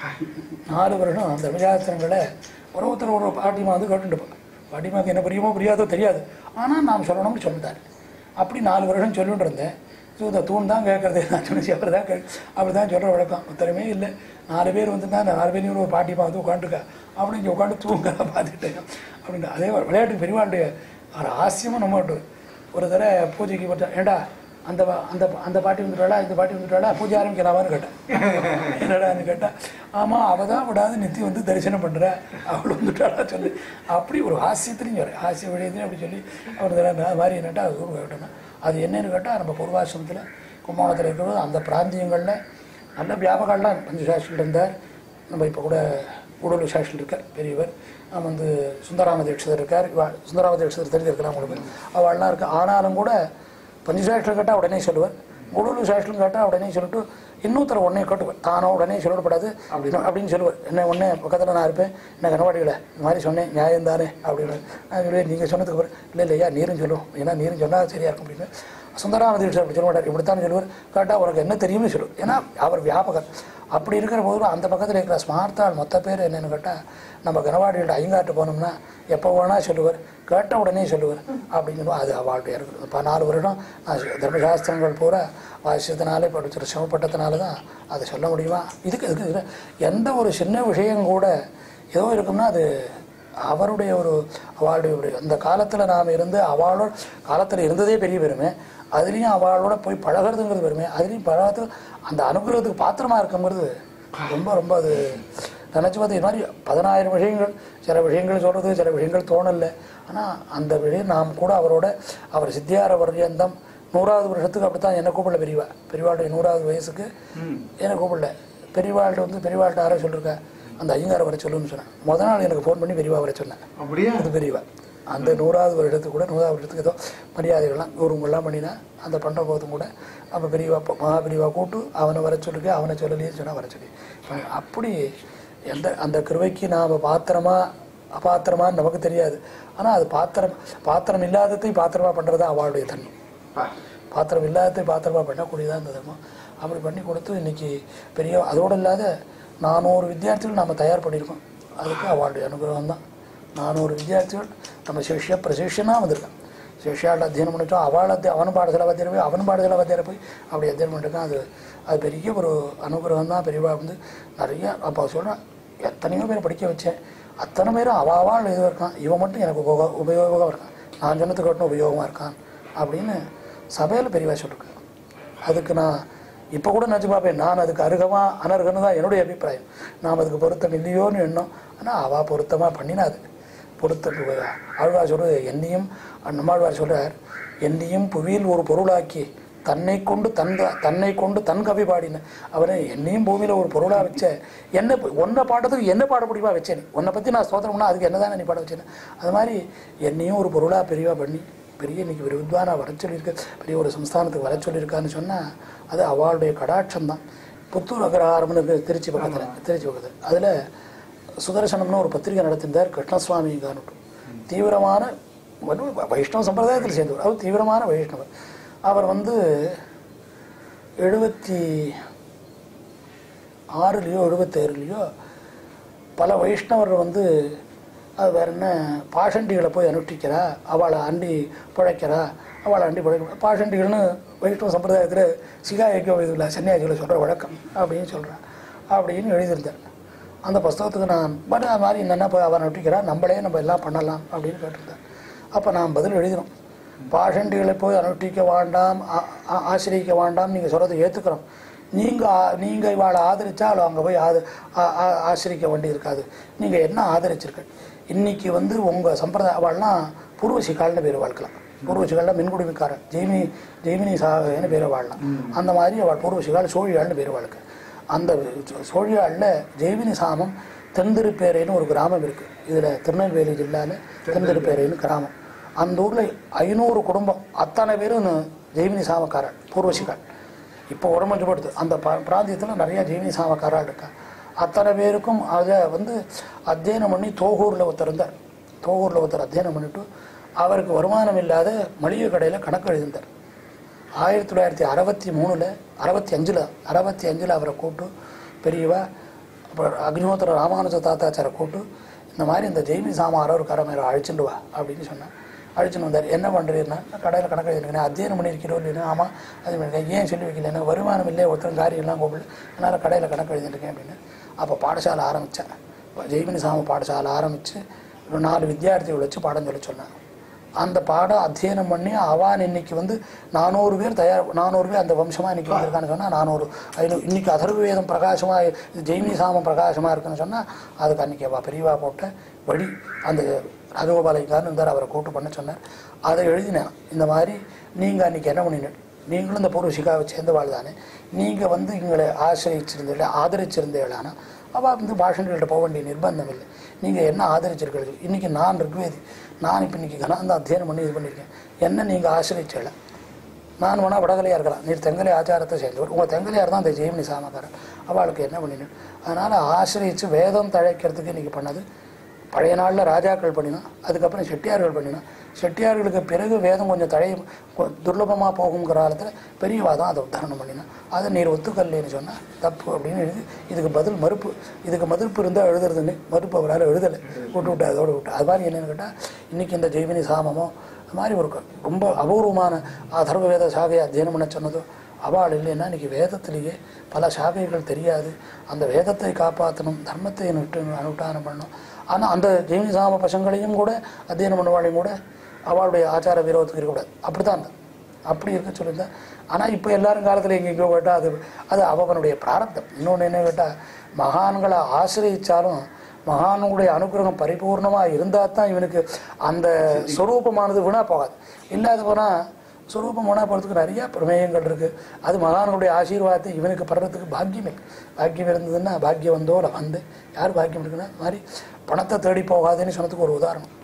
நாலு வருடம் தர்மசாஸ்திரங்களை ஒரு ஒருத்தர் ஒரு பாட்டிமா வந்து கேட்டுட்டு இருப்பாங்க பாட்டிமாவுக்கு என்ன புரியுமோ புரியாதோ தெரியாது ஆனால் நாம் சொல்லணும்னு சொல்லிட்டாரு அப்படி நாலு வருடம் சொல்லிட்டு இருந்தேன் ஸோ இந்த தூண் தான் கேட்கறது நான் சொன்னேன் அப்படி தான் கேட்க அப்படி தான் சொல்கிற வழக்கம் உத்தரமே இல்லை நாலு பேர் வந்து தான் நாலு பேரையும் ஒரு பாட்டிமா வந்து உட்காந்துருக்கா அப்படின்னு உட்காந்து தூங்க பார்த்துட்டேன் அப்படின்னு அதே ஒரு விளையாட்டு பெரியவாளுடைய ஒரு ஆசியமும் நம்ம ஒரு தடவை பூஜைக்கு போட்டா ஏண்டா அந்த பா- அந்த அந்த பாட்டி வந்துட்டாளா இந்த பாட்டி வந்துட்டாளா பூஜை ஆரம்பிக்கலாமான்னு கேட்டேன் என்னடான்னு கேட்டா ஆமாம் அவள் தான் விடாது நித்தி வந்து தரிசனம் பண்ணுற அவள் வந்துட்டாளா சொல்லி அப்படி ஒரு ஹாஸ்யத்துலையும் சொல்கிறேன் ஹாஸ்ய விடயத்தையும் அப்படி சொல்லி அவர் தடவை அது மாதிரி என்னட்டா அது ஊர் கேட்டோம்னா அது என்னன்னு கேட்டால் நம்ம பூர்வாசிரமத்தில் கும்பகோணத்தில் இருக்கிறது அந்த பிராந்தியங்களில் நல்ல வியாபகம்லாம் பஞ்சசாஸ்திரியில் இருந்தார் நம்ம இப்போ கூட கூடலூர் சாஸ்திரி இருக்கார் பெரியவர் நம்ம வந்து சுந்தராம தீட்சிதர் இருக்கார் இவா சுந்தராம தீட்சிதர் தெரிஞ்சிருக்கலாம் உங்களுக்கு அவள்லாம் இருக்கு ஆனாலும் கூட பஞ்சசாஸ்திரம் கேட்டால் உடனே சொல்லுவார் கூடலூர் சாஸ்திரம் கேட்டால் உடனே சொல்லிட்டு இன்னொருத்தர் உடனே கேட்டுவார் தானோ உடனே சொல்லப்படாது அப்படின்னு அப்படின்னு சொல்லுவார் என்ன உடனே பக்கத்தில் நான் இருப்பேன் என்ன கனவாடிகளை இந்த மாதிரி சொன்னேன் நியாயம் தானே அப்படின்னு நான் சொல்லுவேன் நீங்கள் சொன்னதுக்கு அப்புறம் இல்லை இல்லையா நீரும் சொல்லும் ஏன்னா நீரும் சொன்னால் சரியா இருக்கும் அப்படின்னு சுந்தராம தீட்சர் அப்படி சொல்ல மாட்டார் இப்படித்தான் சொல்லுவார் கேட்டால் உனக்கு என்ன தெரியும்னு சொல்லுவார் ஏன்னா அவர் வியாபகர் அப்படி இருக்கிற போது அந்த பக்கத்தில் இருக்கிற ஸ்மார்த்தாள் மொத்த பேர் என்னன்னு கேட்டால் நம்ம கனவாடியோட ஐங்காட்டு போனோம்னா எப்போ வேணால் சொல்லுவார் கேட்ட உடனே சொல்லுவார் அப்படின்னு அது அவளுடைய இருக்குது இப்போ நாலு வருடம் நான் தர்மசாஸ்திரங்கள் பூரா வாசிச்சதுனாலே படிச்சு சிரமப்பட்டதுனால தான் அதை சொல்ல முடியுமா இதுக்கு இதுக்கு இதுக்கு எந்த ஒரு சின்ன விஷயம் கூட ஏதோ இருக்கும்னா அது அவருடைய ஒரு அவளுடைய ஒரு அந்த காலத்தில் நாம் இருந்து அவளோட காலத்தில் இருந்ததே பெரிய பெருமை அதுலேயும் அவளோட போய் பழகிறதுங்கிறது பெருமை அதுலேயும் பழகத்தில் அந்த அனுகிரகத்துக்கு பாத்திரமா இருக்குங்கிறது ரொம்ப ரொம்ப அது நினச்சி பார்த்து இது மாதிரி பதினாயிரம் விஷயங்கள் சில விஷயங்கள் சொல்கிறது சில விஷயங்கள் தோணலை ஆனால் அந்த விஷயம் நாம் கூட அவரோட அவர் சித்தியார பர்யந்தம் நூறாவது வருஷத்துக்கு அப்படி தான் என்னை கூப்பிடல பெரியவா பெரியவாளுடைய நூறாவது வயசுக்கு என்னை கூப்பிடல பெரியவாள்கிட்ட வந்து பெரியவாள்கிட்ட யாரோ சொல்லியிருக்கா அந்த ஐயங்காரை வர சொல்லுன்னு சொன்னேன் முத நாள் எனக்கு ஃபோன் பண்ணி பெரியவா வர சொன்னேன் அப்படியா அது பெரியவா அந்த நூறாவது வருடத்துக்கு கூட நூறாவது வருடத்துக்கு ஏதோ மரியாதைகள்லாம் கௌரவங்கள்லாம் பண்ணினா அந்த பண்ணுற போதும் கூட அப்போ பெரியவா ப- மகா பெரியவா கூட்டு அவனை வர சொல்லிக்க அவனை சொல்லலையே சொன்னா வர சொல்லி அப்படி எந்த அந்த கிருவைக்கு நாம் பாத்திரமா அபாத்திரமான்னு நமக்கு தெரியாது ஆனால் அது பாத்திரம் பாத்திரம் இல்லாததையும் பாத்திரமா பண்ணுறது அவளுடைய தன்மை பா. பாத்திரம் இல்லாததை பாத்திரமா பண்ணக்கூடியதான் இந்த தர்மம் அப்படி பண்ணி கொடுத்து இன்னைக்கு பெரிய அதோடு இல்லாத நானூறு வித்தியார்த்திகள் நம்ம தயார் பண்ணியிருக்கோம் அதுக்கு அவளுடைய அனுகிரகம் தான் நானூறு வித்தியார்த்திகள் நம்ம சிஷ்ய பிரசிஷ்யனாக வந்திருக்கான் சிஷ்யாவில் அத்தியனம் பண்ணிட்டோம் அவள் அத்திய அவன் பாடசாலை வாத்தியார் போய் அவன் பாடசாலை வாத்தியார் போய் அப்படி அத்தியனம் பண்ணிருக்கான் அது அது பெரிய ஒரு அனுகிரகம் தான் பெரியவா வந்து நிறைய அப்போ சொல்கிறேன் எத்தனையோ பேரை படிக்க வச்சேன் அத்தனை பேரும் அவ அவள் இது இருக்கான் இவன் மட்டும் எனக்கு உபயோக உபயோகமாக இருக்கான் நான் சொன்னதுக்கு மட்டும் உபயோகமாக இருக்கான் அப்படின்னு சபையில் பெரியவா சொல்லிருக்காங்க அதுக்கு நான் இப்போ கூட நினச்சி பார்ப்பேன் நான் அதுக்கு அருகமா அனர்கன்னு தான் என்னுடைய அபிப்பிராயம் நாம் அதுக்கு பொருத்தம் இல்லையோன்னு எண்ணம் ஆனால் அவள் பொருத்தமாக பண்ணினா அது பொருத்தம் ஆழ்வார் சொல்றது என்னையும் நம்மாழ்வார் சொல்றார் என்னையும் புவியில் ஒரு பொருளாக்கி தன்னை கொண்டு தன் தன்னை கொண்டு தன் கவி பாடின அவரை என்னையும் பூமியில் ஒரு பொருளாக வச்ச என்ன ஒன்றை பாடுறதுக்கு என்ன பாட முடியுமா வச்சேன் உன்னை பற்றி நான் ஸ்தோத்திரம்னா அதுக்கு என்னதான் நீ பாட வச்சேன் அது மாதிரி என்னையும் ஒரு பொருளாக பெரியவா பண்ணி பெரிய இன்னைக்கு ஒரு வித்வானா வர சொல்லியிருக்க பெரிய ஒரு சம்ஸ்தானத்துக்கு வர சொல்லியிருக்கான்னு சொன்னால் அது அவளுடைய கடாட்சம் தான் புத்தூர் அகரஹாரம்னு இருக்கு திருச்சி பக்கத்தில் திருச்சி பக்கத்தில் அதில் சுதர்சனம்னு ஒரு பத்திரிகை நடத்திருந்தார் கிருஷ்ணசுவாமி கானுட்டு தீவிரமான வனு- வைஷ்ணவ சம்பிரதாயத்தில் சேர்ந்தவர் அவர் தீவிரமான வைஷ்ணவர் அவர் வந்து எழுபத்தி ஆறுலேயோ எழுபத்தேழுலையோ பல வைஷ்ணவர் வந்து அது வேற என்ன பாஷண்டிகளை போய் அனுஷ்டிக்கிறா அவளை அண்டி பிழைக்கிறா அவளை அண்டி பிழைக்க பாஷண்டிகள்னு வைஷ்ணவ சம்பிரதாயத்தில் சிகாயக்கோ இதில் சன்னியாசிகளை சொல்கிற வழக்கம் அப்படின்னு சொல்கிறேன் அப்படின்னு எழுதியிருந்தேன் அந்த புஸ்தகத்துக்கு நான் பட் அது மாதிரி என்னென்ன போய் அவன் அனுஷ்டிக்கிறா நம்மளே நம்ம எல்லாம் பண்ணலாம் அப்படின்னு கேட்டிருந்தேன் அப்போ நான் பதில் எழுதினோம் பாஷண்டிகளை போய் அனுஷ்டிக்க வேண்டாம் ஆ- ஆ- ஆசிரியக்க வேண்டாம் நீங்கள் சொல்கிறத ஏற்றுக்கிறோம் நீங்கள் நீங்கள் இவாளை ஆதரிச்சா அவளை அங்கே போய் ஆத ஆ- ஆ- ஆசிரிக்க வேண்டி இருக்காது நீங்கள் என்ன ஆதரிச்சிருக்க இன்னைக்கு வந்து உங்கள் சம்பிரதாய அவள்லாம் பூர்வசிகால்னு பேர் வாழ்க்கலாம் பூர்வசிகாலில் மின்குடிமைக்காரன் ஜெய்மி ஜெய்மினி சாகன்னு பேர் வாழலாம் அந்த மாதிரி அவள் பூர்வசிகால் சோழியாள்னு பேர் வாழ்க்கை அந்த சோழியாளில் ஜெய்மினி சாமம் தென்திருப்பேரைன்னு ஒரு கிராமம் இருக்குது இதில் திருநெல்வேலி ஜில்லாவில் தென்திருப்பேரைன்னு கிராமம் அந்த ஊரில் ஐநூறு குடும்பம் அத்தனை பேரும் ஜெய்மினி சாமக்காரன் பூர்வசிகால் இப்போ உடம்பு படுது அந்த ப- பிராந்தியத்தில் நிறைய ஜீவனி சாமக்காரால் இருக்கா அத்தனை பேருக்கும் அதை வந்து அத்தியனம் பண்ணி தோகூரில் ஒருத்தர் இருந்தார் தோகூரில் ஒருத்தர் அத்தியனம் பண்ணிட்டு அவருக்கு வருமானம் இல்லாத மளிகை கடையில் கணக்கு எழுதியிருந்தார் ஆயிரத்தி தொள்ளாயிரத்தி அறுபத்தி மூணில் அறுபத்தி அஞ்சில் அறுபத்தி அஞ்சில் அவரை கூட்டு பெரியவா அப்புறம் அக்னிஹோத்திர ராமானுஜ தாத்தாச்சாரை கூட்டு இந்த மாதிரி இந்த ஜெய்மி சாமாரோ ஒரு கரை மேலே அழைச்சிட்டு வா அப்படின்னு சொன்னேன் அழைச்சிட்டு வந்தார் என்ன பண்ணுறீங்கன்னா கடையில் கணக்கு எழுதிருக்கேன் அத்தியனம் பண்ணியிருக்கிறோம் இல்லைன்னா ஆமாம் அது பண்ணிருக்கேன் ஏன் சொல்லி வைக்கல எனக்கு வருமானம் இல்லை ஒருத்தரும் காரியம்லாம் கூப்பிடல அதனால் கடையில் கணக்கு எழுதிருக்கேன் அப்படின்னு அப்போ பாடசாலை ஆரம்பித்தேன் ஜெய்மினி சாம பாடசாலை ஆரம்பித்து ஒரு நாலு வித்தியார்த்திகள் வச்சு பாடம் சொல்ல சொன்னாங்க அந்த பாடம் அத்தியனம் பண்ணி அவான் இன்னைக்கு வந்து நானூறு பேர் தயார் நானூறு பேர் அந்த வம்சமாக இன்னைக்கு வந்திருக்கான்னு சொன்னால் நானூறு ஐநூறு இன்னைக்கு அதர்வ வேதம் பிரகாசமாக இது ஜெய்மி சாமம் பிரகாசமாக இருக்குன்னு சொன்னால் அதுக்கு அன்னைக்கு அவ பெரியவா போட்ட வழி அந்த ராஜகோபாலைக்காரன் இருந்தார் அவரை கூட்டு பண்ண சொன்னார் அதை எழுதினேன் இந்த மாதிரி நீங்கள் அன்னைக்கு என்ன பண்ணினேன் நீங்களும் இந்த பூர்வசிகாவை சேர்ந்தவாள் தானே நீங்கள் வந்து எங்களை ஆசிரியச்சிருந்தீங்களே ஆதரிச்சிருந்தீங்களானா அவள் வந்து பாஷன்கள்கிட்ட போக வேண்டிய நிர்பந்தம் இல்லை நீங்கள் என்ன ஆதரிச்சிருக்கிறது இன்றைக்கி நான் ரிக்வேதி நான் இப்போ இன்றைக்கி கனாந்த அத்தியனம் பண்ணி இது பண்ணியிருக்கேன் என்ன நீங்கள் ஆசிரியச்சல நான் வேணால் வடகலையாக இருக்கலாம் நீர் தெங்கலை ஆச்சாரத்தை சேர்ந்தவர் உங்கள் தெங்கலையார் தான் அந்த ஜெயமினி சாமக்காரன் அவளுக்கு என்ன பண்ணினேன் அதனால் ஆசிரியச்சு வேதம் தழைக்கிறதுக்கு இன்றைக்கி பண்ணது பழைய நாளில் ராஜாக்கள் பண்ணினா அதுக்கப்புறம் செட்டியார்கள் பண்ணினா செட்டியார்களுக்கு பிறகு வேதம் கொஞ்சம் தழை துர்லபமாக போகுங்கிற காலத்தில் பெரியவா தான் அதை உத்தாரணம் பண்ணினா அதை நீர் ஒத்துக்கல்லைன்னு சொன்னால் தப்பு அப்படின்னு எழுதி இதுக்கு பதில் மறுப்பு இதுக்கு மறுப்பு இருந்தால் எழுதுறதுன்னு மறுப்பு அவரால் எழுதலை விட்டு விட்டு அதோட விட்டு அது மாதிரி என்னன்னு கேட்டால் இன்றைக்கி இந்த ஜெய்மினி சாமமோ அது மாதிரி ஒரு க- ரொம்ப அபூர்வமான அதர்வ வேத சாகையை அத்தியனம் பண்ண சொன்னதோ அவள் இல்லைன்னா இன்னைக்கு வேதத்திலேயே பல சாகைகள் தெரியாது அந்த வேதத்தை காப்பாற்றணும் தர்மத்தை விட்டு அனுஷ்டானம் பண்ணணும் ஆனால் அந்த ஜெயினி சாம பசங்களையும் கூட அத்தியனம் பண்ணுவாளையும் கூட அவளுடைய ஆச்சார விரோதத்துக்கு இருக்கக்கூடாது அப்படி தான் இருந்தது அப்படி இருக்க சொல்லியிருந்தேன் ஆனால் இப்போ எல்லாரும் காலத்தில் எங்கெங்கோ கேட்டால் அது அது அவனுடைய பிராரப்தம் இன்னொன்று என்ன கேட்டால் மகான்களை ஆசிரியச்சாலும் மகானுடைய அனுகிரகம் பரிபூர்ணமாக இருந்தால் தான் இவனுக்கு அந்த ஸ்வரூபமானது வீணாக போகாது இல்லாத போனால் ஸ்வரூபம் வீணாக போகிறதுக்கு நிறைய பிரமேயங்கள் இருக்குது அது மகானுடைய ஆசீர்வாதத்தை இவனுக்கு படுறதுக்கு பாக்கியம் இல்லை பாக்கியம் இருந்ததுன்னா பாக்கியம் வந்தோ இல்லை வந்து யார் பாக்கியம் இருக்குன்னா அது மாதிரி பணத்தை தேடி போகாதுன்னு சொன்னதுக்கு ஒரு உதாரணம்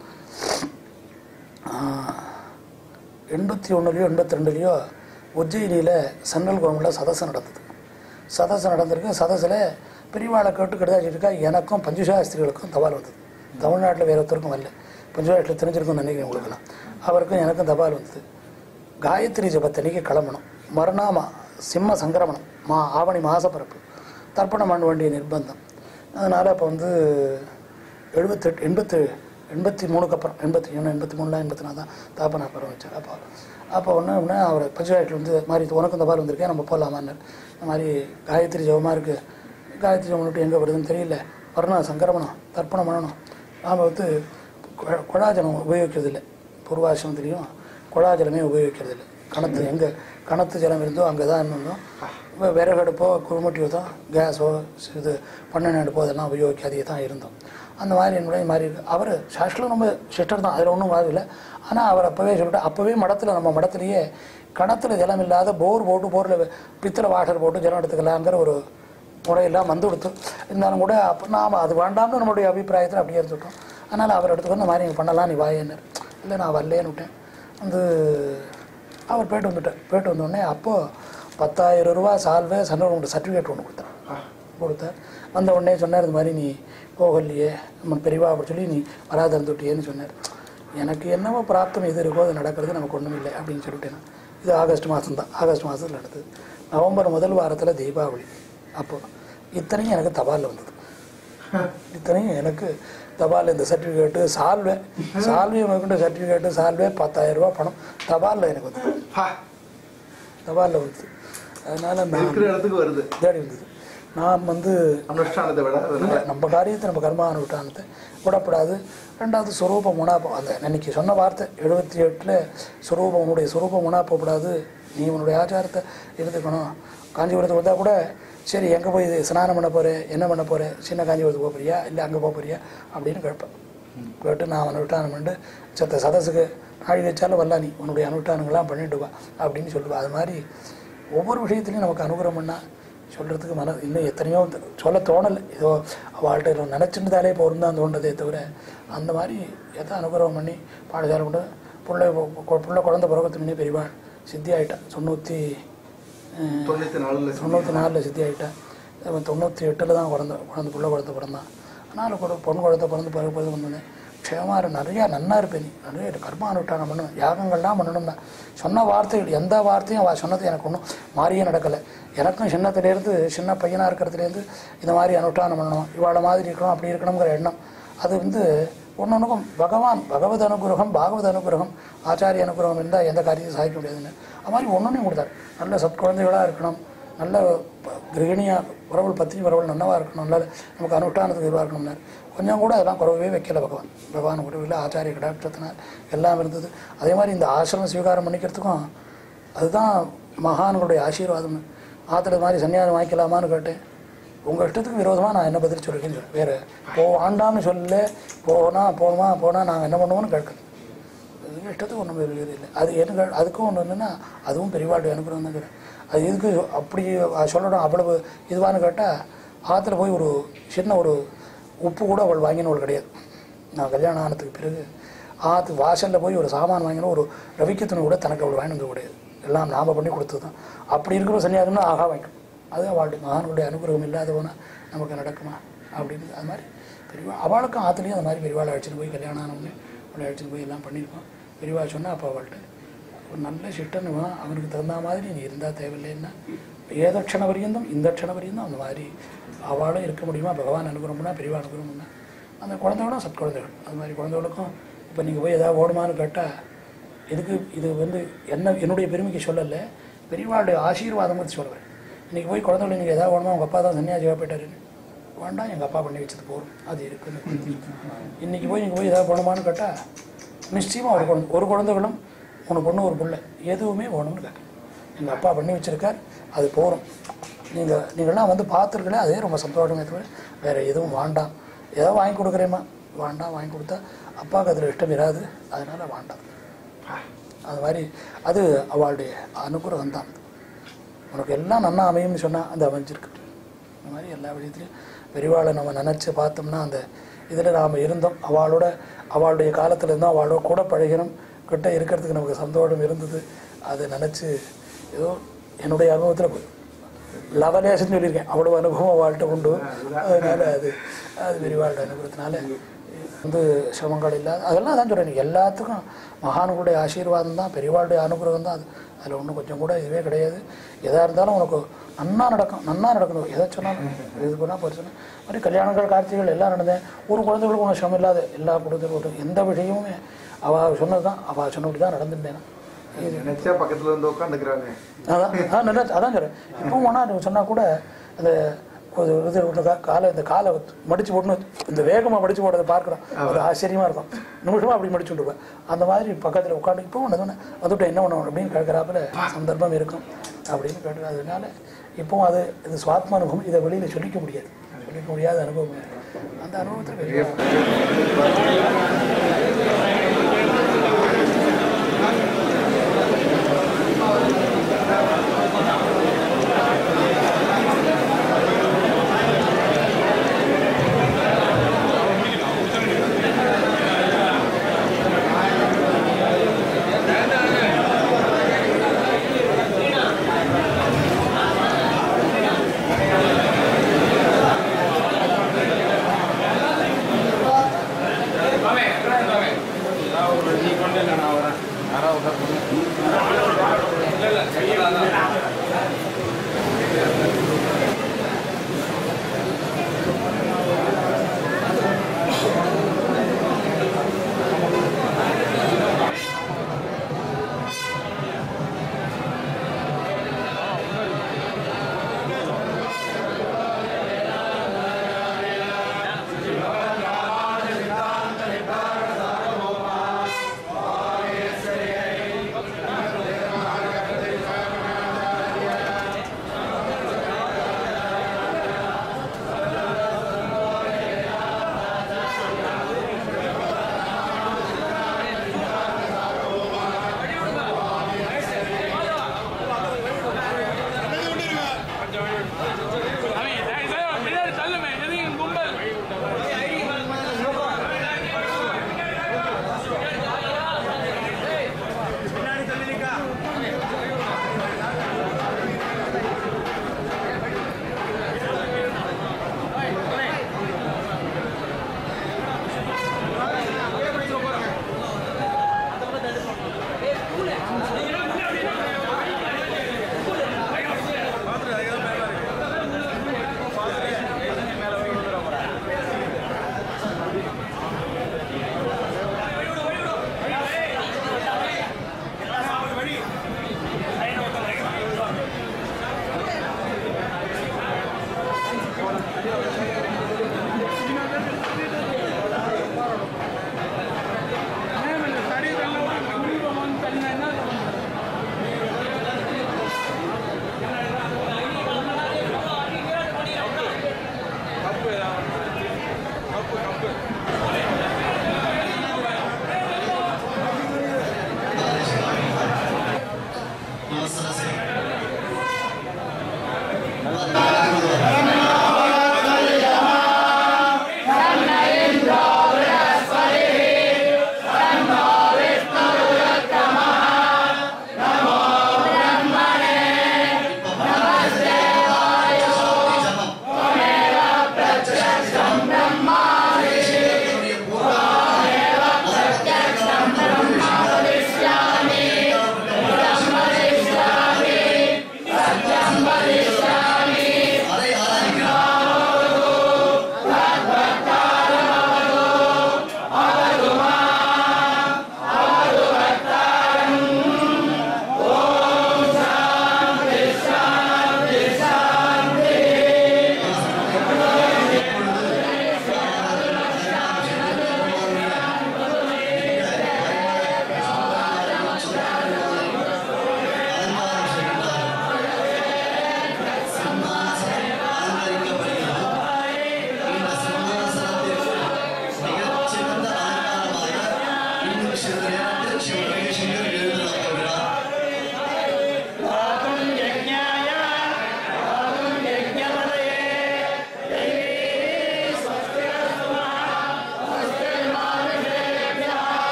எண்பத்தி ஒன்றுலையோ எண்பத்தி ரெண்டுலேயோ உஜ்ஜயினியில் சென்ட்ரல் கவர்மெண்ட்டில் சதசு நடந்தது சதசு நடந்திருக்கு சதசில் பெரியவாளை கேட்டு கிடதாச்சிருக்கா எனக்கும் பஞ்சுசாஸ்திரிகளுக்கும் தபால் வந்தது தமிழ்நாட்டில் வேற ஒருத்தருக்கும் வரல பஞ்சுசாஸ்திரி தெரிஞ்சிருக்கும்னு நினைக்கிறேன் உங்களுக்குலாம் அவருக்கும் எனக்கும் தபால் வந்தது காயத்ரி ஜபத்தன்னைக்கு கிளம்பணும் மறுநாமா சிம்ம சங்கிரமணம் மா ஆவணி மாசப்பிறப்பு தர்ப்பணம் பண்ண வேண்டிய நிர்பந்தம் அதனால் அப்போ வந்து எழுபத்தெட்டு எண்பத்து எண்பத்தி மூணுக்கு அப்புறம் எண்பத்தி ஒன்று எண்பத்தி மூணுலாம் எண்பத்தி நாலு தான் தாப்பனா பருவம் வச்சார் அப்போ அப்போ ஒன்று ஒன்று அவர் பஞ்சாயத்தில் வந்து இது மாதிரி உனக்கு இந்த பால் வந்திருக்கேன் நம்ம போகலாமான்னு இந்த மாதிரி காயத்ரி ஜபமாக இருக்குது காயத்ரி ஜபம் விட்டு எங்கே வருதுன்னு தெரியல வரணும் சங்கரமணம் தர்ப்பணம் பண்ணணும் நாம் வந்து கொ- கொழாஜலம் உபயோகிக்கிறது இல்லை பூர்வாசிரமத்துலேயும் கொழாஜலமே உபயோகிக்கிறது இல்லை கணத்து எங்கே கணத்து ஜலம் இருந்தோ அங்கே தான் இருந்தோம் இப்போ விறகு அடுப்போ குருமட்டியோ தான் கேஸோ இது பண்ணெண்ணெய் அடுப்போ அதெல்லாம் உபயோகிக்காதே தான் இருந்தோம் அந்த மாதிரி என்னுடைய மாதிரி இருக்கு அவர் சாஸ்திரம் ரொம்ப சிஸ்டர் தான் அதில் ஒன்றும் வாதில்லை ஆனால் அவர் அப்போவே சொல்லிட்டு அப்போவே மடத்தில் நம்ம மடத்துலேயே கணத்தில் ஜலம் இல்லாத போர் போட்டு போரில் பித்தளை வாட்டர் போட்டு ஜலம் எடுத்துக்கலாங்கிற ஒரு முறையெல்லாம் வந்து கொடுத்து இருந்தாலும் கூட அப்போ நாம் அது வேண்டாம்னு நம்மளுடைய அபிப்பிராயத்தில் அப்படியே இருந்துட்டோம் அதனால் அவர் எடுத்துக்கொண்டு இந்த மாதிரி நீங்கள் பண்ணலாம் நீ வாயேன்னார் இல்லை நான் வரலேன்னு விட்டேன் வந்து அவர் போயிட்டு வந்துட்டார் போயிட்டு வந்தோடனே அப்போது பத்தாயிரம் ரூபா சால்வை சன்னோட சர்டிஃபிகேட் ஒன்று கொடுத்தார் கொடுத்தார் வந்த உடனே சொன்னார் இந்த மாதிரி நீ போகலையே நம்ம பெரியவா அப்படி சொல்லி நீ வராத இருந்துட்டியேன்னு சொன்னார் எனக்கு என்னவோ பிராப்தம் எது இருக்கோ அது நடக்கிறது நமக்கு ஒன்றும் இல்லை அப்படின்னு சொல்லிட்டேன் நான். இது ஆகஸ்ட் மாதம் தான் ஆகஸ்ட் மாதத்தில் நடந்தது நவம்பர் முதல் வாரத்தில் தீபாவளி அப்போ இத்தனையும் எனக்கு தபாலில் வந்தது இத்தனையும் எனக்கு தபால் இந்த சர்டிஃபிகேட்டு சால்வே சால்வே முதற்கொண்டு சர்டிஃபிகேட்டு சால்வே பத்தாயிரம் ரூபாய் பணம் தபாலில் எனக்கு வந்தது ஹா, தபாலில் வந்தது அதனால் நான் இருக்கிற இடத்துக்கு வருது தேடி வந்தது நான் வந்து அனுஷ்டானத்தை விட அது இல்லை நம்ம காரியத்தை நம்ம கர்மான விட்டானத்தை விடப்படாது ரெண்டாவது சுரூபம் உணா போ அந்த அன்னைக்கு சொன்ன வார்த்தை எழுபத்தி எட்டில் சுரூபம் உன்னுடைய சுரூபம் உணா போகக்கூடாது நீ உன்னுடைய ஆச்சாரத்தை இருந்துக்கணும் காஞ்சிபுரத்துக்கு வந்தால் கூட சரி எங்கே போய் இது ஸ்நானம் பண்ண போகிறேன் என்ன பண்ண போகிறேன் சின்ன காஞ்சிபுரத்துக்கு போக போறியா இல்லை அங்கே போக போறியா அப்படின்னு கேட்பேன் கேட்டு நான் அவனை விட்டானம் பண்ணிட்டு சத்த சதஸுக்கு நாழி வச்சாலும் வரலாம் நீ உன்னுடைய அனுஷ்டானங்கள்லாம் பண்ணிட்டு வா அப்படின்னு சொல்லுவா அது மாதிரி ஒவ்வொரு விஷயத்துலையும் நமக்கு அனுகிரகம் பண்ணால் சொல்கிறதுக்கு மன இன்னும் எத்தனையோ த- சொல்ல தோணலை ஏதோ அவள்கிட்ட நினச்சிருந்தாலே போரும் தான் தோன்றதே தவிர அந்த மாதிரி எதை அனுகிரகம் பண்ணி பாடசாலை கொண்டு பிள்ளை கொ- பிள்ளை குழந்தை பிறகு முன்னே பெரியவாள் சித்தி ஆயிட்டான் தொண்ணூற்றி தொண்ணூத்தி நாலுல தொண்ணூற்றி நாலில் சித்தி ஆகிட்டேன் அவன் தொண்ணூற்றி எட்டில் தான் குழந்த குழந்தை பிள்ளை குழந்தை பிறந்தான் ஆனால் ஒரு பொண்ணு குழந்தை பிறந்து பிறகு பிறகு வந்தோடனே க்ஷேமாக நிறையா நன்னா இருப்பேன் நீ நிறைய கர்மானுட்டானம் பண்ணணும் யாகங்கள்லாம் பண்ணணும்னா சொன்ன வார்த்தைகள் எந்த வார்த்தையும் அவள் சொன்னது எனக்கு ஒன்றும் மாறியே நடக்கலை எனக்கும் சின்னத்துலேருந்து சின்ன பையனாக இருக்கிறதுலேருந்து இந்த மாதிரி அனுஷ்டானம் பண்ணணும் இவாளை மாதிரி இருக்கணும் அப்படி இருக்கணுங்கிற எண்ணம் அது வந்து ஒன்னொன்றுக்கும் பகவான் பகவத் அனுகிரகம் பாகவத் அனுகிரகம் ஆச்சாரிய அனுகிரகம் இருந்தால் எந்த காரியத்தையும் சாதிக்க முடியாதுன்னு அது மாதிரி ஒன்னொன்றையும் கொடுத்தார் நல்ல சத்குழந்தைகளாக இருக்கணும் நல்ல ப- கிரகிணியாக உறவுகள் பத்தி உறவுகள் நன்னவா இருக்கணும் நல்ல நமக்கு அனுஷ்டானத்துக்கு இதுவாக இருக்கணும்னார் கொஞ்சம் கூட அதெல்லாம் குறவே வைக்கல பகவான் பகவான் உறவில் ஆச்சாரிய கடாட்சத்தினார் எல்லாம் இருந்தது அதே மாதிரி இந்த ஆசிரமம் ஸ்வீகாரம் பண்ணிக்கிறதுக்கும் அதுதான் மகான்களுடைய ஆசீர்வாதம் ஆத்துல இது மாதிரி சன்னியாசம் வாங்கிக்கலாமான்னு கேட்டேன் உங்கள் இஷ்டத்துக்கு விரோதமாக நான் என்ன பதில் சொல்லிருக்கேன்னு சொல்றேன் வேறு போ ஆண்டாம்னு சொல்லல போனா போகணுமா போனால் நாங்கள் என்ன பண்ணுவோம்னு கேட்கல அது இஷ்டத்துக்கு ஒன்றும் பெரிய இல்லை அது எனக்கு அதுக்கும் ஒன்று என்னென்னா அதுவும் பெரியவாடு அனுப்புகிறோம் தான் கேட்டேன் அது எதுக்கு அப்படி சொல்லணும் அவ்வளவு இதுவான்னு கேட்டால் ஆற்றுல போய் ஒரு சின்ன ஒரு உப்பு கூட அவள் வாங்கினவள் கிடையாது நான் கல்யாணம் ஆனதுக்கு பிறகு ஆற்று வாசலில் போய் ஒரு சாமான் வாங்கினோம் ஒரு ரவிக்கு துணி கூட தனக்கு அவள் வாங்கி வந்து கிடையாது எல்லாம் நாம பண்ணி கொடுத்தது தான் அப்படி இருக்கிற சன்னியாசம்னா ஆகா வாங்கிக்கும் அது அவளுடைய மகானுடைய அனுகிரகம் இல்லாதவனா நமக்கு நடக்குமா அப்படின்னு அது மாதிரி பெரியவா அவளுக்கும் ஆற்றுலையும் அந்த மாதிரி பெரியவாளை அழைச்சிட்டு போய் கல்யாணம் ஆனவொடனே அவளை அழைச்சிட்டு போய் எல்லாம் பண்ணியிருப்பான் பெரியவா சொன்னா அப்போ அவள்கிட்ட ஒரு நல்ல சிட்டனுவா அவனுக்கு தகுந்த மாதிரி நீ இருந்தால் தேவையில்லைன்னா ஏதோ க்ஷண பரியந்தம் இந்த க்ஷண பரியந்தம் அந்த மாதிரி அவளும் இருக்க முடியுமா பகவான் அனுகிரகம் பண்ணா பெரியவா அனுகிரகம் பண்ணா அந்த குழந்தைகளும் சத்குழந்தைகள் அது மாதிரி குழந்தைகளுக்கும் இப்போ நீங்கள் போய் ஏதாவது ஓடுமான்னு கேட்டால் இதுக்கு இது வந்து என்ன என்னுடைய பெருமைக்கு சொல்லலை பெரியவாளுடைய ஆசீர்வாதம் பற்றி சொல்லுவேன் இன்றைக்கி போய் குழந்தைகளை நீங்கள் ஏதாவது ஓடமா உங்கள் அப்பா தான் சன்னியாசியாக போயிட்டாருன்னு வேண்டாம் எங்கள் அப்பா பண்ணி வச்சது போதும் அது இருக்குன்னு இன்னைக்கு போய் நீங்கள் போய் ஏதாவது பண்ணுமான்னு கேட்டால் நிச்சயமாக ஒரு குழந்தை ஒரு குழந்தைகளும் மூணு பொண்ணு ஒரு பிள்ளை எதுவுமே வேணும்னு கேட்க எங்கள் அப்பா பண்ணி வச்சிருக்கார் அது போகிறோம் நீங்கள் நீங்கள்லாம் வந்து பார்த்துருக்கல அதே ரொம்ப சந்தோஷமே தவிர வேறு எதுவும் வேண்டாம் ஏதோ வாங்கி கொடுக்குறேம்மா வேண்டாம் வாங்கி கொடுத்தா அப்பாவுக்கு அதில் இஷ்டம் இராது அதனால் வேண்டாம் அது மாதிரி அது அவளுடைய அனுகிரகம் தான் உனக்கு எல்லாம் நன்னா அமையும்னு சொன்னால் அந்த அமைஞ்சிருக்கு இந்த மாதிரி எல்லா விஷயத்துலையும் பெரியவாளை நம்ம நினச்சி பார்த்தோம்னா அந்த இதில் நாம் இருந்தோம் அவளோட அவளுடைய காலத்தில் இருந்தோம் அவளோட கூட பழகினோம் கிட்ட இருக்கிறதுக்கு நமக்கு சந்தோஷம் இருந்தது அதை நினச்சி ஏதோ என்னுடைய அனுபவத்தில் லவலேசன்னு சொல்லியிருக்கேன் அவ்வளோ அனுபவம் அவள்கிட்ட உண்டு அதனால் அது அது பெரியவாளுடைய அனுபவத்தினால வந்து சிரமங்கள் இல்லாத அதெல்லாம் அதான் சொல்கிறேன் எல்லாத்துக்கும் மகான்களுடைய ஆசீர்வாதம் தான் பெரியவாளுடைய அனுகிரகம் தான் அது அதில் ஒன்றும் கொஞ்சம் கூட இதுவே கிடையாது எதாக இருந்தாலும் உனக்கு நன்னா நடக்கும் நன்னா நடக்கணும் எதை சொன்னாலும் இது பண்ணால் போய் சொன்னால் மாதிரி கல்யாணங்கள் கார்த்திகள் எல்லாம் நடந்தேன் ஒரு குழந்தைகளுக்கும் ஒன்றும் சிரமம் இல்லாத எல்லா குழந்தைகளுக்கும் எந்த விஷயமுமே அவள் சொன்னது தான் அவள் சொன்னபடி தான் நடந்துட்டேன் நினைச்சா பக்கத்துல வந்து உட்காந்துக்கிறாங்க அதான் அதான் நல்லா அதான் சொல்கிறேன் இப்போ வேணா சொன்னால் கூட அந்த ஒரு இது ஒரு கா- காலை இந்த காலை மடிச்சு போடணும் இந்த வேகமாக மடிச்சு போடுறதை பார்க்குறோம் அது ஆச்சரியமாக இருக்கும் நிமிஷமாக அப்படி மடிச்சு விட்டுருவேன் அந்த மாதிரி பக்கத்தில் உட்காந்து இப்போ ஒன்று தானே வந்துவிட்டு என்ன பண்ணணும் அப்படின்னு கேட்குறாப்புல சந்தர்ப்பம் இருக்கும் அப்படின்னு கேட்டு அதனால இப்போவும் அது இது சுவாத்ம அனுபவம் இதை வெளியில் சொல்லிக்க முடியாது சொல்லிக்க முடியாத அனுபவம் இருக்கு. அந்த அனுபவத்தில் பெரிய